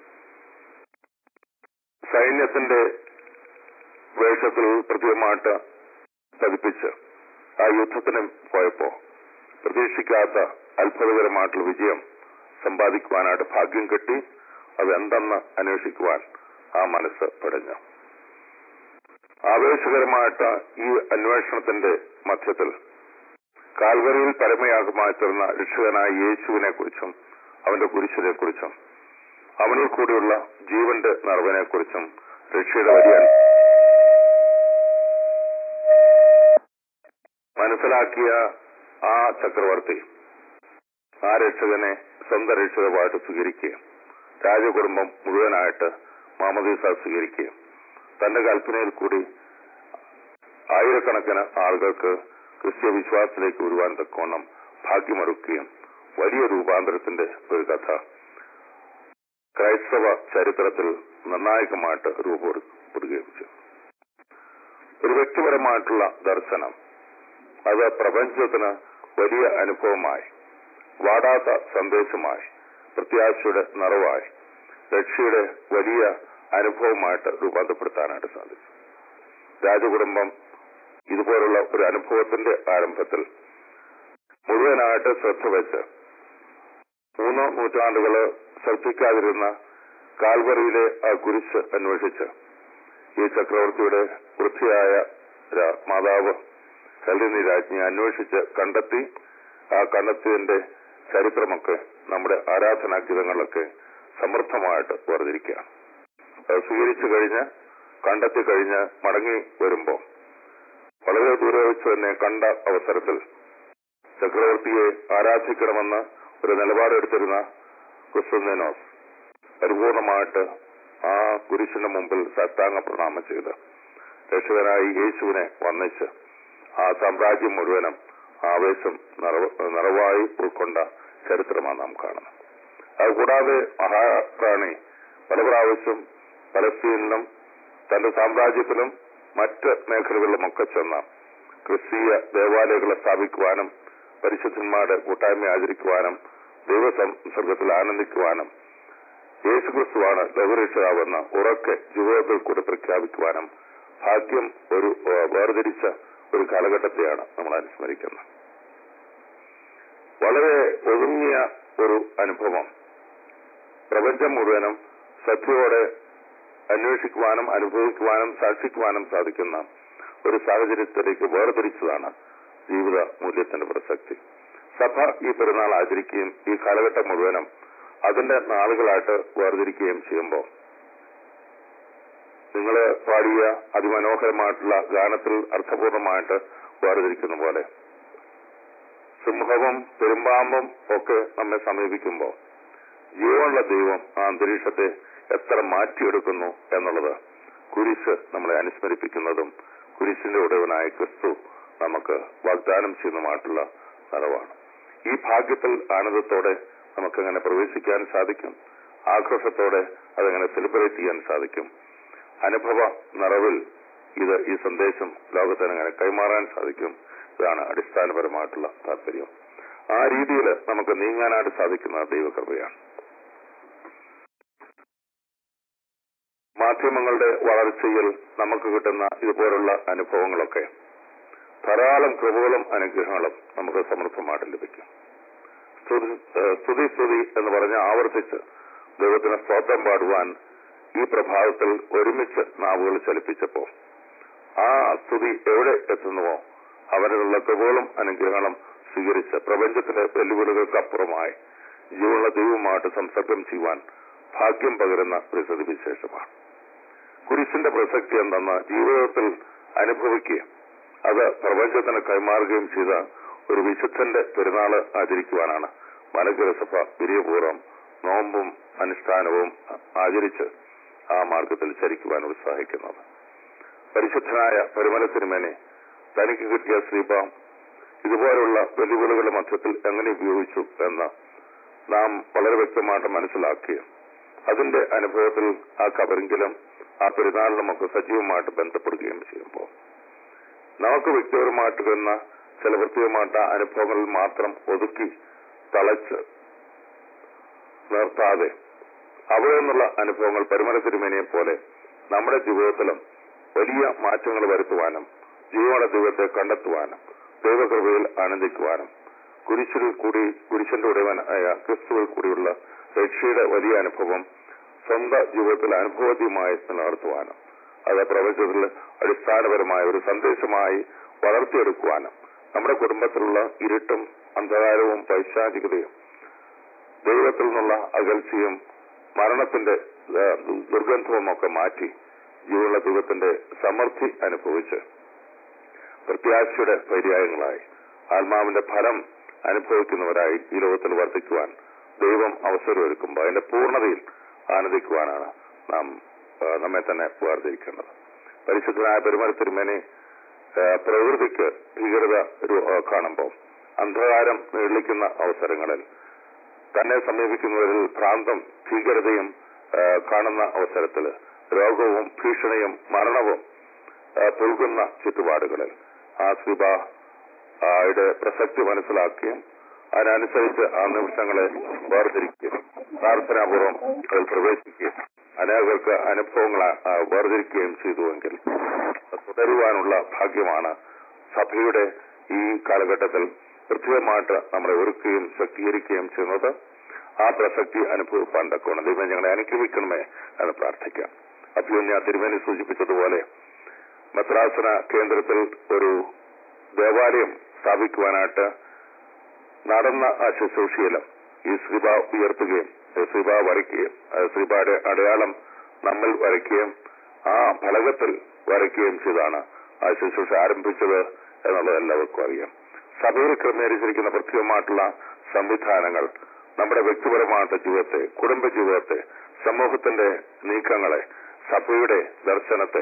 സൈന്യത്തിന്റെ വേഷത്തിൽ പ്രത്യേകമായിട്ട് പതിപ്പിച്ച് ആ യുദ്ധത്തിന് പോയപ്പോ പ്രതീക്ഷിക്കാത്ത അത്ഭുതകരമായിട്ടുള്ള വിജയം സമ്പാദിക്കുവാനായിട്ട് ഭാഗ്യം കിട്ടി അതെന്തെന്ന് അന്വേഷിക്കുവാൻ ആ മനസ്സ് പിടഞ്ഞു ആവേശകരമായിട്ട് ഈ അന്വേഷണത്തിന്റെ മധ്യത്തിൽ കാൽവരിയിൽ പരമയാഗമായി തീർന്ന രക്ഷകനായ യേശുവിനെ കുറിച്ചും അവന്റെ കുരിശിനെ കുറിച്ചും അവനിൽ കൂടിയുള്ള ജീവന്റെ നിറവിനെ കുറിച്ചും രക്ഷയുടെ വലിയ മനസ്സിലാക്കിയ ആ ചക്രവർത്തി ആ രക്ഷകനെ സ്വന്തം രക്ഷകമായിട്ട് സ്വീകരിക്കുകയും രാജകുടുംബം മുഴുവനായിട്ട് മാമദീസ സ്വീകരിക്കുകയും തന്റെ കൽപ്പനയിൽ കൂടി ആയിരക്കണക്കിന് ആളുകൾക്ക് ക്രിസ്ത്യ വിശ്വാസത്തിലേക്ക് വരുവാൻ തക്കോണം ഭാഗ്യമൊരുക്കുകയും വലിയ രൂപാന്തരത്തിന്റെ ഒരു കഥ ക്രൈസ്തവ ചരിത്രത്തിൽ നിർണായകമായിട്ട് രൂപപ്പെടുകയും ചെയ്തു ഒരു വ്യക്തിപരമായിട്ടുള്ള ദർശനം അത് പ്രപഞ്ചത്തിന് വലിയ അനുഭവമായി വാടാത്ത സന്ദേശമായി പ്രത്യാശയുടെ നിറവായി രക്ഷയുടെ വലിയ അനുഭവമായിട്ട് രൂപാന്തരപ്പെടുത്താനായിട്ട് സാധിച്ചു രാജകുടുംബം ഇതുപോലുള്ള ഒരു അനുഭവത്തിന്റെ ആരംഭത്തിൽ മുഴുവനായിട്ട് ശ്രദ്ധ വെച്ച് മൂന്ന് നൂറ്റാണ്ടുകള് ശ്രദ്ധിക്കാതിരുന്ന കാൽവറിയിലെ ആ കുരിശ് അന്വേഷിച്ച് ഈ ചക്രവർത്തിയുടെ വൃത്തിയായ രാ- മാതാവ് കല്ലിനി രാജ്ഞിയെ അന്വേഷിച്ച് കണ്ടെത്തി ആ കണ്ടെത്തിയതിന്റെ ചരിത്രമൊക്കെ നമ്മുടെ ആരാധനാഗീതങ്ങളിലൊക്കെ സമൃദ്ധമായിട്ട് വേർതിരിക്കുകയാണ് അത് സ്വീകരിച്ചു കഴിഞ്ഞ് കണ്ടെത്തി കഴിഞ്ഞ് മടങ്ങി വരുമ്പോൾ വളരെ ദൂരെ വെച്ച് തന്നെ കണ്ട അവസരത്തിൽ ചക്രവർത്തിയെ ആരാധിക്കണമെന്ന് ഒരു നിലപാടെടുത്തിരുന്ന ക്രിസ്തുനോസ് പരിപൂർണമായിട്ട് ആ കുരിശിന്റെ മുമ്പിൽ സത്താംഗ പ്രണാമം ചെയ്ത് രക്ഷകനായി യേശുവിനെ വന്നിച്ച് ആ സാമ്രാജ്യം മുഴുവനും ആവേശം നിറവ് നിറവായി ഉൾക്കൊണ്ട ചരിത്രമാണ് നാം കാണുന്നത് അതുകൂടാതെ മഹാറാണി പല പ്രാവശ്യം പലസ്തീനിലും തന്റെ സാമ്രാജ്യത്തിലും മറ്റ് മേഖലകളിലുമൊക്കെ ചെന്ന് ക്രിസ്തീയ ദേവാലയങ്ങളെ സ്ഥാപിക്കുവാനും പരിശുദ്ധന്മാരുടെ കൂട്ടായ്മ ആചരിക്കുവാനും ദൈവസംസർഗത്തിൽ ആനന്ദിക്കുവാനും യേശുക്രിസ്തുവാണ് ലഘുരക്ഷിതാവെന്ന് ഉറക്കെ ജീവിതത്തിൽ കൂടെ പ്രഖ്യാപിക്കുവാനും ഭാഗ്യം ഒരു ഏഹ്, വേർതിരിച്ച ഒരു കാലഘട്ടത്തെയാണ് നമ്മൾ അനുസ്മരിക്കുന്നത് വളരെ ഒതുങ്ങിയ ഒരു അനുഭവം പ്രപഞ്ചം മുഴുവനും സത്യയോടെ അന്വേഷിക്കുവാനും അനുഭവിക്കുവാനും സാക്ഷിക്കുവാനും സാധിക്കുന്ന ഒരു സാഹചര്യത്തിലേക്ക് വേർതിരിച്ചതാണ് ജീവിത മൂല്യത്തിന്റെ പ്രസക്തി സഭ ഈ പെരുന്നാൾ ആചരിക്കുകയും ഈ കാലഘട്ടം മുഴുവനും അതിന്റെ നാളുകളായിട്ട് വേർതിരിക്കുകയും ചെയ്യുമ്പോൾ നിങ്ങൾ പാടിയ അതിമനോഹരമായിട്ടുള്ള ഗാനത്തിൽ അർത്ഥപൂർണമായിട്ട് വേർതിരിക്കുന്ന പോലെ സിംഹവും പെരുമ്പാമ്പും ഒക്കെ നമ്മെ സമീപിക്കുമ്പോൾ ജീവനുള്ള ദൈവം ആ അന്തരീക്ഷത്തെ എത്ര മാറ്റിയെടുക്കുന്നു എന്നുള്ളത് കുരിശ് നമ്മളെ അനുസ്മരിപ്പിക്കുന്നതും കുരിശിന്റെ ഉടയവനായ ക്രിസ്തു നമുക്ക് വാഗ്ദാനം ചെയ്യുന്നതുമായിട്ടുള്ള നിറവാണ് ഈ ഭാഗ്യത്തിൽ ആനന്ദത്തോടെ നമുക്കങ്ങനെ പ്രവേശിക്കാൻ സാധിക്കും ആഘോഷത്തോടെ അതങ്ങനെ സെലിബ്രേറ്റ് ചെയ്യാൻ സാധിക്കും അനുഭവ നിറവിൽ ഇത് ഈ സന്ദേശം ലോകത്തിന് അങ്ങനെ കൈമാറാൻ സാധിക്കും ഇതാണ് അടിസ്ഥാനപരമായിട്ടുള്ള താല്പര്യം ആ രീതിയിൽ നമുക്ക് നീങ്ങാനായിട്ട് സാധിക്കുന്ന ദൈവകൃപയാണ് മാധ്യമങ്ങളുടെ വളർച്ചയിൽ നമുക്ക് കിട്ടുന്ന ഇതുപോലുള്ള അനുഭവങ്ങളൊക്കെ ധാരാളം കൃപകളും അനുഗ്രഹങ്ങളും നമുക്ക് സമൃദ്ധമായിട്ട് ലഭിക്കും സ്തുതി ഏഹ് സ്തുതി സ്തുതി എന്ന് പറഞ്ഞ് ആവർത്തിച്ച് ദൈവത്തിന് സ്തോത്രം പാടുവാൻ ഈ പ്രഭാതത്തിൽ ഒരുമിച്ച് നാവുകൾ ചലിപ്പിച്ചപ്പോൾ ആ സ്തുതി എവിടെ എത്തുന്നുവോ അവരിലുള്ള കൃപകളും അനുഗ്രഹങ്ങളും സ്വീകരിച്ച് പ്രപഞ്ചത്തിലെ വെല്ലുവിളികൾക്കപ്പുറമായി ജീവനുള്ള ദൈവവുമായിട്ട് സംസർഗം ചെയ്യുവാൻ ഭാഗ്യം പകരുന്ന ഒരു സ്ഥിതിവിശേഷമാണ് കുരിശിന്റെ പ്രസക്തി എന്തെന്ന് ജീവിതത്തിൽ അനുഭവിക്കുകയും അത് പ്രപഞ്ചത്തിന് കൈമാറുകയും ചെയ്ത ഒരു വിശുദ്ധന്റെ പെരുന്നാള് ആചരിക്കുവാനാണ് മലങ്കര സഭ വിരിയപൂർവ്വം നോമ്പും അനുഷ്ഠാനവും ആചരിച്ച് ആ മാർഗത്തിൽ ചരിക്കുവാൻ ഉത്സാഹിക്കുന്നത് പരിശുദ്ധനായ പരിമല തിരുമേനെ തനിക്ക് കിട്ടിയ ശ്രീപാം ഇതുപോലുള്ള വെല്ലുവിളികളുടെ മധ്യത്തിൽ എങ്ങനെ ഉപയോഗിച്ചു എന്ന് നാം വളരെ വ്യക്തമായിട്ട് മനസ്സിലാക്കുകയും അതിന്റെ അനുഭവത്തിൽ ആ കബറിങ്കിലും ആ പെരുന്നാളിലുമൊക്കെ സജീവമായിട്ട് ബന്ധപ്പെടുകയും ചെയ്യുമ്പോൾ നമുക്ക് വ്യക്തിപരമായിട്ട് വരുന്ന ചില പ്രത്യേകമായിട്ട് ആ അനുഭവങ്ങളിൽ മാത്രം ഒതുക്കി തളച്ച് നിർത്താതെ അവിടെ നിന്നുള്ള അനുഭവങ്ങൾ പരിമല തിരുമേനിയെ പോലെ നമ്മുടെ ജീവിതത്തിലും വലിയ മാറ്റങ്ങൾ വരുത്തുവാനും ജീവനുള്ള ദൈവത്തെ കണ്ടെത്തുവാനും ദൈവകൃപയിൽ ആനന്ദിക്കുവാനും കുരിശിൽ കൂടി കുരിശിന്റെ ഉടയവനായ ക്രിസ്തുവിൽ കൂടിയുള്ള രക്ഷയുടെ വലിയ അനുഭവം സ്വന്തം ജീവിതത്തിൽ അനുഭവദ്യമായി നിലനിർത്തുവാനും അത് പ്രപഞ്ചത്തിൽ അടിസ്ഥാനപരമായ ഒരു സന്ദേശമായി വളർത്തിയെടുക്കുവാനും നമ്മുടെ കുടുംബത്തിലുള്ള ഇരുട്ടും അന്ധകാരവും പൈശാചികതയും ദൈവത്തിൽ നിന്നുള്ള അകൽച്ചയും മരണത്തിന്റെ ആ, ദുർഗന്ധവും ഒക്കെ മാറ്റി ജീവനുള്ള ദൈവത്തിന്റെ സമൃദ്ധി അനുഭവിച്ച് പ്രത്യാശയുടെ പര്യായങ്ങളായി ആത്മാവിന്റെ ഫലം അനുഭവിക്കുന്നവരായി ഈ ലോകത്തിൽ വർദ്ധിക്കുവാൻ ദൈവം അവസരമൊരുക്കുമ്പോൾ അതിന്റെ പൂർണ്ണതയിൽ ആനന്ദിക്കുവാനാണ് നാം ആ, നമ്മെ തന്നെ വേർതിരിക്കേണ്ടത് പരിശുദ്ധനായ പെരുമല തിരുമേനെ ആ, പ്രകൃതിക്ക് ഭീകരത ഒരു ആ, കാണുമ്പോൾ അന്ധകാരം നീളിക്കുന്ന അവസരങ്ങളിൽ തന്നെ സമീപിക്കുന്നവരിൽ ഭ്രാന്തം ഭീകരതയും ആ, കാണുന്ന അവസരത്തിൽ രോഗവും ഭീഷണിയും മരണവും ആ, പുൽകുന്ന ചുറ്റുപാടുകളിൽ ആ ശ്രീബ യുടെ പ്രസക്തി മനസ്സിലാക്കുകയും അതിനനുസരിച്ച് ആ നിമിഷങ്ങളെ വേർതിരിക്കുകയും പ്രാർത്ഥനാപൂർവം അതിൽ പ്രവേശിക്കുകയും അനേകർക്ക് അനുഭവങ്ങൾ ആ, വേർതിരിക്കുകയും ചെയ്തുവെങ്കിൽ തുടരുവാനുള്ള ഭാഗ്യമാണ് സഭയുടെ ഈ കാലഘട്ടത്തിൽ കൃത്യമായിട്ട് നമ്മളെ ഒരുക്കുകയും ശക്തീകരിക്കുകയും ചെയ്യുന്നത് ആ പ്രസക്തി അനുഭവിപ്പാൻ തക്കോണം ദൈവം ഞങ്ങളെ അനുഗ്രഹിക്കണമേ എന്ന് പ്രാർത്ഥിക്കാം അഭ്യുന്യ തിരുമേനി സൂചിപ്പിച്ചതുപോലെ മദ്രാസന കേന്ദ്രത്തിൽ ഒരു ദേവാലയം സ്ഥാപിക്കുവാനായിട്ട് നടന്ന ആ ശുശ്രൂഷയിലും ഈ ശ്രീബ ഉയർത്തുകയും ഈ ശ്രീബ വരയ്ക്കുകയും ആ ശ്രീബയുടെ അടയാളം നമ്മൾ വരയ്ക്കുകയും ആ ഫലകത്തിൽ വരയ്ക്കുകയും ചെയ്താണ് ആ ശുശ്രൂഷ ആരംഭിച്ചത് എന്നുള്ളത് എല്ലാവർക്കും അറിയാം സഭയിൽ ക്രമീകരിച്ചിരിക്കുന്ന പ്രത്യേകമായിട്ടുള്ള സംവിധാനങ്ങൾ നമ്മുടെ വ്യക്തിപരമായിട്ടുള്ള ജീവിതത്തെ കുടുംബ ജീവിതത്തെ സമൂഹത്തിന്റെ നീക്കങ്ങളെ സഭയുടെ ദർശനത്തെ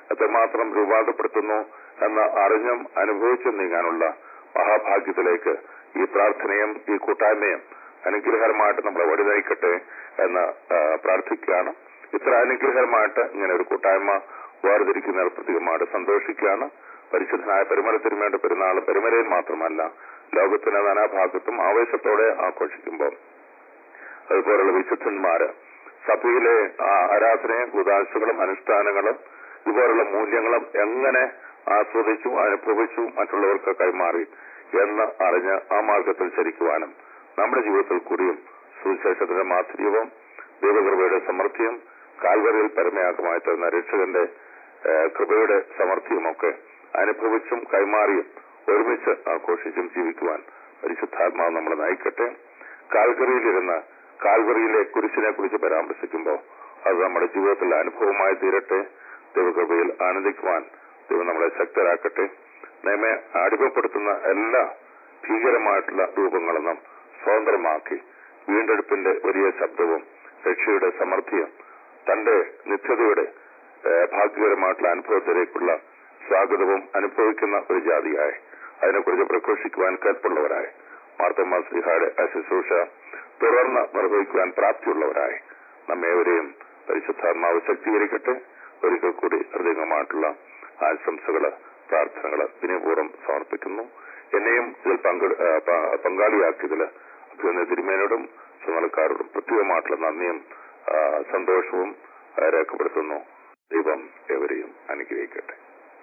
എത്രമാത്രം രൂപാന്തരപ്പെടുത്തുന്നു എന്ന് അറിഞ്ഞും അനുഭവിച്ചും നീങ്ങാനുള്ള മഹാഭാഗ്യത്തിലേക്ക് ഈ പ്രാർത്ഥനയും ഈ കൂട്ടായ്മയും അനുഗ്രഹകരമായിട്ട് നമ്മളെ വഴി നയിക്കട്ടെ എന്ന് ആ, പ്രാർത്ഥിക്കുകയാണ് ഇത്ര അനുഗ്രഹകരമായിട്ട് ഇങ്ങനെ ഒരു കൂട്ടായ്മ വേർതിരിക്കുന്ന പ്രത്യേകമായിട്ട് സന്തോഷിക്കുകയാണ് പരിശുദ്ധനായ പെരുമലത്തിരുമേണ്ട പെരുന്നാൾ പെരുമലയിൽ മാത്രമല്ല ലോകത്തിന്റെ നാനാഭാഗത്തും ആവേശത്തോടെ ആഘോഷിക്കുമ്പോൾ അതുപോലുള്ള വിശുദ്ധന്മാര് സഭയിലെ ആ ആരാധനയും കുതാശകളും അനുഷ്ഠാനങ്ങളും ഇതുപോലുള്ള മൂല്യങ്ങളും എങ്ങനെ ആസ്വദിച്ചു അനുഭവിച്ചു മറ്റുള്ളവർക്ക് കൈമാറി എന്ന് അറിഞ്ഞ് ആ മാർഗത്തിൽ ചരിക്കുവാനും നമ്മുടെ ജീവിതത്തിൽ കൂടിയും സുവിശേഷത്തിന്റെ മാധുര്യവും ദൈവകൃപയുടെ സമൃദ്ധിയും കാൽവറിയിൽ പരമയാക്കമായി തരുന്ന രക്ഷകന്റെ ഏഹ്, കൃപയുടെ സമൃദ്ധിയുമൊക്കെ അനുഭവിച്ചും കൈമാറിയും ഒരുമിച്ച് ആഘോഷിച്ചും ജീവിക്കുവാൻ പരിശുദ്ധാത്മാവ് നമ്മളെ നയിക്കട്ടെ കാൽവറിയിലിരുന്ന് കാൽവറിയിലെ കുരിശിനെ കുറിച്ച് പരാമർശിക്കുമ്പോൾ അത് നമ്മുടെ ജീവിതത്തിലെ അനുഭവമായി തീരട്ടെ ദൈവകൃപയിൽ ആനന്ദിക്കുവാൻ ദൈവം നമ്മളെ ശക്തരാക്കട്ടെ നമ്മെ അടിമപ്പെടുത്തുന്ന എല്ലാ ഭീകരമായിട്ടുള്ള രൂപങ്ങളിൽ നിന്നും സ്വതന്ത്രമാക്കി വീണ്ടെടുപ്പിന്റെ വലിയ ശബ്ദവും രക്ഷയുടെ സമൃദ്ധിയും തന്റെ നിത്യതയുടെ ഏഹ്, ഭാഗ്യകരമായിട്ടുള്ള അനുഭവത്തിലേക്കുള്ള സ്വാഗതവും അനുഭവിക്കുന്ന ഒരു ജാതിയായി അതിനെക്കുറിച്ച് പ്രഘോഷിക്കുവാൻ കൽപ്പുള്ളവരായി മാർത്തമ്മ ശ്രീഹായുടെ ശുശ്രൂഷ തുടർന്ന് നിർവഹിക്കുവാൻ പ്രാപ്തിയുള്ളവരായി നമ്മേവരെയും പരിശുദ്ധാത്മാവ് ശക്തീകരിക്കട്ടെ ഒരിക്കൽ കൂടി ഹൃദയമായിട്ടുള്ള ആശംസകള് പ്രാർത്ഥനകള് വിനയപൂർവ്വം സമർപ്പിക്കുന്നു എന്നെയും ഇതിൽ പങ്കെ- ആ, പ- പങ്കാളിയാക്കിയതിൽ അഭിനന്ദ തിരുമേനോടും ചുമതലക്കാരോടും പ്രത്യേകമായിട്ടുള്ള നന്ദിയും ആ, സന്തോഷവും ആ, രേഖപ്പെടുത്തുന്നു ദൈവം എവരെയും അനുഗ്രഹിക്കട്ടെ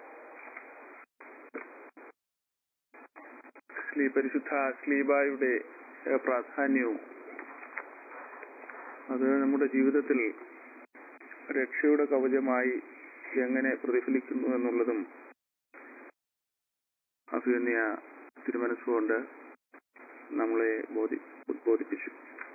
ശ്രീ പരിശുദ്ധ ശ്ലീബായുടെ ഏഹ്, പ്രാധാന്യവും അത് നമ്മുടെ ജീവിതത്തിൽ രക്ഷയുടെ കവചമായി എങ്ങനെ പ്രതിഫലിക്കുന്നു എന്നുള്ളതും അഭിനന്യ തിരുമനസ്സുകൊണ്ട് നമ്മളെ ബോധി ഉദ്ബോധിപ്പിച്ചു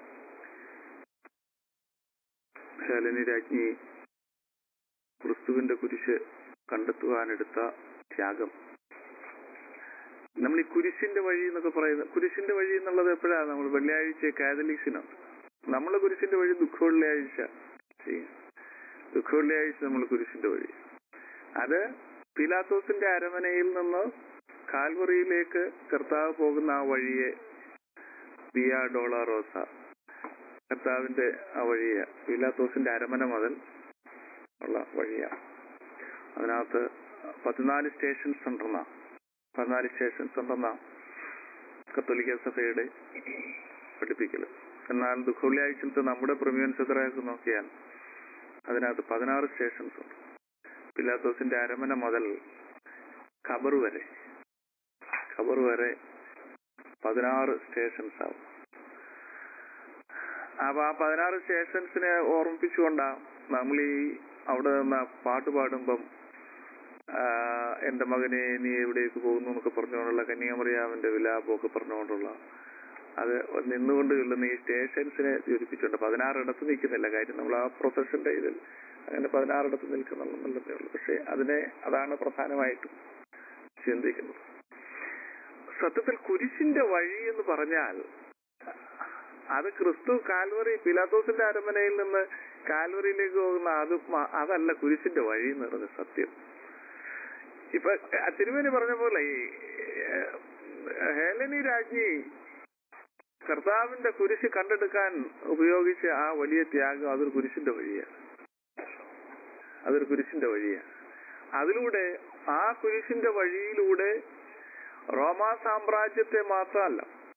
ശാലിനി രാജ്ഞി ക്രിസ്തുവിന്റെ കുരിശ് കണ്ടെത്തുവാനെടുത്ത ത്യാഗം നമ്മൾ ഈ കുരിശിന്റെ വഴി എന്നൊക്കെ പറയുന്നത് കുരിശിന്റെ വഴി എന്നുള്ളത് എപ്പോഴാണ് നമ്മൾ വെള്ളിയാഴ്ച കാതലിക്സിനാണ് നമ്മളെ കുരിശിന്റെ വഴി ദുഃഖ വെള്ളിയാഴ്ച ചെയ്യും ദുഃഖ വെള്ളിയാഴ്ച നമ്മൾ കുരിശിന്റെ വഴി അത് പിലാത്തോസിന്റെ അരമനയിൽ നിന്ന് കാൽവറിയിലേക്ക് കർത്താവ് പോകുന്ന ആ വഴിയെ വിയ ഡോളാറോസ കർത്താവിന്റെ ആ വഴിയെ പിലാത്തോസിന്റെ അരമന മുതൽ ഉള്ള വഴിയാണ് അതിനകത്ത് പതിനാല് സ്റ്റേഷൻസ് ഉണ്ടെന്ന പതിനാല് സ്റ്റേഷൻസ് ഉണ്ടെന്ന കത്തോലിക്ക സഭയുടെ പഠിപ്പിക്കൽ എന്നാൽ ദുഃഖവെള്ളിയാഴ്ചത്തെ നമ്മുടെ പ്രമ്യൂൻസ് എത്രയൊക്കെ നോക്കിയാൽ അതിനകത്ത് പതിനാറ് സ്റ്റേഷൻസ് ഉണ്ട് പിലാത്തോസിന്റെ അരമന മുതൽ ഖബർ വരെ ഖബർ വരെ പതിനാറ് സ്റ്റേഷൻസ് ആവും അപ്പൊ ആ പതിനാറ് സ്റ്റേഷൻസിനെ ഓർമ്മിപ്പിച്ചുകൊണ്ടാ നമ്മൾ ഈ അവിടെ നിന്ന് ആ പാട്ട് പാടുമ്പം ആ, എന്റെ മകനെ നീ എവിടേക്ക് പോകുന്നു എന്നൊക്കെ പറഞ്ഞുകൊണ്ടുള്ള കന്യാമറിയാവിന്റെ വിലാപമൊക്കെ പറഞ്ഞുകൊണ്ടുള്ള അത് നിന്നുകൊണ്ട് ചൊല്ലുന്ന ഈ സ്റ്റേഷൻസിനെ യോജിപ്പിച്ചുണ്ട് പതിനാറിടത്ത് നിൽക്കുന്നില്ല കാര്യം നമ്മൾ ആ പ്രൊസഷന്റെ ഇതിൽ അങ്ങനെ പതിനാറിടത്ത് നിൽക്കുന്നുള്ളതേ ഉള്ളൂ പക്ഷെ അതിനെ അതാണ് പ്രധാനമായിട്ടും ചിന്തിക്കുന്നത് സത്യത്തിൽ കുരിശിന്റെ വഴി എന്ന് പറഞ്ഞാൽ അത് ക്രിസ്തു കാൽവറി പിലാത്തോസിന്റെ അരമനയിൽ നിന്ന് കാൽവറിയിലേക്ക് പോകുന്ന അത് മ- അതല്ല കുരിശിന്റെ വഴി എന്ന് പറയുന്നത് സത്യം ഇപ്പൊ ആ തിരുമേനി പറഞ്ഞ പോലെ ഈ ഏഹ്, ഹേലനി രാജ്ഞി കർത്താവിന്റെ കുരിശ് കണ്ടെടുക്കാൻ ഉപയോഗിച്ച ആ വലിയ ത്യാഗം അതൊരു കുരിശിന്റെ വഴിയാണ് അതൊരു കുരിശിന്റെ വഴിയാണ് അതിലൂടെ ആ കുരിശിന്റെ വഴിയിലൂടെ റോമാ സാമ്രാജ്യത്തെ മാത്രമല്ല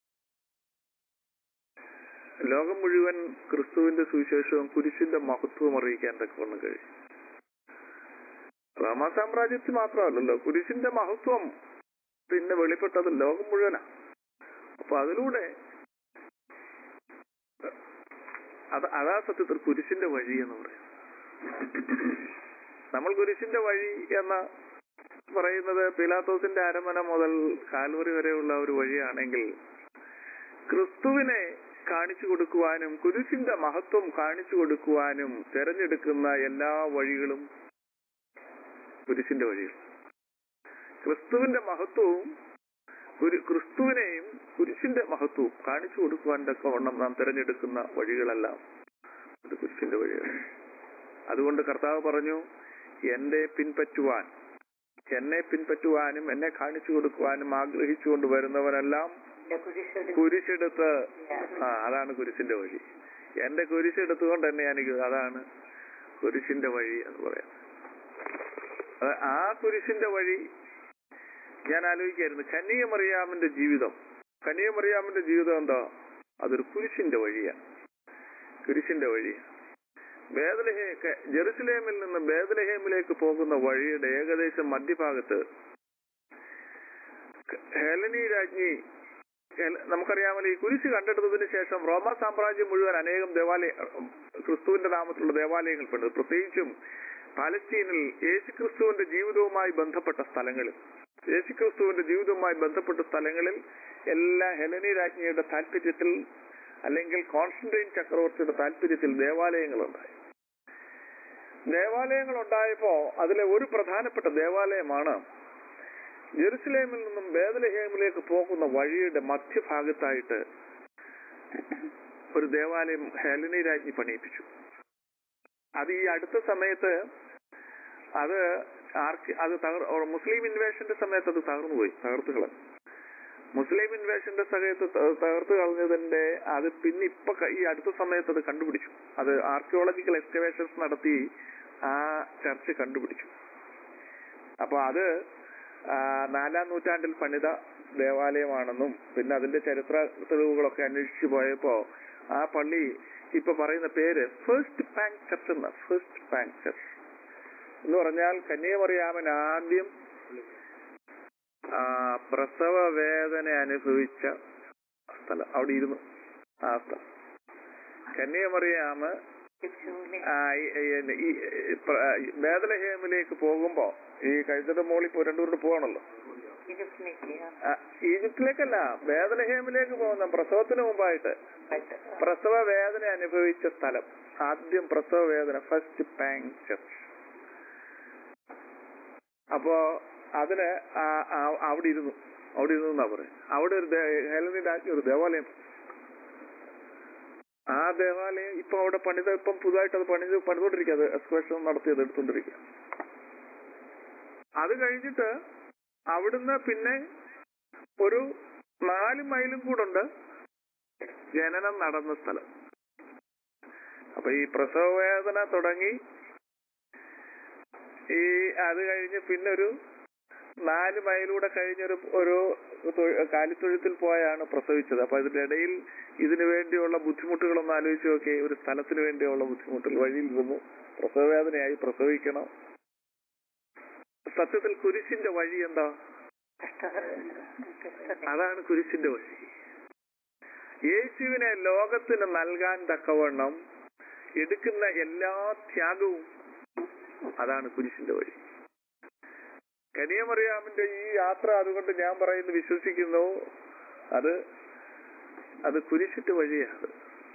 ലോകം മുഴുവൻ ക്രിസ്തുവിന്റെ സുവിശേഷവും കുരിശിന്റെ മഹത്വവും അറിയിക്കാൻ തക്കവണ്ണം കഴിയും റോമാ സാമ്രാജ്യത്തിൽ മാത്രമല്ലല്ലോ കുരിശിന്റെ മഹത്വം പിന്നെ വെളിപ്പെട്ടത് ലോകം മുഴുവനാ അപ്പൊ അതിലൂടെ അത് അതാ സത്യത്തിൽ കുരിശിന്റെ വഴി എന്ന് പറയും നമ്മൾ കുരിശിന്റെ വഴി എന്ന പറയുന്നത് പിലാത്തോസിന്റെ അരമന മുതൽ കാൽവറി വരെയുള്ള ഒരു വഴിയാണെങ്കിൽ ക്രിസ്തുവിനെ കാണിച്ചു കൊടുക്കുവാനും കുരിശിന്റെ മഹത്വം കാണിച്ചു കൊടുക്കുവാനും തെരഞ്ഞെടുക്കുന്ന എല്ലാ വഴികളും കുരിശിന്റെ വഴികൾ ക്രിസ്തുവിന്റെ മഹത്വവും കുരി- ക്രിസ്തുവിനെയും കുരിശിന്റെ മഹത്വവും കാണിച്ചു കൊടുക്കുവാൻ തക്കവണ്ണം നാം തിരഞ്ഞെടുക്കുന്ന വഴികളെല്ലാം അത് കുരിശിന്റെ വഴിയാണ് അതുകൊണ്ട് കർത്താവ് പറഞ്ഞു എന്റെ പിൻപറ്റുവാൻ എന്നെ പിൻപറ്റുവാനും എന്നെ കാണിച്ചു കൊടുക്കുവാനും ആഗ്രഹിച്ചുകൊണ്ട് വരുന്നവരെല്ലാം കുരിശെടുത്ത് ആ അതാണ് കുരിശിന്റെ വഴി എന്റെ കുരിശെടുത്തുകൊണ്ട് തന്നെ എനിക്ക് അതാണ് കുരിശിന്റെ വഴി എന്ന് പറയാം അത് ആ കുരിശിന്റെ വഴി ഞാൻ ആലോചിക്കായിരുന്നു കന്യകമറിയാമിന്റെ ജീവിതം കന്യകമറിയാമിന്റെ ജീവിതം എന്താ അതൊരു കുരിശിന്റെ വഴിയാണ് കുരിശിന്റെ വഴി ബേദലഹേ ജെറുസലേമിൽ നിന്ന് ബേദലഹേമിലേക്ക് പോകുന്ന വഴിയുടെ ഏകദേശം മധ്യഭാഗത്ത് ഹെലനി രാജ്ഞി ഹെല- നമുക്കറിയാമല്ലോ ഈ കുരിശ് കണ്ടെടുത്തതിന് ശേഷം റോമ സാമ്രാജ്യം മുഴുവൻ അനേകം ദേവാലയ ക്രിസ്തുവിന്റെ നാമത്തിലുള്ള ദേവാലയങ്ങൾ പെട്ടത് പ്രത്യേകിച്ചും പാലസ്തീനിൽ യേശുക്രിസ്തുവിന്റെ ജീവിതവുമായി ബന്ധപ്പെട്ട സ്ഥലങ്ങളിൽ യേശുക്രിസ്തുവിന്റെ ജീവിതവുമായി ബന്ധപ്പെട്ട സ്ഥലങ്ങളിൽ എല്ലാ ഹെലനി രാജ്ഞിയുടെ താല്പര്യത്തിൽ അല്ലെങ്കിൽ കോൺസ്റ്റന്റൈൻ ചക്രവർത്തിയുടെ താല്പര്യത്തിൽ ദേവാലയങ്ങളുണ്ടായി ദേവാലയങ്ങൾ ഉണ്ടായപ്പോ അതിലെ ഒരു പ്രധാനപ്പെട്ട ദേവാലയമാണ് ജെറുസലേമിൽ നിന്നും ബേദലഹേമിലേക്ക് പോകുന്ന വഴിയുടെ മധ്യഭാഗത്തായിട്ട് ഒരു ദേവാലയം ഹെലനി രാജ്ഞി പണിയിപ്പിച്ചു അത് ഈ അടുത്ത സമയത്ത് അത് ആർക്ക് അത് തകർ മുസ്ലിം ഇൻവേഷന്റെ സമയത്ത് അത് തകർന്നുപോയി തകർത്ത് കളഞ്ഞു മുസ്ലിം ഇൻവേഷന്റെ സമയത്ത് ത- തകർത്ത് കളഞ്ഞതിന്റെ അത് പിന്നെ ഇപ്പൊ ക- ഈ അടുത്ത സമയത്ത് അത് കണ്ടുപിടിച്ചു അത് ആർക്കിയോളജിക്കൽ എക്സ്കവേഷൻസ് നടത്തി ആ ചർച്ച് കണ്ടുപിടിച്ചു അപ്പൊ അത് ആ, നാലാം നൂറ്റാണ്ടിൽ പണിത ദേവാലയമാണെന്നും പിന്നെ അതിന്റെ ചരിത്ര തെളിവുകളൊക്കെ അന്വേഷിച്ചു പോയപ്പോ ആ പള്ളി ഇപ്പൊ പറയുന്ന പേര് ഫസ്റ്റ് പാങ് ചർച്ച് എന്ന ഫസ്റ്റ് പാങ് ചർച്ച് എന്ന് പറഞ്ഞാൽ കന്യാമറിയാമൻ ആദ്യം ആ, പ്രസവ വേദന അനുഭവിച്ച സ്ഥലം അവിടെ ഇരുന്നു ആ സ്ഥലം കന്യാമറിയാമ് ആ, ഈ- ഈ- ഈ പ്ര- ബേദലഹേമിലേക്ക് പോകുമ്പോ ഈ കഴുതയുടെ മോളിൽ ഇപ്പൊ രണ്ടുപേരോട് പോകണല്ലോ ആ, ഈജിപ്തിലേക്കല്ല ബേദലഹേമിലേക്ക് പോകുന്ന പ്രസവത്തിന് മുമ്പായിട്ട് പ്രസവ വേദന അനുഭവിച്ച സ്ഥലം ആദ്യം പ്രസവ വേദന ഫസ്റ്റ് പാങ് ചർച്ച് അപ്പോ അതിന് ആ- ആ- അവിടെ ഇരുന്നു അവിടെ ഇരുന്നു എന്നാ പറയുന്നത് അവിടെ ഒരു ദേ- ഹെലനി രാജ്ഞി ഒരു ദേവാലയം ആ ദേവാലയം ഇപ്പൊ അവിടെ പണിത് ഇപ്പം പുതുതായിട്ട് അത് പണിത് പണിതുകൊണ്ടിരിക്കുക അത് എക്സ്കവേഷൻ നടത്തി അത് എടുത്തുകൊണ്ടിരിക്കുക അത് കഴിഞ്ഞിട്ട് അവിടുന്ന് പിന്നെ ഒരു നാല് മൈലും കൂടുണ്ട് ജനനം നടന്ന സ്ഥലം അപ്പൊ ഈ പ്രസവ വേദന തുടങ്ങി ഈ അത് കഴിഞ്ഞ് പിന്നെ ഒരു നാല് മൈലൂടെ കഴിഞ്ഞൊരു ഒരു തൊഴി- കാലിത്തൊഴുത്തിൽ പോയാണ് പ്രസവിച്ചത് അപ്പൊ ഇതിന്റെ ഇടയിൽ ഇതിനു വേണ്ടിയുള്ള ബുദ്ധിമുട്ടുകളൊന്ന് ആലോചിച്ച് നോക്കി ഒരു സ്ഥലത്തിന് വേണ്ടിയുള്ള ബുദ്ധിമുട്ടുകൾ വഴിയിൽ നിന്ന് പ്രസവവേദനയായി പ്രസവിക്കണം സത്യത്തിൽ കുരിശിന്റെ വഴി എന്താ അതാണ് കുരിശിന്റെ വഴി യേശുവിനെ ലോകത്തിന് നൽകാൻ തക്കവണ്ണം എടുക്കുന്ന എല്ലാ ത്യാഗവും അതാണ് കുരിശിന്റെ വഴി കനിയമറിയാമിന്റെ ഈ യാത്ര അതുകൊണ്ട് ഞാൻ പറയുന്നു വിശ്വസിക്കുന്നു അത് അത് കുരിശിന്റെ വഴിയാണ്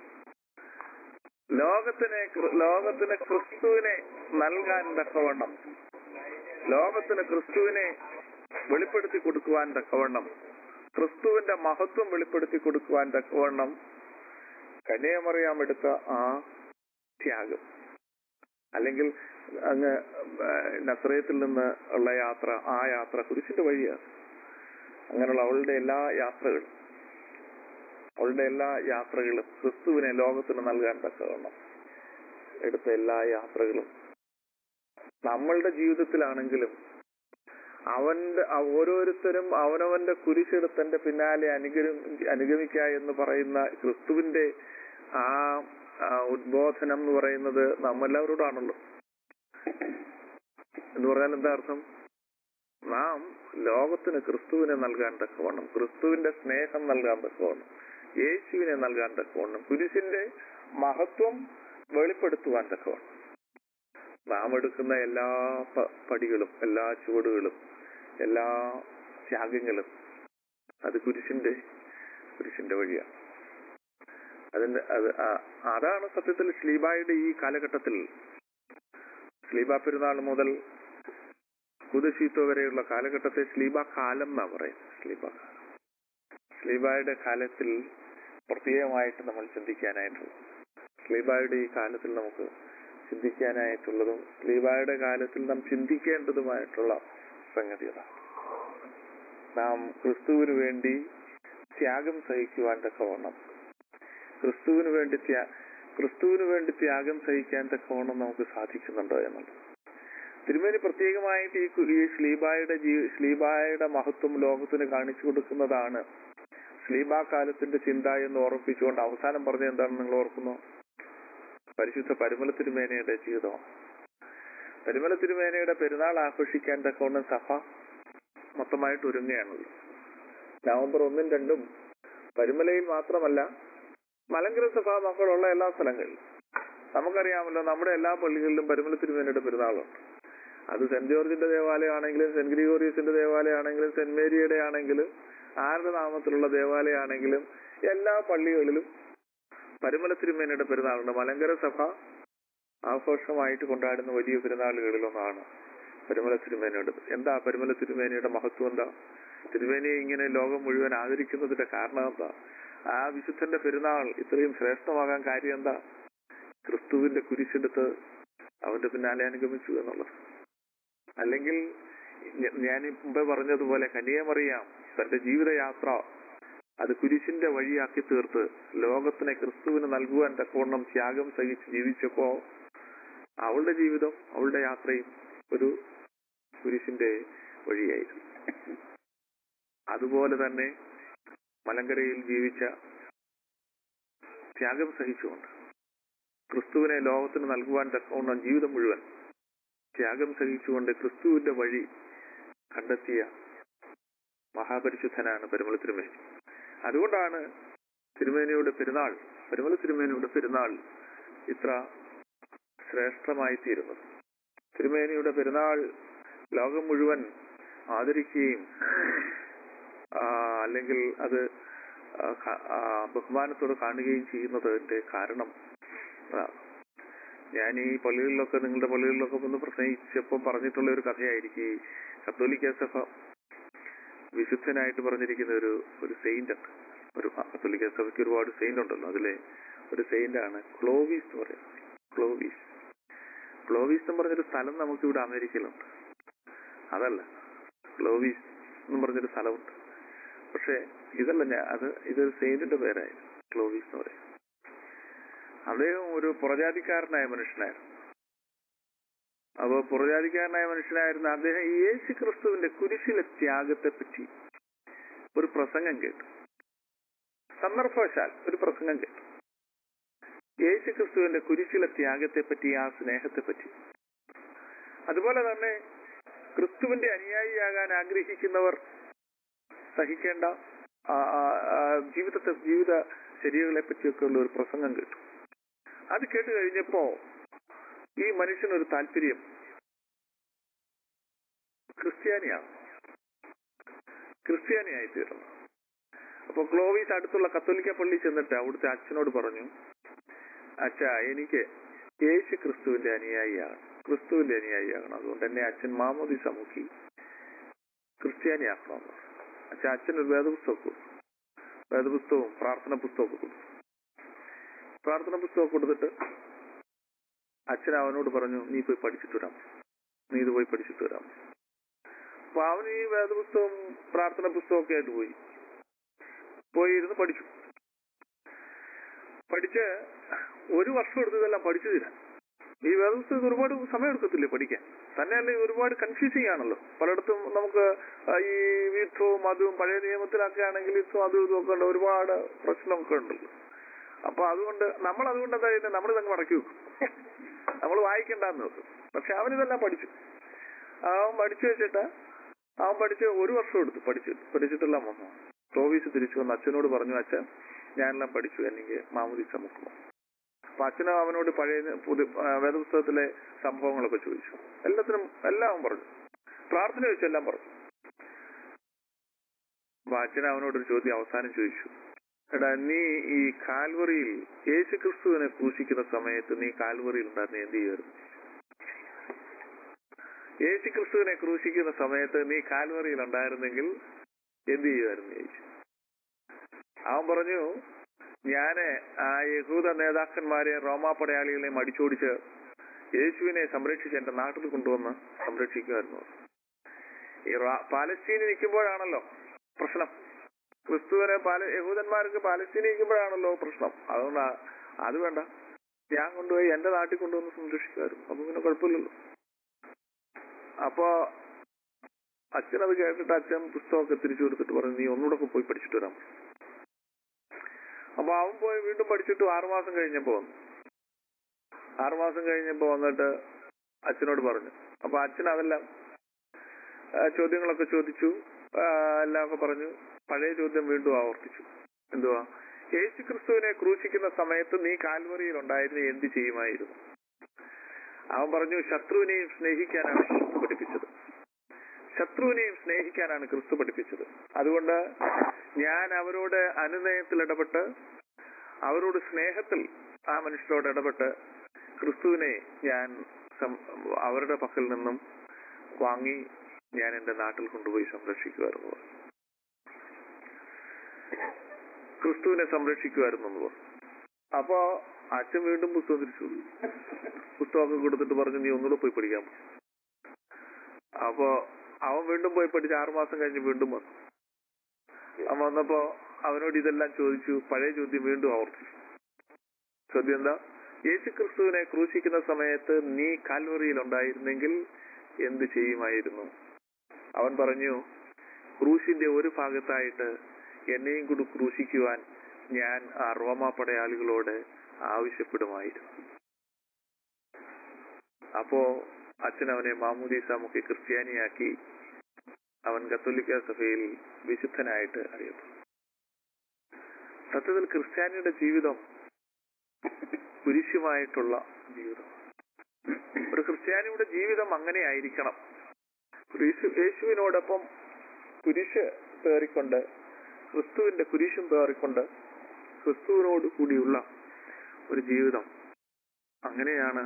ലോകത്തിനെ ക്രി- ലോകത്തിന് ക്രിസ്തുവിനെ നൽകാൻ തക്കവണ്ണം ലോകത്തിന് ക്രിസ്തുവിനെ വെളിപ്പെടുത്തി കൊടുക്കുവാൻ തക്കവണ്ണം ക്രിസ്തുവിന്റെ മഹത്വം വെളിപ്പെടുത്തി കൊടുക്കുവാൻ തക്കവണ്ണം കന്യാമറിയാം എടുത്ത ആ ത്യാഗം അല്ലെങ്കിൽ അങ്ങ് നസ്രയത്തിൽ നിന്ന് ഉള്ള യാത്ര ആ യാത്ര കുരിശിന്റെ വഴിയാണ് അങ്ങനെയുള്ള അവളുടെ എല്ലാ യാത്രകളും അവളുടെ എല്ലാ യാത്രകളും ക്രിസ്തുവിനെ ലോകത്തിന് നൽകാൻ തക്കവണ്ണം എടുത്ത എല്ലാ യാത്രകളും നമ്മളുടെ ജീവിതത്തിലാണെങ്കിലും അവന്റെ അ- ഓരോരുത്തരും അവനവന്റെ കുരിശെടുത്തന്റെ പിന്നാലെ അനുഗരം അനുഗമിക്കുക എന്ന് പറയുന്ന ക്രിസ്തുവിന്റെ ആ ആ ഉദ്ബോധനം എന്ന് പറയുന്നത് നമ്മെല്ലാവരോടാണല്ലോ എന്ന് പറഞ്ഞാൽ എന്താ അർത്ഥം നാം ലോകത്തിന് ക്രിസ്തുവിനെ നൽകാൻ തക്കവണ്ണം ക്രിസ്തുവിന്റെ സ്നേഹം നൽകാൻ തക്കവണ്ണം യേശുവിനെ നൽകാൻ തക്കവണ്ണം കുരിശിന്റെ മഹത്വം വെളിപ്പെടുത്തുവാൻ തക്കവണ്ണം നാം എടുക്കുന്ന എല്ലാ പ- പടികളും എല്ലാ ചുവടുകളും എല്ലാ ത്യാഗങ്ങളും അത് കുരിശിന്റെ കുരിശിന്റെ വഴിയാണ് അതിന്റെ അത് ആ- അതാണ് സത്യത്തിൽ ശ്ലീബായുടെ ഈ കാലഘട്ടത്തിൽ ശ്ലീബ പെരുന്നാൾ മുതൽ കുതിശീത്തോ വരെയുള്ള കാലഘട്ടത്തെ ശ്ലീബ കാലം എന്നാ പറയുന്നത് ശ്ലീബ കാലം ശ്ലീബായുടെ കാലത്തിൽ പ്രത്യേകമായിട്ട് നമ്മൾ ചിന്തിക്കാനായിട്ടുള്ളത് ശ്ലീബായുടെ ഈ കാലത്തിൽ നമുക്ക് ചിന്തിക്കാനായിട്ടുള്ളതും സ്ലീബായുടെ കാലത്തിൽ നാം ചിന്തിക്കേണ്ടതുമായിട്ടുള്ള സംഗതികളാണ് നാം ക്രിസ്തുവിന് വേണ്ടി ത്യാഗം സഹിക്കുവാൻ തക്കവണ്ണം ക്രിസ്തുവിന് വേണ്ടി ത്യാ ക്രിസ്തുവിന് വേണ്ടി ത്യാഗം സഹിക്കാൻ തക്കവണ്ണം നമുക്ക് സാധിക്കുന്നുണ്ടോ എന്നുള്ളത് തിരുമേനി പ്രത്യേകമായിട്ട് ഈ കു- ഈ ശ്ലീബായുടെ ജീ ശ്ലീബായുടെ മഹത്വം ലോകത്തിന് കാണിച്ചു കൊടുക്കുന്നതാണ് ശ്ലീബാ കാലത്തിന്റെ ചിന്ത എന്ന് ഓർമ്മിപ്പിച്ചുകൊണ്ട് അവസാനം പറഞ്ഞ എന്താണെന്ന് നിങ്ങൾ ഓർക്കുന്നു പരിശുദ്ധ പരിമല തിരുമേനയുടെ ജീവിതമാണ് പരിമല തിരുമേനയുടെ പെരുന്നാൾ ആഘോഷിക്കാൻ തക്കവണ്ണം സഭ മൊത്തമായിട്ട് ഒരുങ്ങുകയാണല്ലോ നവംബർ ഒന്നും രണ്ടും പരിമലയിൽ മാത്രമല്ല മലങ്കര സഭാ മക്കളുള്ള എല്ലാ സ്ഥലങ്ങളിലും നമുക്കറിയാമല്ലോ നമ്മുടെ എല്ലാ പള്ളികളിലും പരിമല തിരുമേനയുടെ പെരുന്നാളുണ്ട് അത് സെന്റ് ജോർജിന്റെ ദേവാലയമാണെങ്കിലും സെന്റ് ഗ്രിഗോറിയസിന്റെ ദേവാലയമാണെങ്കിലും സെന്റ് മേരിയുടെ ആണെങ്കിലും ആരുടെ നാമത്തിലുള്ള ദേവാലയമാണെങ്കിലും എല്ലാ പള്ളികളിലും പരിമല തിരുമേനയുടെ പെരുന്നാളുണ്ട് മലങ്കര സഭ ആഘോഷമായിട്ട് കൊണ്ടാടുന്ന വലിയ പെരുന്നാളുകളിലൊന്നാണ് പരിമല തിരുമേനയുടെ എന്താ പരിമല തിരുമേനയുടെ മഹത്വം എന്താ തിരുമേനിയെ ഇങ്ങനെ ലോകം മുഴുവൻ ആദരിക്കുന്നതിന്റെ കാരണം എന്താ ആ വിശുദ്ധന്റെ പെരുന്നാൾ ഇത്രയും ശ്രേഷ്ഠമാകാൻ കാര്യം എന്താ ക്രിസ്തുവിന്റെ കുരിശെടുത്ത് അവന്റെ പിന്നാലെ അനുഗമിച്ചു എന്നുള്ളത് അല്ലെങ്കിൽ ഞ- ഞാൻ ഈ മുമ്പേ പറഞ്ഞതുപോലെ കന്യാമറിയാം തന്റെ ജീവിതയാത്ര അത് കുരിശിന്റെ വഴിയാക്കി തീർത്ത് ലോകത്തിനെ ക്രിസ്തുവിന് നൽകുവാൻ തക്കവണ്ണം ത്യാഗം സഹിച്ച് ജീവിച്ചപ്പോ അവളുടെ ജീവിതം അവളുടെ യാത്രയും ഒരു കുരിശിന്റെ വഴിയായിരുന്നു അതുപോലെ തന്നെ മലങ്കരയിൽ ജീവിച്ച ത്യാഗം സഹിച്ചുകൊണ്ട് ക്രിസ്തുവിനെ ലോകത്തിന് നൽകുവാൻ തക്കവണ്ണം ജീവിതം മുഴുവൻ ത്യാഗം സഹിച്ചുകൊണ്ട് ക്രിസ്തുവിന്റെ വഴി കണ്ടെത്തിയ മഹാപരിശുദ്ധനാണ് പെരുമല തിരുമേനി അതുകൊണ്ടാണ് തിരുമേനിയുടെ പെരുന്നാൾ പെരുമല തിരുമേനിയുടെ പെരുന്നാൾ ഇത്ര ശ്രേഷ്ഠമായി തീരുന്നത് തിരുമേനിയുടെ പെരുന്നാൾ ലോകം മുഴുവൻ ആദരിക്കുകയും ആ, അല്ലെങ്കിൽ അത് ആ, ക- ആ, ബഹുമാനത്തോടെ കാണുകയും ചെയ്യുന്നതിന്റെ കാരണം അതാണ്. ഞാൻ ഈ പള്ളികളിലൊക്കെ നിങ്ങളുടെ പള്ളികളിലൊക്കെ വന്ന് പ്രസംഗിച്ചപ്പോൾ പറഞ്ഞിട്ടുള്ള ഒരു കഥയായിരിക്കും ഈ കത്തോലിക്ക സഭ വിശുദ്ധനായിട്ട് പറഞ്ഞിരിക്കുന്ന ഒരു ഒരു സെയിന്റ് ഉണ്ട് ഒരു കത്തോലിക്ക സഭയ്ക്ക് ഒരുപാട് സെയിന്റ് ഉണ്ടല്ലോ അതിലെ ഒരു സെയിന്റ് ആണ് ക്ലോവീസ് എന്ന് പറയുന്നത് ക്ലോവീസ് ക്ലോവീസ് എന്ന് പറഞ്ഞൊരു സ്ഥലം നമുക്ക് ഇവിടെ അമേരിക്കയിലുണ്ട് അതല്ല ക്ലോവീസ് എന്ന് പറഞ്ഞൊരു സ്ഥലമുണ്ട് പക്ഷെ ഇതല്ല ഞാൻ അത് ഇതൊരു സെയിന്റിന്റെ പേരായിരുന്നു ക്ലോവീസ് എന്ന് പറയും അദ്ദേഹം ഒരു പുറജാതിക്കാരനായ മനുഷ്യനായിരുന്നു അപ്പൊ പുറജാതിക്കാരനായ മനുഷ്യനായിരുന്ന അദ്ദേഹം യേശു ക്രിസ്തുവിന്റെ കുരിശിലെ ത്യാഗത്തെ പറ്റി ഒരു പ്രസംഗം കേട്ടു സന്ദർഭവശാൽ ഒരു പ്രസംഗം കേട്ടു യേശു ക്രിസ്തുവിന്റെ കുരിശിലെ ത്യാഗത്തെ പറ്റി ആ സ്നേഹത്തെ പറ്റി അതുപോലെ തന്നെ ക്രിസ്തുവിന്റെ അനുയായിയാകാൻ ആഗ്രഹിക്കുന്നവർ സഹിക്കേണ്ട ആ, ആ, ആ, ജീവിതത്തെ ജീവിത ശരികളെ പറ്റിയൊക്കെ ഉള്ള ഒരു പ്രസംഗം കേട്ടു അത് കേട്ട് കഴിഞ്ഞപ്പോ ഈ മനുഷ്യനൊരു താല്പര്യം ക്രിസ്ത്യാനിയാണ് ക്രിസ്ത്യാനിയായി തീർന്നു അപ്പൊ ക്ലോവീസ് അടുത്തുള്ള കത്തോലിക്ക പള്ളി ചെന്നിട്ട് അവിടുത്തെ അച്ഛനോട് പറഞ്ഞു അച്ഛാ എനിക്ക് യേശു ക്രിസ്തുവിന്റെ അനുയായിയാണ് ക്രിസ്തുവിന്റെ അനുയായിയാകണം അതുകൊണ്ട് എന്നെ അച്ഛൻ മാമോദി സമുഖി ക്രിസ്ത്യാനിയാക്കണമെന്ന് പറഞ്ഞു. അച്ഛൻ അച്ഛനൊരു വേദപുസ്തകം കൊടുത്തു വേദപുസ്തകവും പ്രാർത്ഥന പുസ്തകമൊക്കെ കൊടുത്തു പ്രാർത്ഥന പുസ്തകം കൊടുത്തിട്ട് അച്ഛൻ അവനോട് പറഞ്ഞു നീ പോയി പഠിച്ചിട്ട് വരാം നീ ഇത് പോയി പഠിച്ചിട്ട് വരാം അപ്പൊ അവൻ ഈ വേദപുസ്തകം പ്രാർത്ഥന പുസ്തകമൊക്കെ ആയിട്ട് പോയി പോയി ഇരുന്ന് പഠിച്ചു പഠിച്ച് ഒരു വർഷം എടുത്ത് ഇതെല്ലാം പഠിച്ചു തീരാൻ ഈ വേദപുസ്തകത്തിൽ ഒരുപാട് സമയം എടുക്കത്തില്ലേ പഠിക്കാൻ തന്നെയല്ല ഒരുപാട് കൺഫ്യൂസിങ് ആണല്ലോ പലയിടത്തും നമുക്ക് ആ, ഈ വീത്തവും അതും പഴയ നിയമത്തിലൊക്കെ ആണെങ്കിൽ ഇത്തും അതും ഇതും ഒക്കെ ഉണ്ട് ഒരുപാട് പ്രശ്നമൊക്കെ ഉണ്ടല്ലോ അപ്പൊ അതുകൊണ്ട് നമ്മൾ അതുകൊണ്ട് എന്താ ചെയ്യുന്നത് നമ്മൾ ഇതങ്ങ് മടക്കി വെക്കും നമ്മൾ വായിക്കണ്ടെന്ന് വെക്കും പക്ഷെ അവനിതെല്ലാം പഠിച്ചു അവൻ പഠിച്ചു വെച്ചിട്ട് അവൻ പഠിച്ച് ഒരു വർഷം എടുത്തു പഠിച്ചു പഠിച്ചിട്ടെല്ലാം വന്നു പ്രോവീസ് തിരിച്ചു വന്ന് അച്ഛനോട് പറഞ്ഞു അച്ഛൻ ഞാനെല്ലാം പഠിച്ചു എനിക്ക് മാമുദി ചമുക്കണം അപ്പൊ അച്ഛനും അവനോട് പഴയ പുതിയ ആ, വേദപുസ്തകത്തിലെ സംഭവങ്ങളൊക്കെ ചോദിച്ചു എല്ലാത്തിനും എല്ലാം അവൻ പറഞ്ഞു പ്രാർത്ഥന വെച്ചെല്ലാം പറഞ്ഞു അപ്പൊ അച്ഛൻ അവനോടൊരു ചോദ്യം അവസാനം ചോദിച്ചു എടാ നീ ഈ കാൽവറിയിൽ യേശു ക്രിസ്തുവിനെ ക്രൂശിക്കുന്ന സമയത്ത് നീ കാൽവറിയിൽ ഉണ്ടായിരുന്നു എന്ത് ചെയ്യുമായിരുന്നു യേശു ക്രിസ്തുവിനെ ക്രൂശിക്കുന്ന സമയത്ത് നീ കാൽവറിയിൽ ഉണ്ടായിരുന്നെങ്കിൽ എന്ത് ചെയ്യുമായിരുന്നു ചോദിച്ചു അവൻ പറഞ്ഞു ഞാന് ആ യഹൂദ നേതാക്കന്മാരെ റോമാ പടയാളികളെയും അടിച്ചോടിച്ച് യേശുവിനെ സംരക്ഷിച്ച് എന്റെ നാട്ടിൽ കൊണ്ടുവന്ന് സംരക്ഷിക്കുമായിരുന്നു ഈ റാ- പാലസ്തീനിൽ നിൽക്കുമ്പോഴാണല്ലോ പ്രശ്നം ക്രിസ്തുവിനെ പാല യഹൂദന്മാർക്ക് പാലസ്തീനിൽ നിൽക്കുമ്പോഴാണല്ലോ പ്രശ്നം അതുകൊണ്ട് ആ- അത് വേണ്ട ഞാൻ കൊണ്ടുപോയി എന്റെ നാട്ടിൽ കൊണ്ടുവന്ന് സംരക്ഷിക്കുമായിരുന്നു അപ്പൊ പിന്നെ കുഴപ്പമില്ലല്ലോ അപ്പോ അച്ഛനത് കേട്ടിട്ട് അച്ഛൻ പുസ്തകമൊക്കെ തിരിച്ചു കൊടുത്തിട്ട് പറഞ്ഞു നീ ഒന്നുകൂടെ ഒക്കെ പോയി പഠിച്ചിട്ട് വരാം അപ്പൊ അവൻ പോയി വീണ്ടും പഠിച്ചിട്ട് ആറുമാസം കഴിഞ്ഞപ്പോ വന്നു ആറുമാസം കഴിഞ്ഞപ്പോ വന്നിട്ട് അച്ഛനോട് പറഞ്ഞു അപ്പൊ അച്ഛൻ അതെല്ലാം ആ, ചോദ്യങ്ങളൊക്കെ ചോദിച്ചു ആ, എല്ലാം ഒക്കെ പറഞ്ഞു പഴയ ചോദ്യം വീണ്ടും ആവർത്തിച്ചു എന്തുവാ യേശു ക്രിസ്തുവിനെ ക്രൂശിക്കുന്ന സമയത്ത് നീ കാൽവറിയിൽ ഉണ്ടായിരുന്നു എന്ത് ചെയ്യുമായിരുന്നു അവൻ പറഞ്ഞു ശത്രുവിനെയും സ്നേഹിക്കാനാണ് ക്രിസ്തു പഠിപ്പിച്ചത് ശത്രുവിനെയും സ്നേഹിക്കാനാണ് ക്രിസ്തു പഠിപ്പിച്ചത് അതുകൊണ്ട് ഞാൻ അവരോട് അനുനയത്തിൽ ഇടപെട്ട് അവരോട് സ്നേഹത്തിൽ ആ മനുഷ്യരോട് ഇടപെട്ട് ക്രിസ്തുവിനെ ഞാൻ സം- അവരുടെ പക്കൽ നിന്നും വാങ്ങി ഞാൻ എന്റെ നാട്ടിൽ കൊണ്ടുപോയി സംരക്ഷിക്കുമായിരുന്നു ക്രിസ്തുവിനെ സംരക്ഷിക്കുമായിരുന്നു എന്ന് പറഞ്ഞു അപ്പോ അച്ഛൻ വീണ്ടും പുസ്തകം തിരിച്ചു കൊടുത്തു. പുസ്തകമൊക്കെ കൊടുത്തിട്ട് പറഞ്ഞു നീ ഒന്നുകൂടെ പോയി പഠിക്കാൻ പോ." അപ്പോ അവൻ വീണ്ടും പോയി പഠിച്ച് ആറുമാസം കഴിഞ്ഞ് വീണ്ടും വന്നു അവൻ വന്നപ്പോ അവനോട് ഇതെല്ലാം ചോദിച്ചു പഴയ ചോദ്യം വീണ്ടും ആവർത്തിച്ചു ചോദ്യം എന്താ യേശു ക്രിസ്തുവിനെ ക്രൂശിക്കുന്ന സമയത്ത് നീ കാൽവറിയിൽ ഉണ്ടായിരുന്നെങ്കിൽ എന്ത് ചെയ്യുമായിരുന്നു അവൻ പറഞ്ഞു ക്രൂശിന്റെ ഒരു ഭാഗത്തായിട്ട് എന്നെയും കൂടി ക്രൂശിക്കുവാൻ ഞാൻ ആ റോമ പടയാളികളോട് ആവശ്യപ്പെടുമായിരുന്നു അപ്പോ അച്ഛൻ അവനെ മാമൂദീസ മുഖ്യ ക്രിസ്ത്യാനിയാക്കി അവൻ കത്തോലിക്ക സഭയിൽ വിശുദ്ധനായിട്ട് അറിയപ്പെടും സത്യത്തിൽ ക്രിസ്ത്യാനിയുടെ ജീവിതം കുരിശുമായിട്ടുള്ള ജീവിതം ഒരു ക്രിസ്ത്യാനിയുടെ ജീവിതം അങ്ങനെ ആയിരിക്കണം യേശു യേശുവിനോടൊപ്പം കുരിശ് പേറിക്കൊണ്ട് ക്രിസ്തുവിന്റെ കുരിശും പേറിക്കൊണ്ട് ക്രിസ്തുവിനോട് കൂടിയുള്ള ഒരു ജീവിതം അങ്ങനെയാണ്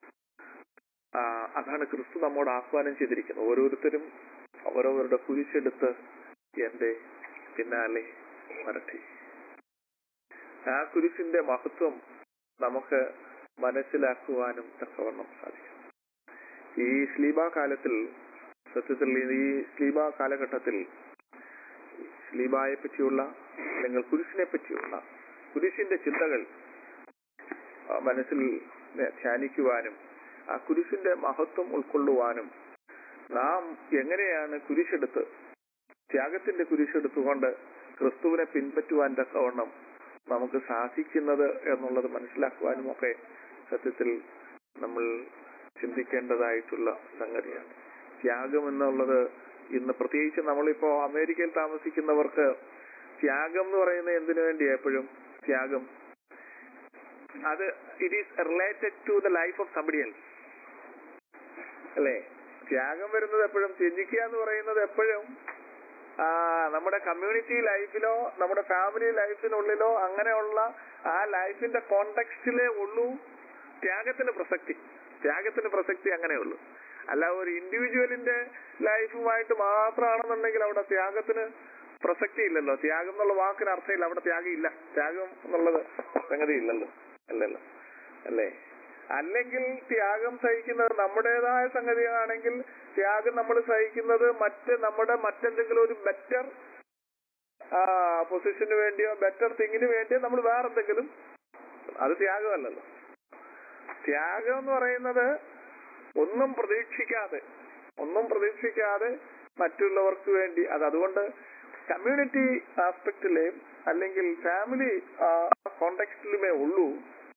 ആ, അതാണ് ക്രിസ്തു നമ്മോട് ആഹ്വാനം ചെയ്തിരിക്കുന്നത് ഓരോരുത്തരും അവരവരുടെ കുരിശെടുത്ത് എന്റെ പിന്നാലെ വരട്ടെ ആ കുരിശിന്റെ മഹത്വം നമുക്ക് മനസ്സിലാക്കുവാനും തക്കവണ്ണം സാധിക്കും ഈ സ്ലീബ കാലത്തിൽ സത്യത്തിൽ ഈ സ്ലീബ കാലഘട്ടത്തിൽ സ്ലീബായെ പറ്റിയുള്ള അല്ലെങ്കിൽ കുരിശിനെ പറ്റിയുള്ള കുരിശിന്റെ ചിന്തകൾ ആ, മനസ്സിൽ ധ്യാനിക്കുവാനും ആ കുരിശിന്റെ മഹത്വം ഉൾക്കൊള്ളുവാനും നാം എങ്ങനെയാണ് കുരിശെടുത്ത് ത്യാഗത്തിന്റെ കുരിശെടുത്തുകൊണ്ട് ക്രിസ്തുവിനെ പിൻപറ്റുവാൻ തക്കവണ്ണം നമുക്ക് സാധിക്കുന്നത് എന്നുള്ളത് മനസ്സിലാക്കുവാനും ഒക്കെ സത്യത്തിൽ നമ്മൾ ചിന്തിക്കേണ്ടതായിട്ടുള്ള സംഗതിയാണ് ത്യാഗം എന്നുള്ളത് ഇന്ന് പ്രത്യേകിച്ച് നമ്മളിപ്പോ അമേരിക്കയിൽ താമസിക്കുന്നവർക്ക് ത്യാഗം എന്ന് പറയുന്നത് എന്തിനു വേണ്ടി എപ്പോഴും ത്യാഗം അത് it is related to the life of somebody else അല്ലേ ത്യാഗം വരുന്നത് എപ്പോഴും ത്യജിക്കുക എന്ന് പറയുന്നത് എപ്പോഴും ആ, നമ്മുടെ കമ്മ്യൂണിറ്റി ലൈഫിലോ നമ്മുടെ ഫാമിലി ലൈഫിനുള്ളിലോ അങ്ങനെയുള്ള ആ ലൈഫിന്റെ കോണ്ടെക്സ്റ്റിലേ ഉള്ളൂ ത്യാഗത്തിന് പ്രസക്തി ത്യാഗത്തിന് പ്രസക്തി അങ്ങനെയുള്ളൂ അല്ല ഒരു ഇൻഡിവിജ്വലിന്റെ ലൈഫുമായിട്ട് മാത്രമാണെന്നുണ്ടെങ്കിൽ അവിടെ ത്യാഗത്തിന് പ്രസക്തി ഇല്ലല്ലോ ത്യാഗം എന്നുള്ള വാക്കിന് അർത്ഥമില്ല അവിടെ ത്യാഗം ഇല്ല ത്യാഗം എന്നുള്ളത് സംഗതി ഇല്ലല്ലോ അല്ലല്ലോ അല്ലേ അല്ലെങ്കിൽ ത്യാഗം സഹിക്കുന്നത് നമ്മുടേതായ സംഗതിയാണെങ്കിൽ ത്യാഗം നമ്മൾ സഹിക്കുന്നത് മറ്റ് നമ്മുടെ മറ്റെന്തെങ്കിലും ഒരു ബെറ്റർ പൊസിഷന് വേണ്ടിയോ ബെറ്റർ തിങ്ങിന് വേണ്ടിയോ നമ്മൾ വേറെ എന്തെങ്കിലും അത് ത്യാഗമല്ലല്ലോ ത്യാഗം എന്ന് പറയുന്നത് ഒന്നും പ്രതീക്ഷിക്കാതെ ഒന്നും പ്രതീക്ഷിക്കാതെ മറ്റുള്ളവർക്ക് വേണ്ടി അത് അതുകൊണ്ട് കമ്മ്യൂണിറ്റി ആസ്പെക്റ്റിലെ അല്ലെങ്കിൽ ഫാമിലി കോണ്ടെക്സ്റ്റിലുമേ ഉള്ളൂ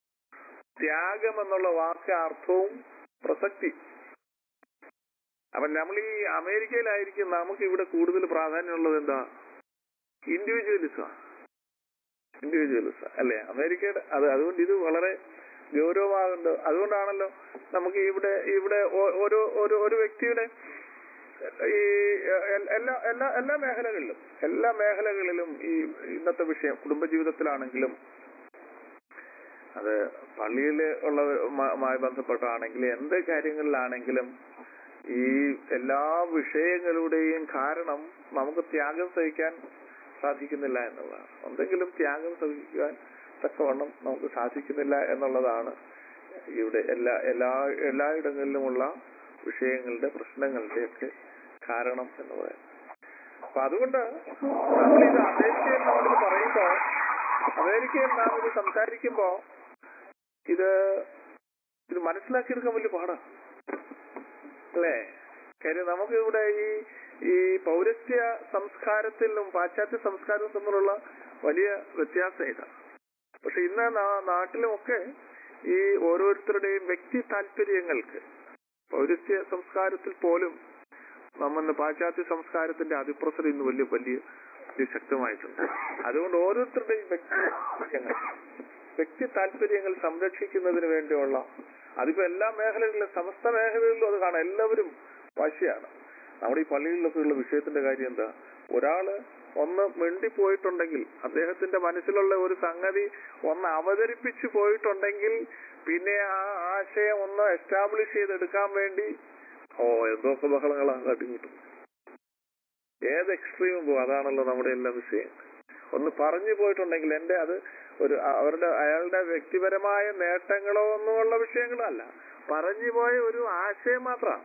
ത്യാഗം എന്നുള്ള വാക്ക് അർത്ഥവും പ്രസക്തി അപ്പൊ നമ്മൾ ഈ അമേരിക്കയിലായിരിക്കും നമുക്ക് ഇവിടെ കൂടുതൽ പ്രാധാന്യമുള്ളത് എന്താ ഇൻഡിവിജ്വലിസം ഇൻഡിവിജ്വലിസം അല്ലെ അമേരിക്കയുടെ അത് അതുകൊണ്ട് ഇത് വളരെ ഗൗരവമാകുന്നുണ്ട് അതുകൊണ്ടാണല്ലോ നമുക്ക് ഇവിടെ ഇവിടെ ഓ- ഓരോ ഒരു ഒരു വ്യക്തിയുടെ ഈ എ- എല്ലാ എല്ലാ എല്ലാ മേഖലകളിലും എല്ലാ മേഖലകളിലും ഈ ഇന്നത്തെ വിഷയം കുടുംബജീവിതത്തിലാണെങ്കിലും അത് പള്ളിയിൽ ഉള്ളതുമായി ബന്ധപ്പെട്ടാണെങ്കിലും എന്ത് കാര്യങ്ങളിലാണെങ്കിലും ഈ എല്ലാ വിഷയങ്ങളുടെയും കാരണം നമുക്ക് ത്യാഗം സഹിക്കാൻ സാധിക്കുന്നില്ല എന്നുള്ളതാണ് എന്തെങ്കിലും ത്യാഗം സഹിക്കുവാൻ തക്കവണ്ണം നമുക്ക് സാധിക്കുന്നില്ല എന്നുള്ളതാണ് ഇവിടെ എല്ലാ എല്ലാ എല്ലായിടങ്ങളിലുമുള്ള വിഷയങ്ങളുടെ പ്രശ്നങ്ങളുടെ ഒക്കെ കാരണം എന്ന് പറയുന്നത് അപ്പൊ അതുകൊണ്ട് നമ്മൾ ഇത് അമേരിക്കയിൽ നമ്മളിത് പറയുമ്പോ അമേരിക്കയിൽ നാം ഇത് സംസാരിക്കുമ്പോ ഇത് ഇത് മനസ്സിലാക്കിയെടുക്കാൻ വലിയ പാടാണ് അല്ലേ കാര്യം നമുക്ക് ഇവിടെ ഈ ഈ പൗരസ്ത്യ സംസ്കാരത്തിലും പാശ്ചാത്യ സംസ്കാരവും തമ്മിലുള്ള വലിയ വ്യത്യാസം ഇതാണ് പക്ഷെ ഇന്ന് നാ- നാട്ടിലുമൊക്കെ ഈ ഓരോരുത്തരുടെയും വ്യക്തി താല്പര്യങ്ങൾക്ക് പൗരസ്ത്യ സംസ്കാരത്തിൽ പോലും നമ്മൾ പാശ്ചാത്യ സംസ്കാരത്തിന്റെ അതിപ്രസരം ഇന്ന് വലിയ വലിയ വലിയ ശക്തമായിട്ടുണ്ട് അതുകൊണ്ട് ഓരോരുത്തരുടെയും വ്യക്തി താല്പര്യങ്ങൾ വ്യക്തി താല്പര്യങ്ങൾ സംരക്ഷിക്കുന്നതിന് വേണ്ടിയുള്ള അതിപ്പോ എല്ലാ മേഖലകളിലും സമസ്ത മേഖലകളിലും അത് കാണാം എല്ലാവരും വാശിയാണ് നമ്മുടെ ഈ പള്ളികളിലൊക്കെ ഉള്ള വിഷയത്തിന്റെ കാര്യം എന്താ ഒരാള് ഒന്ന് മിണ്ടിപ്പോയിട്ടുണ്ടെങ്കിൽ അദ്ദേഹത്തിന്റെ മനസ്സിലുള്ള ഒരു സംഗതി ഒന്ന് അവതരിപ്പിച്ചു പോയിട്ടുണ്ടെങ്കിൽ പിന്നെ ആ ആശയം ഒന്ന് എസ്റ്റാബ്ലിഷ് ചെയ്തെടുക്കാൻ വേണ്ടി ഓ എന്തൊക്കെ ബഹളങ്ങളാണ് കാട്ടിക്കിട്ടും ഏത് എക്സ്ട്രീമും പോകും അതാണല്ലോ നമ്മുടെ എല്ലാ വിഷയം ഒന്ന് പറഞ്ഞു പോയിട്ടുണ്ടെങ്കിൽ എന്റെ അത് ഒരു അവരുടെ അയാളുടെ വ്യക്തിപരമായ നേട്ടങ്ങളോ ഒന്നുമുള്ള വിഷയങ്ങളല്ല പറഞ്ഞു പോയ ഒരു ആശയം മാത്രമാണ്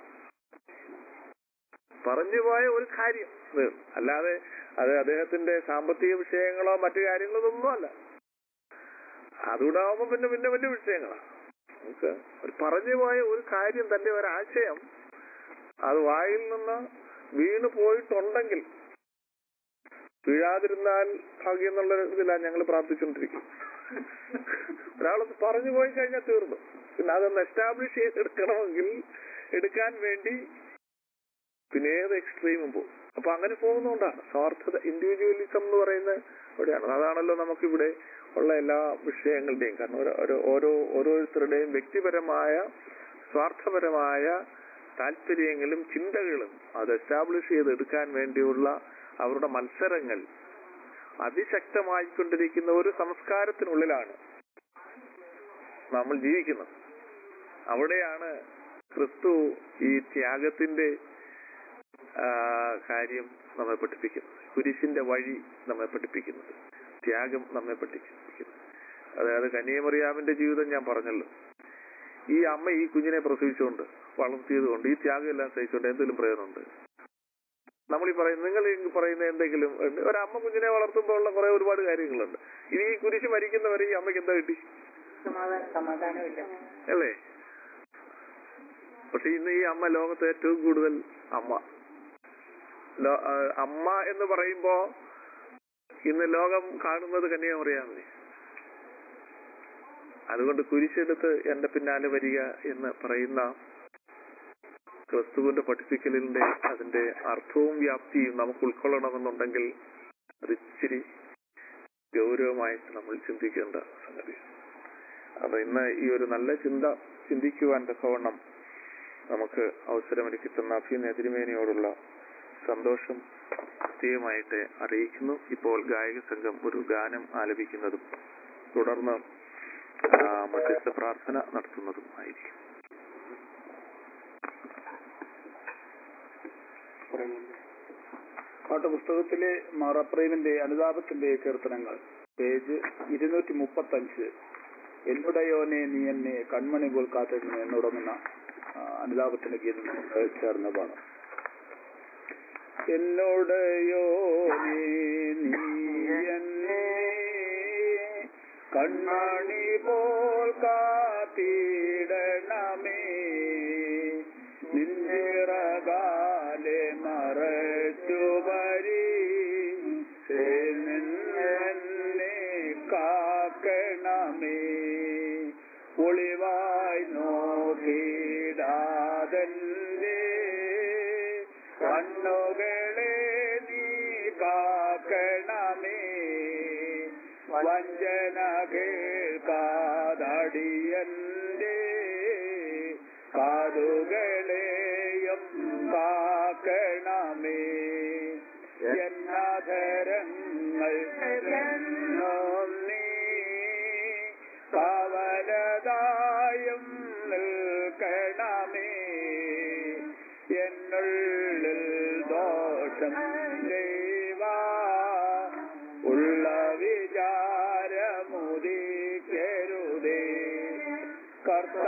പറഞ്ഞു പോയ ഒരു കാര്യം ഇത്. അല്ലാതെ അത് അദ്ദേഹത്തിന്റെ സാമ്പത്തിക വിഷയങ്ങളോ മറ്റു കാര്യങ്ങളോ ഒന്നും അല്ല അതുകൂടെ ആവുമ്പോ പിന്നെ പിന്നെ വലിയ വിഷയങ്ങളാണ് നമുക്ക് ഒരു പറഞ്ഞു പോയ ഒരു കാര്യം തന്റെ ഒരു ആശയം അത് വായിൽ നിന്ന് വീണു പോയിട്ടുണ്ടെങ്കിൽ വീഴാതിരുന്നാൽ ഭാഗ്യം എന്നുള്ള ഇതിലാണ് ഞങ്ങൾ പ്രാർത്ഥിച്ചുകൊണ്ടിരിക്കും ഒരാളത് പറഞ്ഞു പോയി കഴിഞ്ഞാൽ തീർന്നു പിന്നെ അതൊന്ന് എസ്റ്റാബ്ലിഷ് ചെയ്തെടുക്കണമെങ്കിൽ എടുക്കാൻ വേണ്ടി പിന്നെ ഏത് എക്സ്ട്രീമും പോകും അപ്പൊ അങ്ങനെ പോകുന്നതുകൊണ്ടാണ് സ്വാർത്ഥത ഇൻഡിവിജ്വലിസം എന്ന് പറയുന്ന ഇവിടെയാണ് അതാണല്ലോ നമുക്കിവിടെ ഉള്ള എല്ലാ വിഷയങ്ങളുടെയും കാരണം ഓരോ- ഓരോ- ഓരോ ഓരോരുത്തരുടെയും വ്യക്തിപരമായ സ്വാർത്ഥപരമായ താല്പര്യങ്ങളും ചിന്തകളും അത് എസ്റ്റാബ്ലിഷ് ചെയ്തെടുക്കാൻ വേണ്ടിയുള്ള അവരുടെ മത്സരങ്ങൾ അതിശക്തമായിക്കൊണ്ടിരിക്കുന്ന ഒരു സംസ്കാരത്തിനുള്ളിലാണ് നമ്മൾ ജീവിക്കുന്നത് അവിടെയാണ് ക്രിസ്തു ഈ ത്യാഗത്തിന്റെ ആ, കാര്യം നമ്മെ പഠിപ്പിക്കുന്നത് കുരിശിന്റെ വഴി നമ്മെ പഠിപ്പിക്കുന്നത് ത്യാഗം നമ്മെ പഠിപ്പിക്കുന്നത് അതായത് കന്യാമറിയാമിന്റെ ജീവിതം ഞാൻ പറഞ്ഞല്ലോ ഈ അമ്മ ഈ കുഞ്ഞിനെ പ്രസവിച്ചുകൊണ്ട് വളർത്തിയതുകൊണ്ട് ഈ ത്യാഗം എല്ലാം സഹിച്ചുകൊണ്ട് എന്തെങ്കിലും പ്രയോജനമുണ്ട് നമ്മൾ ഈ പറയുന്ന നിങ്ങൾ ഈ പറയുന്ന എന്തെങ്കിലും ഉണ്ട്. ഒരമ്മ കുഞ്ഞിനെ വളർത്തുമ്പോൾ ഉള്ള കുറെ ഒരുപാട് കാര്യങ്ങളുണ്ട് ഇനി ഈ കുരിശ് മരിക്കുന്നവരെ ഈ അമ്മയ്ക്ക് എന്താ കിട്ടി സമാധാനം സമാധാനമില്ല അല്ലേ പക്ഷെ ഇന്ന് ഈ അമ്മ ലോകത്ത് ഏറ്റവും കൂടുതൽ അമ്മ ലോ- ആ, അമ്മ എന്ന് പറയുമ്പോ ഇന്ന് ലോകം കാണുന്നത് കന്യാമറിയാമതി അതുകൊണ്ട് കുരിശെടുത്ത് എന്റെ പിന്നാലെ വരിക എന്ന് പറയുന്ന ക്രിസ്തുവിന്റെ പഠിപ്പിക്കലിന്റെ അതിന്റെ അർത്ഥവും വ്യാപ്തിയും നമുക്ക് ഉൾക്കൊള്ളണമെന്നുണ്ടെങ്കിൽ അത് ഇച്ചിരി ഗൗരവമായിട്ട് നമ്മൾ ചിന്തിക്കേണ്ട സംഗതിയാണ് അപ്പൊ ഇന്ന് ഈ ഒരു നല്ല ചിന്ത ചിന്തിക്കുവാൻ തക്കവണ്ണം നമുക്ക് അവസരമൊരുക്കി തന്ന അഭിനയ തിരുമേനിയോടുള്ള സന്തോഷം പ്രത്യേകമായിട്ട് അറിയിക്കുന്നു ഇപ്പോൾ ഗായക സംഘം ഒരു ഗാനം ആലപിക്കുന്നതും തുടർന്ന് ആ, മധ്യസ്ഥ പ്രാർത്ഥന നടത്തുന്നതും ആയിരിക്കും പാഠപുസ്തകത്തിലെ മാറപ്രേമിന്റെ അനുതാപത്തിന്റെ കീർത്തനങ്ങൾ പേജ് ഇരുന്നൂറ്റി മുപ്പത്തി അഞ്ച് എന്നുടയോനെ നീ എന്നെ കൺമണി പോൽ കാത്തിരുന്നു എന്ന് തുടങ്ങുന്ന ആ, അനുതാപത്തിന്റെ ഗീതം നമുക്ക് ചേർന്നതാണ് എന്നോടയോനെ നീ എന്നെ കൺമണി പോൽ കാത്തിടണമേ നിന്നിറകാലെ മറച്ചു വരി എന്നെ കാക്കണമേ ഒളിവായി നോക്കിടാതന്റെ കണ്ണുകളെ നീ കാക്കണമേ വഞ്ചന കേൾക്കാതടിയന്റെ കാതുകളെയും കാക്കണമേ എന്നധരങ്ങൾ എന്നും നീ കവലതായും നിൽക്കണമേ എന്നുള്ളിൽ ദോഷം ദൈവാ ഉള്ള വിചാരമുദിക്കരുതേ കർത്ത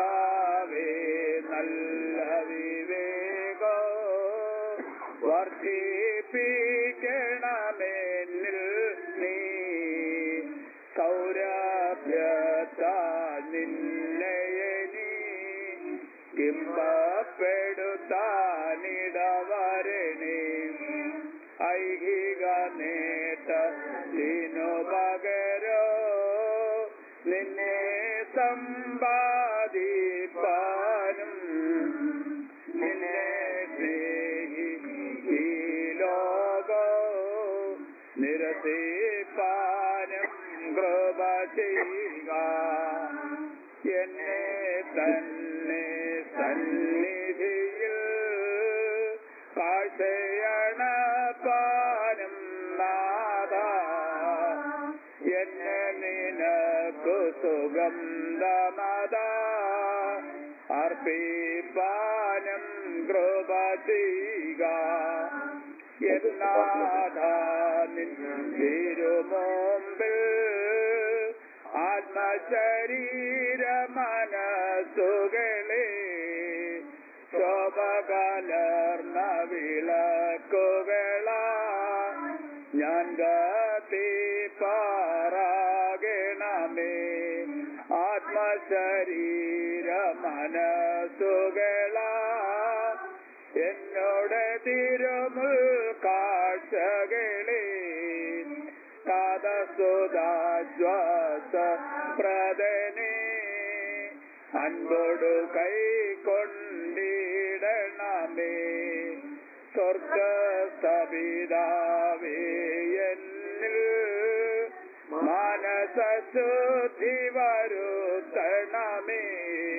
ഐഹിക നേട്ടത്തിനു പകരോ നിന്നെ സമ്പാദിപ്പാനും നിന്നെ സ്നേഹി ഈ ലോകോ നിരസിപ്പാനും കൃപ ചെയ്യുക എന്നെ തന്നെ സന്നിധിയിൽ കാഴ്ചയണപ്പാനും നാദ എന്നെ നിനക്കു സുഗന്ധമത അർപ്പിപ്പാനും കൃപ ചെയ്യുക എന്നാഥ നിൻ തിരുമുമ്പിൽ ആത്മശരീര മനസ്സുകളെ ശോഭ കലർന്ന വിളക്കുകള ഞാൻ ഗതിപ്പാറാകണമേ ആത്മശരീര മനസ്സുകള എന്നോട് തിരുമുൽ കാഴ്ചകളെ കാതസുതാശ്വാസ പ്രദനെ അൻപോടു കൈക്കൊണ്ടിടണമേ സ്വർഗസ്ഥപിതാവേ എന്നിൽ മാനസശുദ്ധി വരുത്തണമേ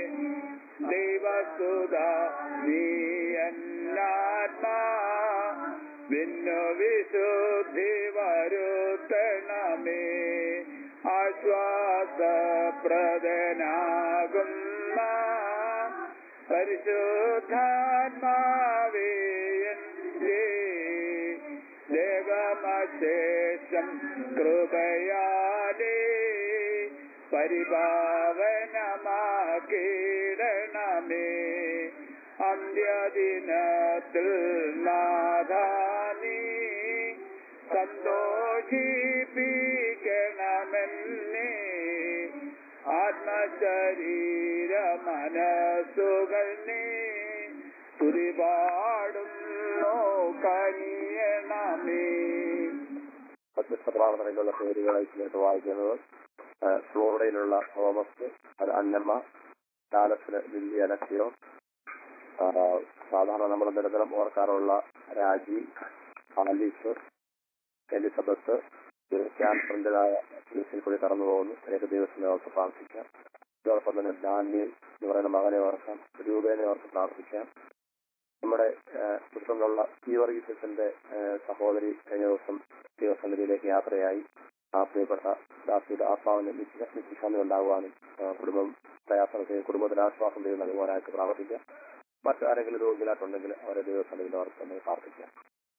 ദൈവസുത നീ എന്നാത്മാ ഭിന്നു വിശുദ്ധി വരുത്തണമേ ആശ്വാസപ്രദനാകുന്ന പരിശുദ്ധാത്മാവേ എൻ്റെ ദേഹമശേഷം കൃപയാലേ പരിപാവനമാക്കിടണമേ അന്ത്യദിനത്തിൽ നാഥാനീ സന്തോഷിപ്പിക്കണമെന്നേ ആത്മശരീര മനസ്സുകൾ നീ തുരിപാടും നോക്കനിയണമേ മധ്യസ്ഥ പ്രാർത്ഥനയ്ക്കുള്ള പേരുകളായി ചേർത്ത് വായിക്കുന്നത് ആ, ഫ്ലോറിഡയിലുള്ള തോമസ് അത് അന്നമ്മ ഡാലസിലെ ലില്ലി അലക്സിയോ ആ, സാധാരണ നമ്മൾ നിരന്തരം ഓർക്കാറുള്ള രാജി ആലീസ് എലിസബത്ത് ക്യാൻസറിൻ്റെതായ ചികിത്സയിൽ കൂടി കടന്നു പോകുന്നു അനേക ദിവസങ്ങളെ ഓർത്ത് പ്രാർത്ഥിക്കാം ഇതോടൊപ്പം തന്നെ ഡാനിയൽ എന്ന് പറയുന്ന മകനെ ഓർക്കാം രൂപേനെ ഓർത്ത് പ്രാർത്ഥിക്കാം നമ്മുടെ കുടുംബത്തിലുള്ള ഈവർഗീസത്തിന്റെ സഹോദരി കഴിഞ്ഞ ദിവസം ദൈവസന്നിധിയിലേക്ക് യാത്രയായി ആ പ്രിയപ്പെട്ട ദാസിയുടെ ആത്മാവിന് നിത്യ- നിത്യശാന്തി ഉണ്ടാകുവാനും ആ, കുടുംബം പ്രയാസത്തിൽ കുടുംബത്തിന് ആശ്വാസം ചെയ്ത് നൽകുവാനായിട്ട് പ്രാർത്ഥിക്കാം മറ്റാരെങ്കിലും രോഗികളായിട്ടുണ്ടെങ്കിൽ അവരെ ദൈവസന്നിധിയിൽ ഓർത്ത് നമുക്ക് പ്രാർത്ഥിക്കാം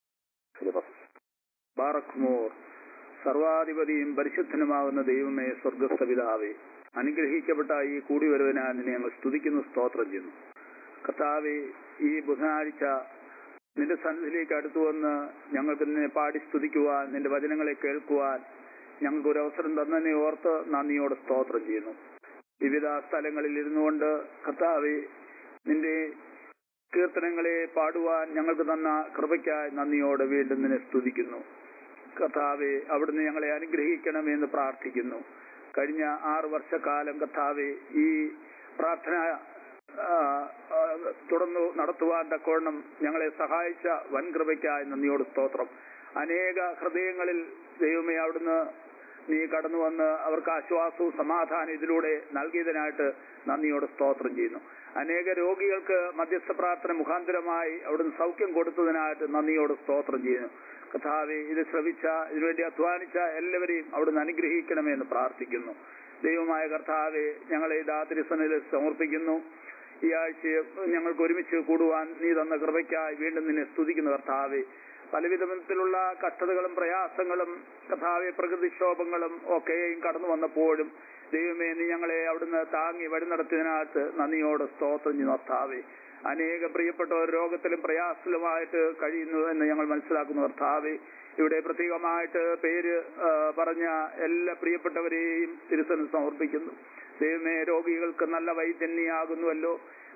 ശരി ബാറഖ്മോർ സർവാധിപതിയും പരിശുദ്ധനുമാകുന്ന ദൈവമേ സ്വർഗസ്ഥ പിതാവേ അനുഗ്രഹിക്കപ്പെട്ട ഈ കൂടിവരവിനാൽ നിന്നെ ഞങ്ങൾ സ്തുതിക്കുന്നു സ്തോത്രം ചെയ്യുന്നു കർത്താവെ ഈ ബുധനാഴ്ച നിന്റെ സന്നിധിയിലേക്ക് അടുത്തു വന്ന് ഞങ്ങൾക്ക് നിന്നെ പാടി സ്തുതിക്കുവാൻ നിന്റെ വചനങ്ങളെ കേൾക്കുവാൻ ഞങ്ങൾക്ക് ഒരു അവസരം തന്നതിനെ ഓർത്ത് നന്ദിയോടെ സ്തോത്രം ചെയ്യുന്നു വിവിധ സ്ഥലങ്ങളിൽ ഇരുന്നു കൊണ്ട് കർത്താവെ നിന്റെ കീർത്തനങ്ങളെ പാടുവാൻ ഞങ്ങൾക്ക് തന്ന കൃപയ്ക്കായി നന്ദിയോടെ വീണ്ടും നിന്നെ സ്തുതിക്കുന്നു കർത്താവെ അവിടുന്ന് ഞങ്ങളെ അനുഗ്രഹിക്കണമെന്ന് പ്രാർത്ഥിക്കുന്നു കഴിഞ്ഞ ആറ് വർഷക്കാലം കർത്താവെ ഈ പ്രാർത്ഥന ആ, ആ, തുടർന്നു നടത്തുവാൻ തക്കവണ്ണം ഞങ്ങളെ സഹായിച്ച വൻകൃപയ്ക്കായി നന്ദിയോട് സ്തോത്രം അനേക ഹൃദയങ്ങളിൽ ദൈവമേ അവിടുന്ന് നീ കടന്നു വന്ന് അവർക്ക് ആശ്വാസവും സമാധാനം ഇതിലൂടെ നൽകിയതിനായിട്ട് നന്ദിയോട് സ്തോത്രം ചെയ്യുന്നു അനേക രോഗികൾക്ക് മധ്യസ്ഥ പ്രാർത്ഥന മുഖാന്തരമായി അവിടുന്ന് സൗഖ്യം കൊടുത്തതിനായിട്ട് നന്ദിയോട് സ്തോത്രം ചെയ്യുന്നു കഥാവെ ഇത് ശ്രവിച്ച ഇതിനുവേണ്ടി അധ്വാനിച്ച എല്ലാവരെയും അവിടുന്ന് അനുഗ്രഹിക്കണമെന്ന് പ്രാർത്ഥിക്കുന്നു ദൈവമായ കർത്താവെ ഞങ്ങളെ ദാതിരിസനിൽ സമർപ്പിക്കുന്നു ഈ ആഴ്ച ഞങ്ങൾക്ക് ഒരുമിച്ച് കൂടുവാൻ നീ തന്ന കൃപയ്ക്കായി വീണ്ടും നിന്നെ സ്തുതിക്കുന്നു കർത്താവെ പലവിധത്തിലുള്ള കഷ്ടതകളും പ്രയാസങ്ങളും കഥാവെ പ്രകൃതിക്ഷോഭങ്ങളും ഒക്കെയും കടന്നു വന്നപ്പോഴും ദൈവമേ നീ ഞങ്ങളെ അവിടുന്ന് താങ്ങി വഴി നടത്തിയതിനകത്ത് നന്ദിയോടെ സ്തോത്രം ചെയ്യുന്നു കർത്താവെ അനേക പ്രിയപ്പെട്ടവർ രോഗത്തിലും പ്രയാസത്തിലുമായിട്ട് കഴിയുന്നു എന്ന് ഞങ്ങൾ മനസ്സിലാക്കുന്നു കർത്താവെ ഇവിടെ പ്രത്യേകമായിട്ട് പേര് ആ, പറഞ്ഞ എല്ലാ പ്രിയപ്പെട്ടവരെയും തിരുസന് സമർപ്പിക്കുന്നു ദൈവമേ രോഗികൾക്ക് നല്ല വൈദ്യന്യാകുന്നുവല്ലോ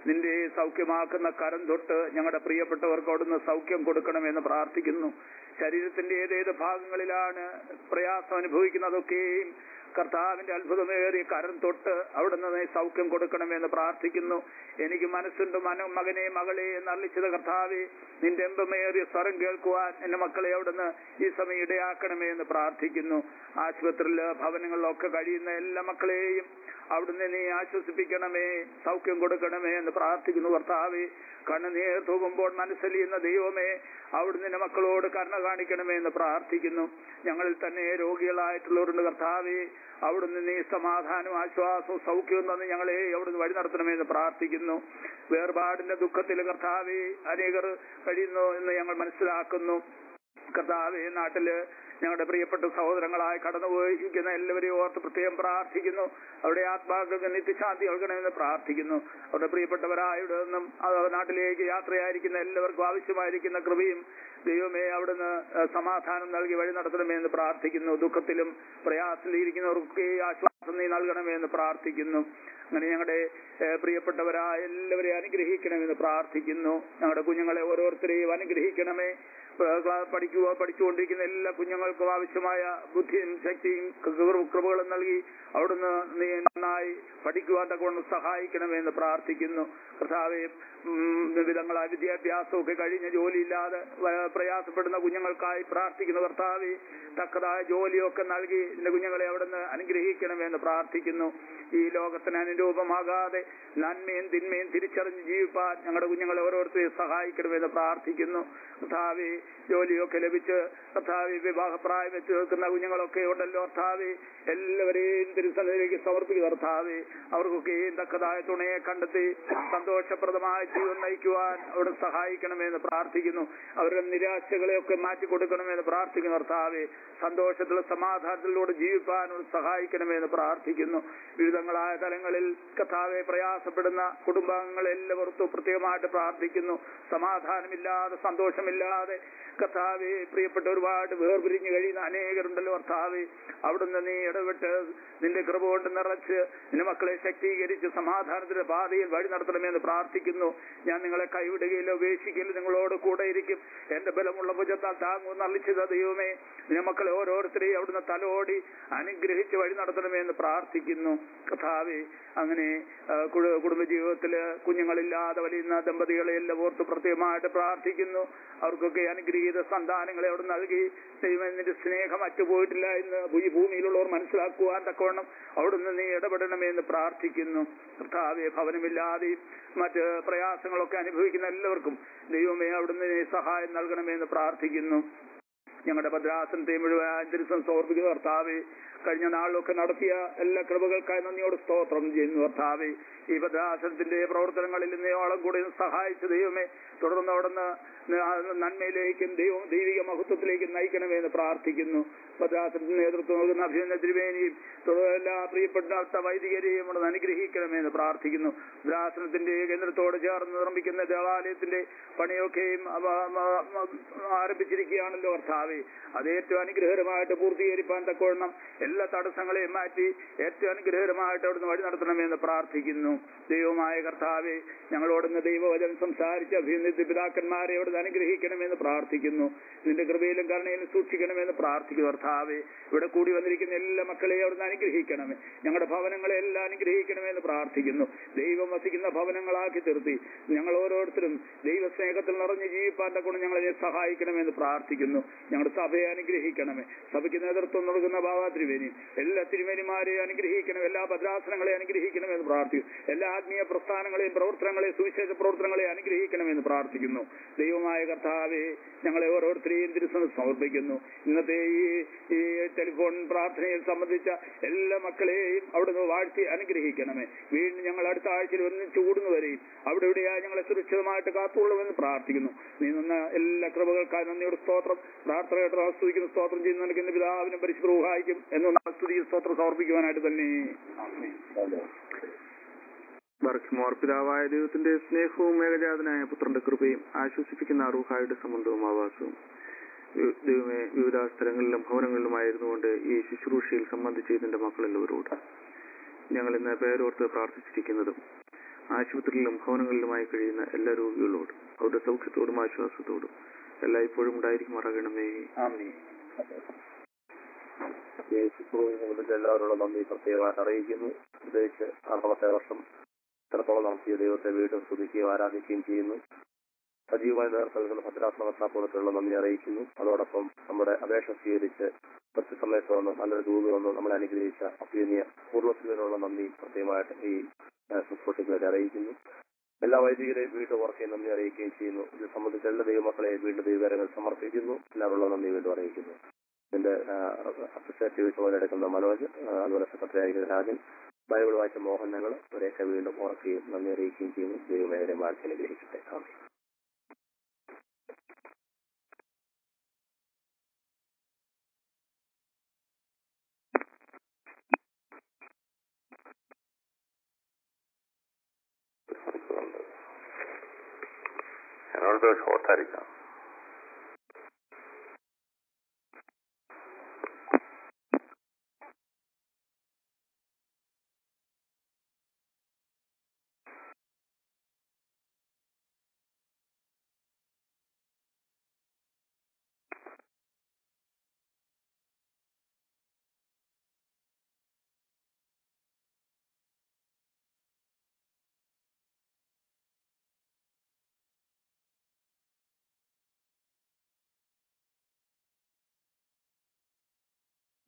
നിന്റെ സൗഖ്യമാക്കുന്ന കരം തൊട്ട് ഞങ്ങളുടെ പ്രിയപ്പെട്ടവർക്ക് അവിടുന്ന് സൗഖ്യം കൊടുക്കണമെന്ന് പ്രാർത്ഥിക്കുന്നു ശരീരത്തിന്റെ ഏതേത് ഭാഗങ്ങളിലാണ് പ്രയാസം അനുഭവിക്കുന്നതൊക്കെയും കർത്താവിന്റെ അത്ഭുതമേറിയ കരം തൊട്ട് അവിടുന്ന് നീ സൗഖ്യം കൊടുക്കണമെന്ന് പ്രാർത്ഥിക്കുന്നു എനിക്ക് മനസ്സുണ്ട് മന മകനെ മകളെ എന്നറിയിച്ചത് കർത്താവെ നിന്റെ എമ്പമേറിയ സ്വരം കേൾക്കുവാൻ എന്റെ മക്കളെ അവിടുന്ന് ഈ സമയം ഇടയാക്കണമേ എന്ന് പ്രാർത്ഥിക്കുന്നു ആശുപത്രിയില് ഭവനങ്ങളിലൊക്കെ കഴിയുന്ന എല്ലാ മക്കളെയും അവിടുന്ന് നീ ആശ്വസിപ്പിക്കണമേ സൗഖ്യം കൊടുക്കണമേ എന്ന് പ്രാർത്ഥിക്കുന്നു കർത്താവെ കണ്ണുനീർ തൂകുമ്പോൾ മനസ്സലിയുന്ന ദൈവമേ അവിടുന്ന് നിന്റെ മക്കളോട് കരുണ കാണിക്കണമേ എന്ന് പ്രാർത്ഥിക്കുന്നു ഞങ്ങളിൽ തന്നെ രോഗികളായിട്ടുള്ളവരുണ്ട് കർത്താവെ അവിടുന്ന് നീ സമാധാനവും ആശ്വാസവും സൗഖ്യവും തന്ന് ഞങ്ങളെ അവിടുന്ന് വഴി നടത്തണമെന്ന് പ്രാർത്ഥിക്കുന്നു വേർപാടിന്റെ ദുഃഖത്തിൽ കർത്താവെ അനേകർ കഴിയുന്നു എന്ന് ഞങ്ങൾ മനസ്സിലാക്കുന്നു കർത്താവെ നാട്ടില് ഞങ്ങളുടെ പ്രിയപ്പെട്ട സഹോദരങ്ങളായി കടന്നുപോയിരിക്കുന്ന എല്ലാവരെയും ഓർത്ത് പ്രത്യേകം പ്രാർത്ഥിക്കുന്നു അവരുടെ ആത്മാക്കൾക്ക് നിത്യശാന്തി നൽകണമെന്ന് പ്രാർത്ഥിക്കുന്നു അവരുടെ പ്രിയപ്പെട്ടവരായുടെ നിന്നും അത് നാട്ടിലേക്ക് യാത്രയായിരിക്കുന്ന എല്ലാവർക്കും ആവശ്യമായിരിക്കുന്ന കൃപയും ദൈവമേ അവിടുന്ന് ഏഹ്, സമാധാനം നൽകി വഴി നടത്തണമെന്ന് പ്രാർത്ഥിക്കുന്നു ദുഃഖത്തിലും പ്രയാസത്തിലിരിക്കുന്നവർക്കൊക്കെ ആശ്വാസം നീ നൽകണമെന്ന് പ്രാർത്ഥിക്കുന്നു അങ്ങനെ ഞങ്ങളുടെ ഏഹ്, പ്രിയപ്പെട്ടവരായ എല്ലാവരെയും അനുഗ്രഹിക്കണമെന്ന് പ്രാർത്ഥിക്കുന്നു ഞങ്ങളുടെ കുഞ്ഞുങ്ങളെ ഓരോരുത്തരെയും അനുഗ്രഹിക്കണമേ ഏഹ്, ക്ലാ- പഠിക്കുക പഠിച്ചുകൊണ്ടിരിക്കുന്ന എല്ലാ കുഞ്ഞുങ്ങൾക്കും ആവശ്യമായ ബുദ്ധിയും ശക്തിയും കൃ- കൃപകളും നൽകി അവിടുന്ന് നീ നന്നായി പഠിക്കുവാൻ തക്കവണ്ണം സഹായിക്കണമെന്ന് പ്രാർത്ഥിക്കുന്നു കർത്താവെ ഉം, വിവിധങ്ങളായ വിദ്യാഭ്യാസമൊക്കെ കഴിഞ്ഞ ജോലിയില്ലാതെ വ- പ്രയാസപ്പെടുന്ന കുഞ്ഞുങ്ങൾക്കായി പ്രാർത്ഥിക്കുന്നു കർത്താവെ തക്കതായ ജോലിയൊക്കെ നൽകി എന്റെ കുഞ്ഞുങ്ങളെ അവിടുന്ന് അനുഗ്രഹിക്കണമെന്ന് പ്രാർത്ഥിക്കുന്നു ഈ ലോകത്തിന് അനുരൂപമാകാതെ നന്മയും തിന്മയും തിരിച്ചറിഞ്ഞ് ജീവിപ്പാൻ ഞങ്ങളുടെ കുഞ്ഞുങ്ങളെ ഓരോരുത്തരെയും സഹായിക്കണമെന്ന് പ്രാർത്ഥിക്കുന്നു കർത്താവെ ജോലിയൊക്കെ ലഭിച്ച് കർത്താവെ വിവാഹപ്രായം എത്തി നിൽക്കുന്ന കുഞ്ഞുങ്ങളൊക്കെ ഉണ്ടല്ലോ കർത്താവെ എല്ലാവരെയും തിരുസന്നിധിയിലേക്ക് സമർപ്പിക്കുക കർത്താവെ അവർക്കൊക്കെയും തക്കതായ തുണയെ കണ്ടെത്തി സന്തോഷപ്രദമായ ജീവിതം നയിക്കുവാൻ അവിടെ സഹായിക്കണമെന്ന് പ്രാർത്ഥിക്കുന്നു അവരുടെ നിരാശകളെയൊക്കെ മാറ്റി കൊടുക്കണമെന്ന് പ്രാർത്ഥിക്കുന്നു കർത്താവെ സന്തോഷത്തിലും സമാധാനത്തിലൂടെ ജീവിപ്പാൻ അവിടെ സഹായിക്കണമെന്ന് പ്രാർത്ഥിക്കുന്നു വിവിധങ്ങളായ തലങ്ങളിൽ കർത്താവെ പ്രയാസപ്പെടുന്ന കുടുംബാംഗങ്ങളെല്ലാവർക്കും പ്രത്യേകമായിട്ട് പ്രാർത്ഥിക്കുന്നു സമാധാനമില്ലാതെ സന്തോഷമില്ലാതെ കർത്താവെ പ്രിയപ്പെട്ട ഒരുപാട് വേർപിരിഞ്ഞു കഴിയുന്ന അനേകരുണ്ടല്ലോ കർത്താവെ അവിടുന്ന് നീ ഇടപെട്ട് നിന്റെ കൃപ കൊണ്ട് നിറച്ച് നിന്റെ മക്കളെ ശക്തീകരിച്ച് സമാധാനത്തിന്റെ പാതയിൽ വഴി നടത്തണമെന്ന് പ്രാർത്ഥിക്കുന്നു ഞാൻ നിങ്ങളെ കൈവിടുകയില്ല ഉപേക്ഷിക്കില്ല നിങ്ങളോട് കൂടെ ഇരിക്കും എന്റെ ബലമുള്ള ഭുജത്താൽ താങ്ങുമെന്ന് അറിയിച്ചത് ദൈവമേ നിന്റെ മക്കളെ ഓരോരുത്തരെയും അവിടുന്ന് തലോടി അനുഗ്രഹിച്ച് വഴി നടത്തണമെന്ന് പ്രാർത്ഥിക്കുന്നു കഥാവെ അങ്ങനെ ആ, കുടു- കുടുംബജീവിതത്തില് കുഞ്ഞുങ്ങളില്ലാതെ വലിയുന്ന ദമ്പതികളെ എല്ലാം ഓർത്ത് പ്രത്യേകമായിട്ട് പ്രാർത്ഥിക്കുന്നു അവർക്കൊക്കെ അനുഗ്രഹീത സന്താനങ്ങളെ അവിടെ നൽകി ദൈവം നിന്റെ സ്നേഹം അറ്റുപോയിട്ടില്ല എന്ന് ഈ ഭൂമിയിലുള്ളവർ മനസ്സിലാക്കുവാൻ തക്കവണ്ണം അവിടുന്ന് നീ ഇടപെടണമേ എന്ന് പ്രാർത്ഥിക്കുന്നു കർത്താവെ ഭവനമില്ലാതെയും മറ്റ് പ്രയാസങ്ങളൊക്കെ അനുഭവിക്കുന്ന എല്ലാവർക്കും ദൈവമേ അവിടുന്ന് നീ സഹായം നൽകണമേ എന്ന് പ്രാർത്ഥിക്കുന്നു ഞങ്ങളുടെ ഭദ്രാസനത്തെ മുഴുവൻ തിരുസം സമർപ്പിക്കുന്ന കർത്താവെ കഴിഞ്ഞ നാളിലൊക്കെ നടത്തിയ എല്ലാ കൃപകൾക്കായി നന്ദിയോട് സ്തോത്രം ചെയ്യുന്നു കർത്താവെ ഈ ഭദ്രാസനത്തിന്റെ പ്രവർത്തനങ്ങളിൽ ഇന്നയോളം കൂടി സഹായിച്ച ദൈവമേ തുടർന്ന് അവിടുന്ന് നന്മയിലേക്കും ദൈവം ദൈവിക മഹത്വത്തിലേക്കും നയിക്കണമേ എന്ന് പ്രാർത്ഥിക്കുന്നു ഭദ്രാസനത്തിന് നേതൃത്വം നൽകുന്ന അഭിനന്ദ തിരുവേനിയും തുടർന്ന് എല്ലാ പ്രിയപ്പെട്ട വൈദികരെയും അവിടെ അനുഗ്രഹിക്കണമേ എന്ന് പ്രാർത്ഥിക്കുന്നു ഭദ്രാസനത്തിന്റെ കേന്ദ്രത്തോട് ചേർന്ന് നിർമ്മിക്കുന്ന ദേവാലയത്തിന്റെ പണിയൊക്കെയും അവ- അവ- അവ- ആരംഭിച്ചിരിക്കുകയാണല്ലോ കർത്താവെ അത് ഏറ്റവും അനുഗ്രഹകരമായിട്ട് പൂർത്തീകരിപ്പാൻ തക്കവണ്ണം എല്ലാ തടസ്സങ്ങളെയും മാറ്റി ഏറ്റവും അനുഗ്രഹകരമായിട്ട് അവിടുന്ന് വഴി നടത്തണമെന്ന് പ്രാർത്ഥിക്കുന്നു ദൈവമായ കർത്താവെ ഞങ്ങളോടൊന്ന് ദൈവവചനം സംസാരിച്ച അഭിനന്ദിച്ച പിതാക്കന്മാരെ അവിടുന്ന് അനുഗ്രഹിക്കണമെന്ന് പ്രാർത്ഥിക്കുന്നു നിന്റെ കൃപയിലും കരുണയിലും സൂക്ഷിക്കണമെന്ന് പ്രാർത്ഥിക്കുന്നു കർത്താവെ ഇവിടെ കൂടി വന്നിരിക്കുന്ന എല്ലാ മക്കളെയും അവിടുന്ന് അനുഗ്രഹിക്കണമേ ഞങ്ങളുടെ ഭവനങ്ങളെ എല്ലാം അനുഗ്രഹിക്കണമെന്ന് പ്രാർത്ഥിക്കുന്നു ദൈവം വസിക്കുന്ന ഭവനങ്ങളാക്കി തീർത്തി ഞങ്ങൾ ഓരോരുത്തരും ദൈവസ്നേഹത്തിൽ നിറഞ്ഞ് ജീവിപ്പാൻ തക്കൊണ്ട് ഞങ്ങളെ സഹായിക്കണമെന്ന് പ്രാർത്ഥിക്കുന്നു ഞങ്ങളുടെ സഭയെ അനുഗ്രഹിക്കണമേ സഭയ്ക്ക് നേതൃത്വം നൽകുന്ന ബാബാ തിരുവേനിയും എല്ലാ തിരുമേനിമാരെയും അനുഗ്രഹിക്കണം എല്ലാ ഭദ്രാസനങ്ങളെ അനുഗ്രഹിക്കണമെന്ന് പ്രാർത്ഥിക്കുന്നു എല്ലാ ആത്മീയ പ്രസ്ഥാനങ്ങളെയും പ്രവർത്തനങ്ങളെയും സുവിശേഷ പ്രവർത്തനങ്ങളെ അനുഗ്രഹിക്കണമെന്ന് പ്രാർത്ഥിക്കുന്നു ദൈവമായ കർത്താവെ ഞങ്ങളെ ഓരോരുത്തരെയും തിരുസനം സമർപ്പിക്കുന്നു ഇന്നത്തെ ഈ ഈ ടെലിഫോൺ പ്രാർത്ഥനയിൽ സംബന്ധിച്ച എല്ലാ മക്കളെയും അവിടുന്ന് വാഴ്ത്തി അനുഗ്രഹിക്കണമേ വീണ്ടും ഞങ്ങൾ അടുത്ത ആഴ്ചയിൽ ഒന്നിച്ചു കൂടുന്നവരെയും അവിടെ ഇവിടെയായി ഞങ്ങളെ സുരക്ഷിതമായിട്ട് കാത്തുകൊള്ളുമെന്ന് പ്രാർത്ഥിക്കുന്നു നീ നിന്ന എല്ലാ കൃപകൾക്കായി നന്ദിയുടെ സ്തോത്രം പ്രാർത്ഥനയായിട്ട് ആസ്വദിക്കുന്ന സ്തോത്രം ചെയ്യുന്ന നൽകുന്ന പിതാവിനും പരിശുദ്ധ എന്ന സ്തുതി സ്തോത്രം സമർപ്പിക്കുവാനായിട്ട് തന്നെ ബർഖ്മോർ പിതാവായ ദൈവത്തിന്റെ സ്നേഹവും ഏകജാതനായ പുത്രന്റെ കൃപയും ആശ്വസിപ്പിക്കുന്ന അറുഹായുടെ സംബന്ധവും ആവാസവും ദൈവ- ദൈവമേ വിവിധ സ്ഥലങ്ങളിലും ഭവനങ്ങളിലുമായിരുന്നുകൊണ്ട് ഈ ശുശ്രൂഷയിൽ സംബന്ധിച്ച് ഇതിന്റെ മക്കളെല്ലാവരോട് ഞങ്ങൾ ഇന്ന് പേരോർത്ത് പ്രാർത്ഥിച്ചിരിക്കുന്നതും ആശുപത്രിയിലും ഭവനങ്ങളിലുമായി കഴിയുന്ന എല്ലാ രോഗികളോടും അവരുടെ സൗഖ്യത്തോടും ആശ്വാസത്തോടും എല്ലായ്പ്പോഴും ഉണ്ടായിരിക്കുമാറാകണമേ ആമീൻ യേശുക്രിസ്തുവിനെ എല്ലാവരോടും നന്ദി പ്രത്യേകമായിട്ട് അറിയിക്കുന്നു പ്രത്യേകിച്ച് അറുപത്തെ വർഷം ഇത്രത്തോളം നടത്തിയ ദൈവത്തെ വീണ്ടും സ്തുതിക്കുകയും ആരാധിക്കുകയും ചെയ്യുന്നു സജീവമായി നേർക്കൊള്ളുന്ന ഭദ്രാസനവസ്ഥാപനത്തിലുള്ള നന്ദി അറിയിക്കുന്നു അതോടൊപ്പം നമ്മുടെ അപേക്ഷ സ്വീകരിച്ച് കുറച്ച് സമയത്ത് വന്ന് നല്ലൊരു രൂപ വന്ന് നമ്മളെ അനുഗ്രഹിച്ച അഭ്യുന്നിയ പൂർവ്വത്തിനുള്ള നന്ദി പ്രത്യേകമായിട്ട് ഈ ശുശ്രൂഷയ്ക്ക് അറിയിക്കുന്നു എല്ലാ വൈദികരെയും വീണ്ടും ഓർക്കുകയും നന്ദി അറിയിക്കുകയും ചെയ്യുന്നു ഇത് സംബന്ധിച്ച് എല്ലാ ദൈവമക്കളെ വീണ്ടും ദൈവകരങ്ങൾ സമർപ്പിക്കുന്നു എല്ലാവരുള്ള നന്ദി വീണ്ടും അറിയിക്കുന്നു എന്റെ അസോസിയേറ്റീവ് ചുമതലയെടുക്കുന്ന മനോജ് ആ, അതുപോലെ സെക്രട്ടറി ആയിരിക്കുന്ന രാജൻ ബൈബിൾ വായിച്ച മോഹനങ്ങൾ ഇവരെയൊക്കെ വീണ്ടും ഓർക്കുകയും നന്ദി അറിയിക്കുകയും ചെയ്യുന്നു ദൈവമേവരെ മാറ്റി അനുഗ്രഹിക്കട്ടെ ആമേൻ എന്നോട് ഷോർട്ടായിരിക്കാം